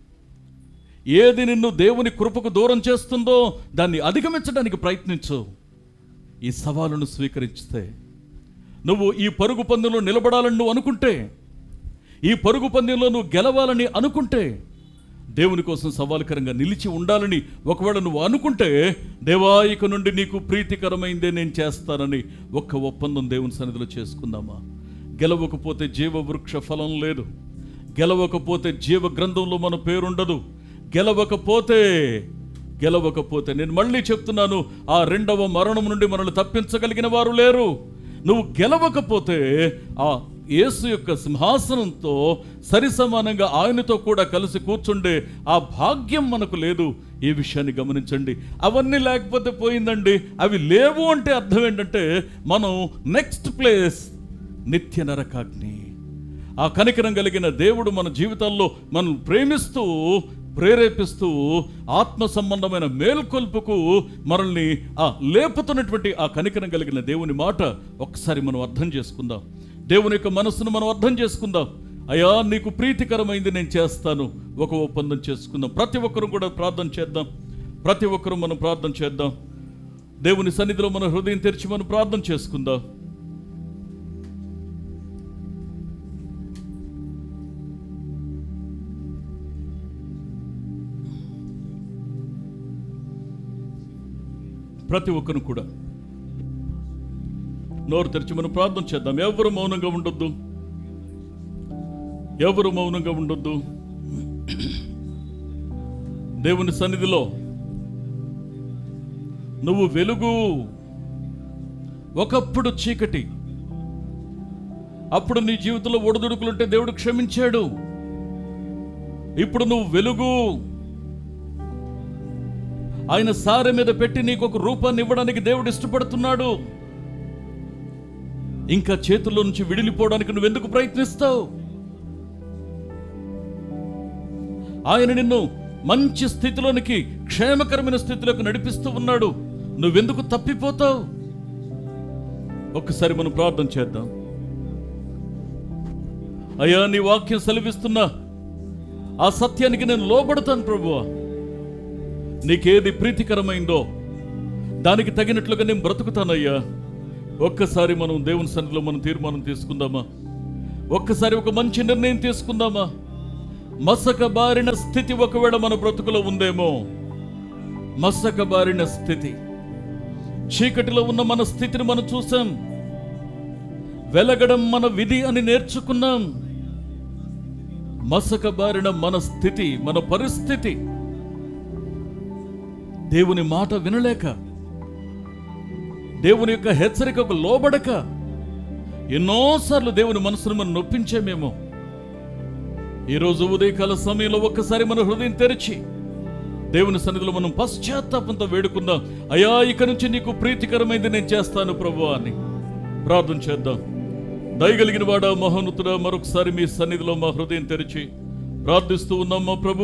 ఏది నిన్ను దేవుని కృపకు దూరం చేస్తుందో దాన్ని అధిగమించడానికి ప్రయత్నించు ఈ సవాలును స్వీకరిస్తే నువ్వు ఈ పరుగు పందెంలో నిలబడాలని నువ్వు అనుకుంటే ఈ పరుగు పందెంలో నువ్వు గెలవాలని అనుకుంటే దేవుని కోసం సవాలుకరంగా నిలిచి ఉండాలని ఒకవేళ నువ్వు అనుకుంటే దేవాయిక నుండి నీకు ప్రీతికరమైందే నేను చేస్తానని ఒక్క ఒప్పందం దేవుని సన్నిధిలో చేసుకుందామా గెలవకపోతే జీవ వృక్ష ఫలం లేదు గెలవకపోతే జీవ గ్రంథంలో మన పేరుండదు గెలవకపోతే గెలవకపోతే నేను మళ్ళీ చెప్తున్నాను ఆ రెండవ మరణం నుండి మనల్ని తప్పించగలిగిన వారు లేరు నువ్వు గెలవకపోతే ఆ యేసు యొక్క సింహాసనంతో సరిసమానంగా ఆయనతో కూడా కలిసి కూర్చుండే ఆ భాగ్యం మనకు లేదు ఈ విషయాన్ని గమనించండి అవన్నీ లేకపోతే పోయిందండి అవి లేవు అంటే అర్థం ఏంటంటే మనం నెక్స్ట్ ప్లేస్ నిత్య నరకాగ్ని ఆ కనికరం కలిగిన దేవుడు మన జీవితాల్లో మనం ప్రేమిస్తూ ప్రేరేపిస్తూ ఆత్మ సంబంధమైన మేల్కొల్పుకు మనల్ని ఆ లేపుతున్నటువంటి ఆ కనికరం కలిగిన దేవుని మాట ఒక్కసారి మనం అర్థం చేసుకుందాం దేవుని యొక్క మనస్సును మనం అర్థం చేసుకుందాం అయ్యా నీకు ప్రీతికరమైంది నేను చేస్తాను ఒక ఒప్పందం చేసుకుందాం ప్రతి ఒక్కరూ కూడా ప్రార్థన చేద్దాం ప్రతి ఒక్కరూ మనం ప్రార్థన చేద్దాం దేవుని సన్నిధిలో మన హృదయం తెరిచి మనం ప్రార్థన చేసుకుందాం ప్రతి ఒక్కరు కూడా నోరు తెరిచి మనం ప్రార్థన చేద్దాం ఎవరు మౌనంగా ఉండొద్దు ఎవరు మౌనంగా ఉండొద్దు దేవుని సన్నిధిలో నువ్వు వెలుగు ఒకప్పుడు చీకటి అప్పుడు నీ జీవితంలో ఒడిదుడుకులుంటే దేవుడు క్షమించాడు ఇప్పుడు నువ్వు వెలుగు ఆయన సారె మీద పెట్టి నీకు ఒక రూపాన్ని ఇవ్వడానికి దేవుడు ఇష్టపడుతున్నాడు ఇంకా చేతుల్లో నుంచి విడిలిపోవడానికి నువ్వెందుకు ప్రయత్నిస్తావు ఆయన నిన్ను మంచి స్థితిలోనికి క్షేమకరమైన స్థితిలోకి నడిపిస్తూ ఉన్నాడు నువ్వెందుకు తప్పిపోతావు ఒక్కసారి మనం ప్రార్థన చేద్దాం అయ్యా నీ వాక్యం సెలవిస్తున్నా ఆ సత్యానికి నేను లోబడతాను ప్రభువా నీకేది ప్రీతికరమైందో దానికి తగినట్లుగా నేను బ్రతుకుతానయ్యా ఒక్కసారి మనం దేవుని సన్నిధిలో మనం తీర్మానం తీసుకుందామా ఒక్కసారి ఒక మంచి నిర్ణయం తీసుకుందామా మసక బారిన స్థితి ఒకవేళ మన బ్రతుకులో ఉందేమో మసక బారిన స్థితి చీకటిలో ఉన్న మన స్థితిని మనం చూసాం వెలగడం మన విధి అని నేర్చుకున్నాం మసక బారిన మన స్థితి మన పరిస్థితి దేవుని మాట వినలేక దేవుని యొక్క హెచ్చరికకు లోబడక ఎన్నోసార్లు దేవుని మనసును మనం నొప్పించామేమో ఈరోజు ఉదయకాల సమయంలో ఒక్కసారి మన హృదయం తెరిచి దేవుని సన్నిధిలో మనం పశ్చాత్తాపంతో వేడుకుందాం అయా ఇక నుంచి నీకు ప్రీతికరమైంది నేను చేస్తాను ప్రభు అని ప్రార్థన చేద్దాం దయగలిగిన వాడా మహోన్నతుడా మరొకసారి మీ సన్నిధిలో మా హృదయం తెరిచి ప్రార్థిస్తూ ఉన్నాం మా ప్రభు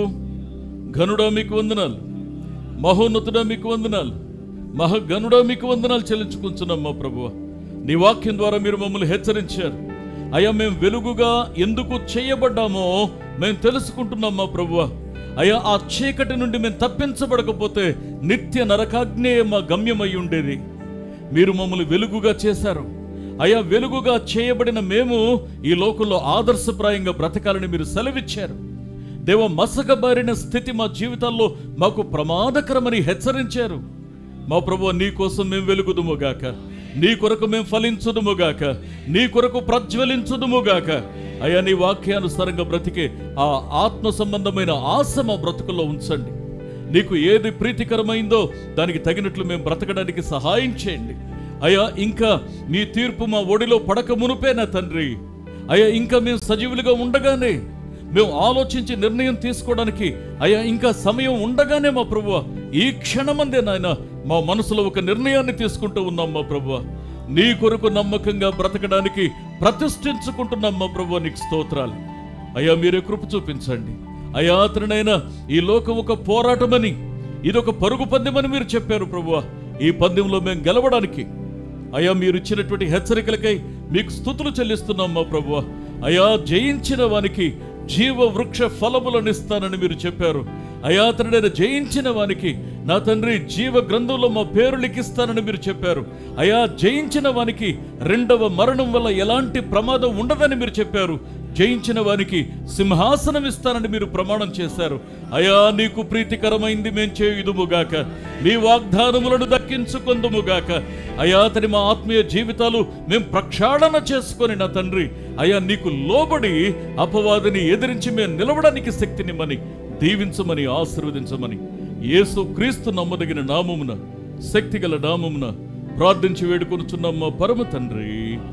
ఘనుడా మీకు వందనాలు మహోన్నతుడా మీకు వందనాలు మహగనుడా మీకు వందనాలు చెల్లించుకుంటున్నాం మా ప్రభువ నీ వాక్యం ద్వారా మీరు మమ్మల్ని హెచ్చరించారు అయ్యా మేము వెలుగుగా ఎందుకు చేయబడ్డామో మేము తెలుసుకుంటున్నాం మా ప్రభువ అయ్యా ఆ చీకటి నుండి మేము తప్పించబడకపోతే నిత్య నరకాగ్నేయ మా గమ్యమై ఉండేది మీరు మమ్మల్ని వెలుగుగా చేశారు అయా వెలుగుగా చేయబడిన మేము ఈ లోకంలో ఆదర్శప్రాయంగా బ్రతకాలని మీరు సెలవిచ్చారు దేవ మసకబారిన స్థితి మా జీవితాల్లో మాకు ప్రమాదకరమని హెచ్చరించారు మా ప్రభు నీ కోసం మేము వెలుగుదుముగాక నీ కొరకు మేము ఫలించుదుముగాక నీ కొరకు ప్రజ్వలించుదుముగాక అయ్యా నీ వాక్యానుసారంగా బ్రతికే ఆ ఆత్మ సంబంధమైన ఆశ మా బ్రతుకుల్లో ఉంచండి నీకు ఏది ప్రీతికరమైందో దానికి తగినట్లు మేము బ్రతకడానికి సహాయం చేయండి అయ్యా ఇంకా నీ తీర్పు మా ఒడిలో పడక మునుపే నా తండ్రి అయ్యా ఇంకా మేము సజీవులుగా ఉండగానే మేము ఆలోచించి నిర్ణయం తీసుకోవడానికి అయ్యా ఇంకా సమయం ఉండగానే మా ప్రభువ ఈ క్షణమందే నాయన మా మనసులో ఒక నిర్ణయాన్ని తీసుకుంటూ ఉన్నాం మా ప్రభువ నీ కొరకు నమ్మకంగా బ్రతకడానికి ప్రతిష్ఠించుకుంటున్నాం మా ప్రభువ నీకు స్తోత్రాలు అయ్యా మీరే కృప చూపించండి అయ్యా అతనినైనా ఈ లోకం ఒక పోరాటమని ఇదొక పరుగు పందెమని మీరు చెప్పారు ప్రభువ ఈ పందెంలో మేము గెలవడానికి అయ్యా మీరు ఇచ్చినటువంటి హెచ్చరికలకై మీకు స్థుతులు చెల్లిస్తున్నాం మా ప్రభువ అయా జయించిన వానికి జీవ వృక్ష ఫలములను ఇస్తానని మీరు చెప్పారు అయా అతనుడైన జయించిన వానికి నా తండ్రి జీవ గ్రంథంలో మా పేరు లిఖిస్తానని మీరు చెప్పారు అయా జయించిన వానికి రెండవ మరణం వల్ల ఎలాంటి ప్రమాదం ఉండదని మీరు చెప్పారు జయించిన వానికి సింహాసనం ఇస్తానని మీరు ప్రమాణం చేశారు అయా నీకు ప్రీతికరమైంది మేం చేయుదుముగాక నీ వాగ్దానములను దక్కించుకొందుముగాక అయా అతని మా ఆత్మీయ జీవితాలు మేం ప్రక్షాళన చేసుకొని నా తండ్రి అయా నీకు లోబడి అపవాదిని ఎదిరించి మేము నిలవడానికి శక్తినిమ్మని దీవించమని ఆశీర్వదించమని యేసు క్రీస్తు నమ్మదగిన నామమున శక్తిగల నామమున ప్రార్థించి వేడుకొనుచున్నాం మా పరమ తండ్రి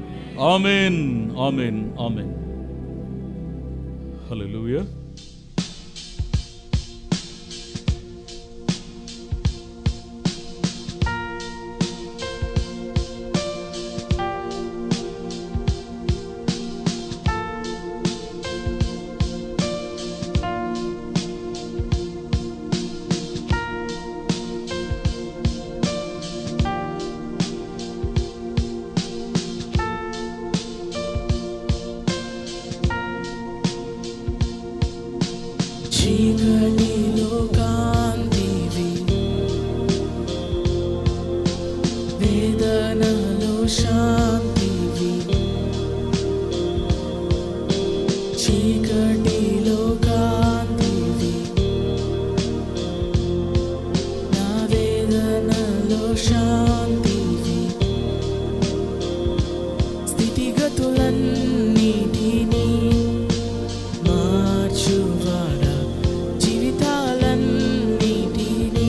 ఆమెన్ ఆమెన్ ఆమెన్ హల్లెలూయా చీకటిలో కాంతివి వేదనలో శాంతివి చీకటిలో కాంతివి నా వేదనలో శాంతివి స్థితిగతులన్నిటినీ మార్చువాడా జీవితాలన్నిటినీ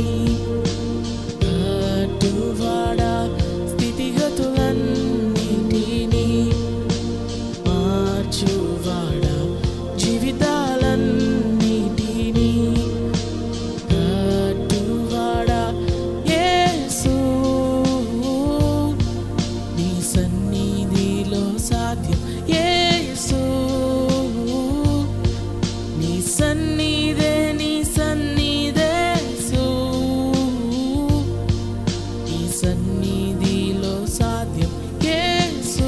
కట్టువాడా స్థితిగతులన్నిటినీ మార్చువాడా జీవితాలన్నిటినీ కట్టువాడా యేసు నీ సన్నిధిలో సాధ్యం యేసు నీ సన్నిధే నీ సన్నిధే యేసు నీ సన్నిధిలో సాధ్యం యేసు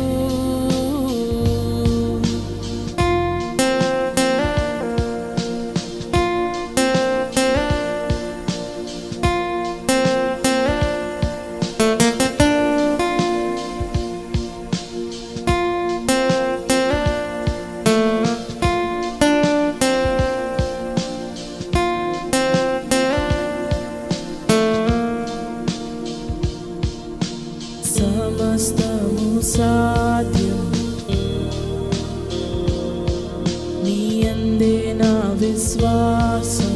సమస్తము సాధ్యం నీ అందే నా విశ్వాసం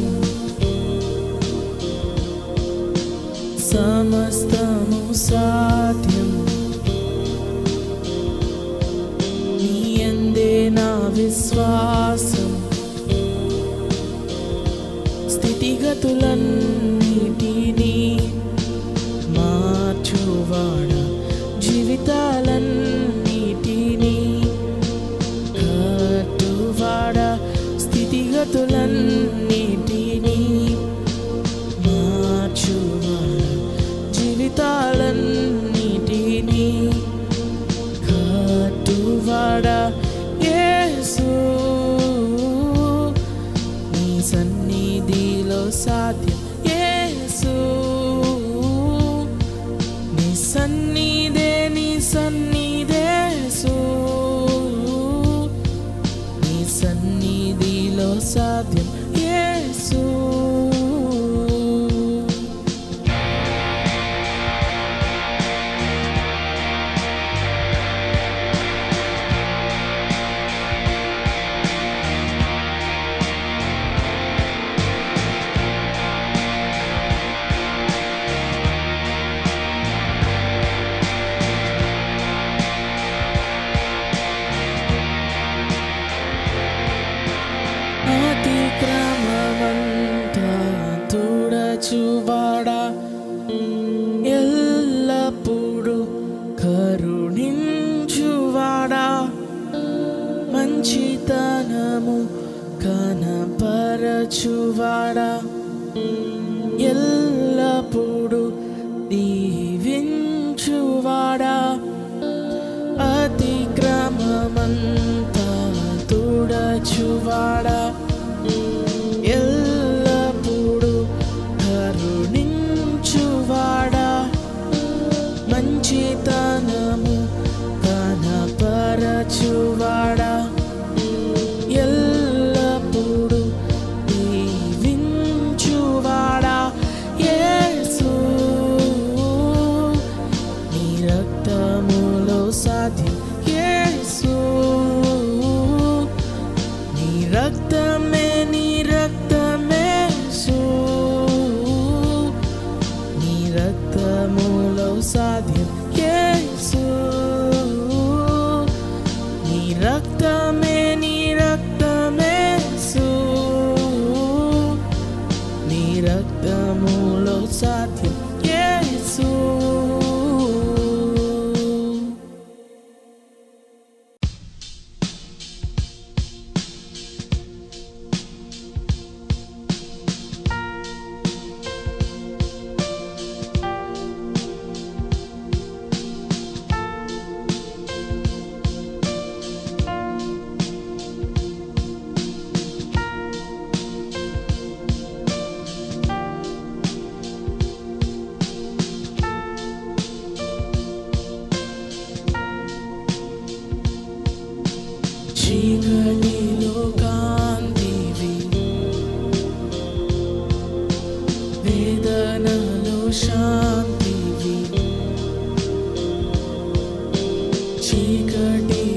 సమస్తము సాధ్యం నీ అందే నా విశ్వాసం స్థితిగతులన్నిటినీ మార్చువాడ జీవితాలన్నిటినీ కట్టువాడ స్థితిగతులన్నిటినీ మార్చువాడ జీవితాలన్నిటినీ కట్టువాడ యేసు నీ సన్నిధిలో సాధ్యం యేసు నీ సన్నిధే నీ సన్నిధేసు నీ సన్నిధిలో సాధ్యం యేసు అతిక్రమమంతా తుడచువాడా ఎల్లప్పుడు కరుణించువాడా మంచితనము కనపరచువాడా ఎల్లప్పుడు దీవించువాడా అతిక్రమమంతా తుడచువాడా ఎల్లప్పుడు కరుణించువాడా మంచితనము కనపరచువాడా ఎల్లప్పుడు దీవించువాడా యేసు నీ రక్తములో సాధ్యం యేసు నీ రక్తమే నీ రక్తమే యేసు నీ రక్తములో సాధ్యం యేసు నీ రక్తమే నీ రక్తమే యేసు నీ రక్తములో సాధ్యం యేసు చీకటిలో కాంతివి వేదనలో శాంతివి చీకటి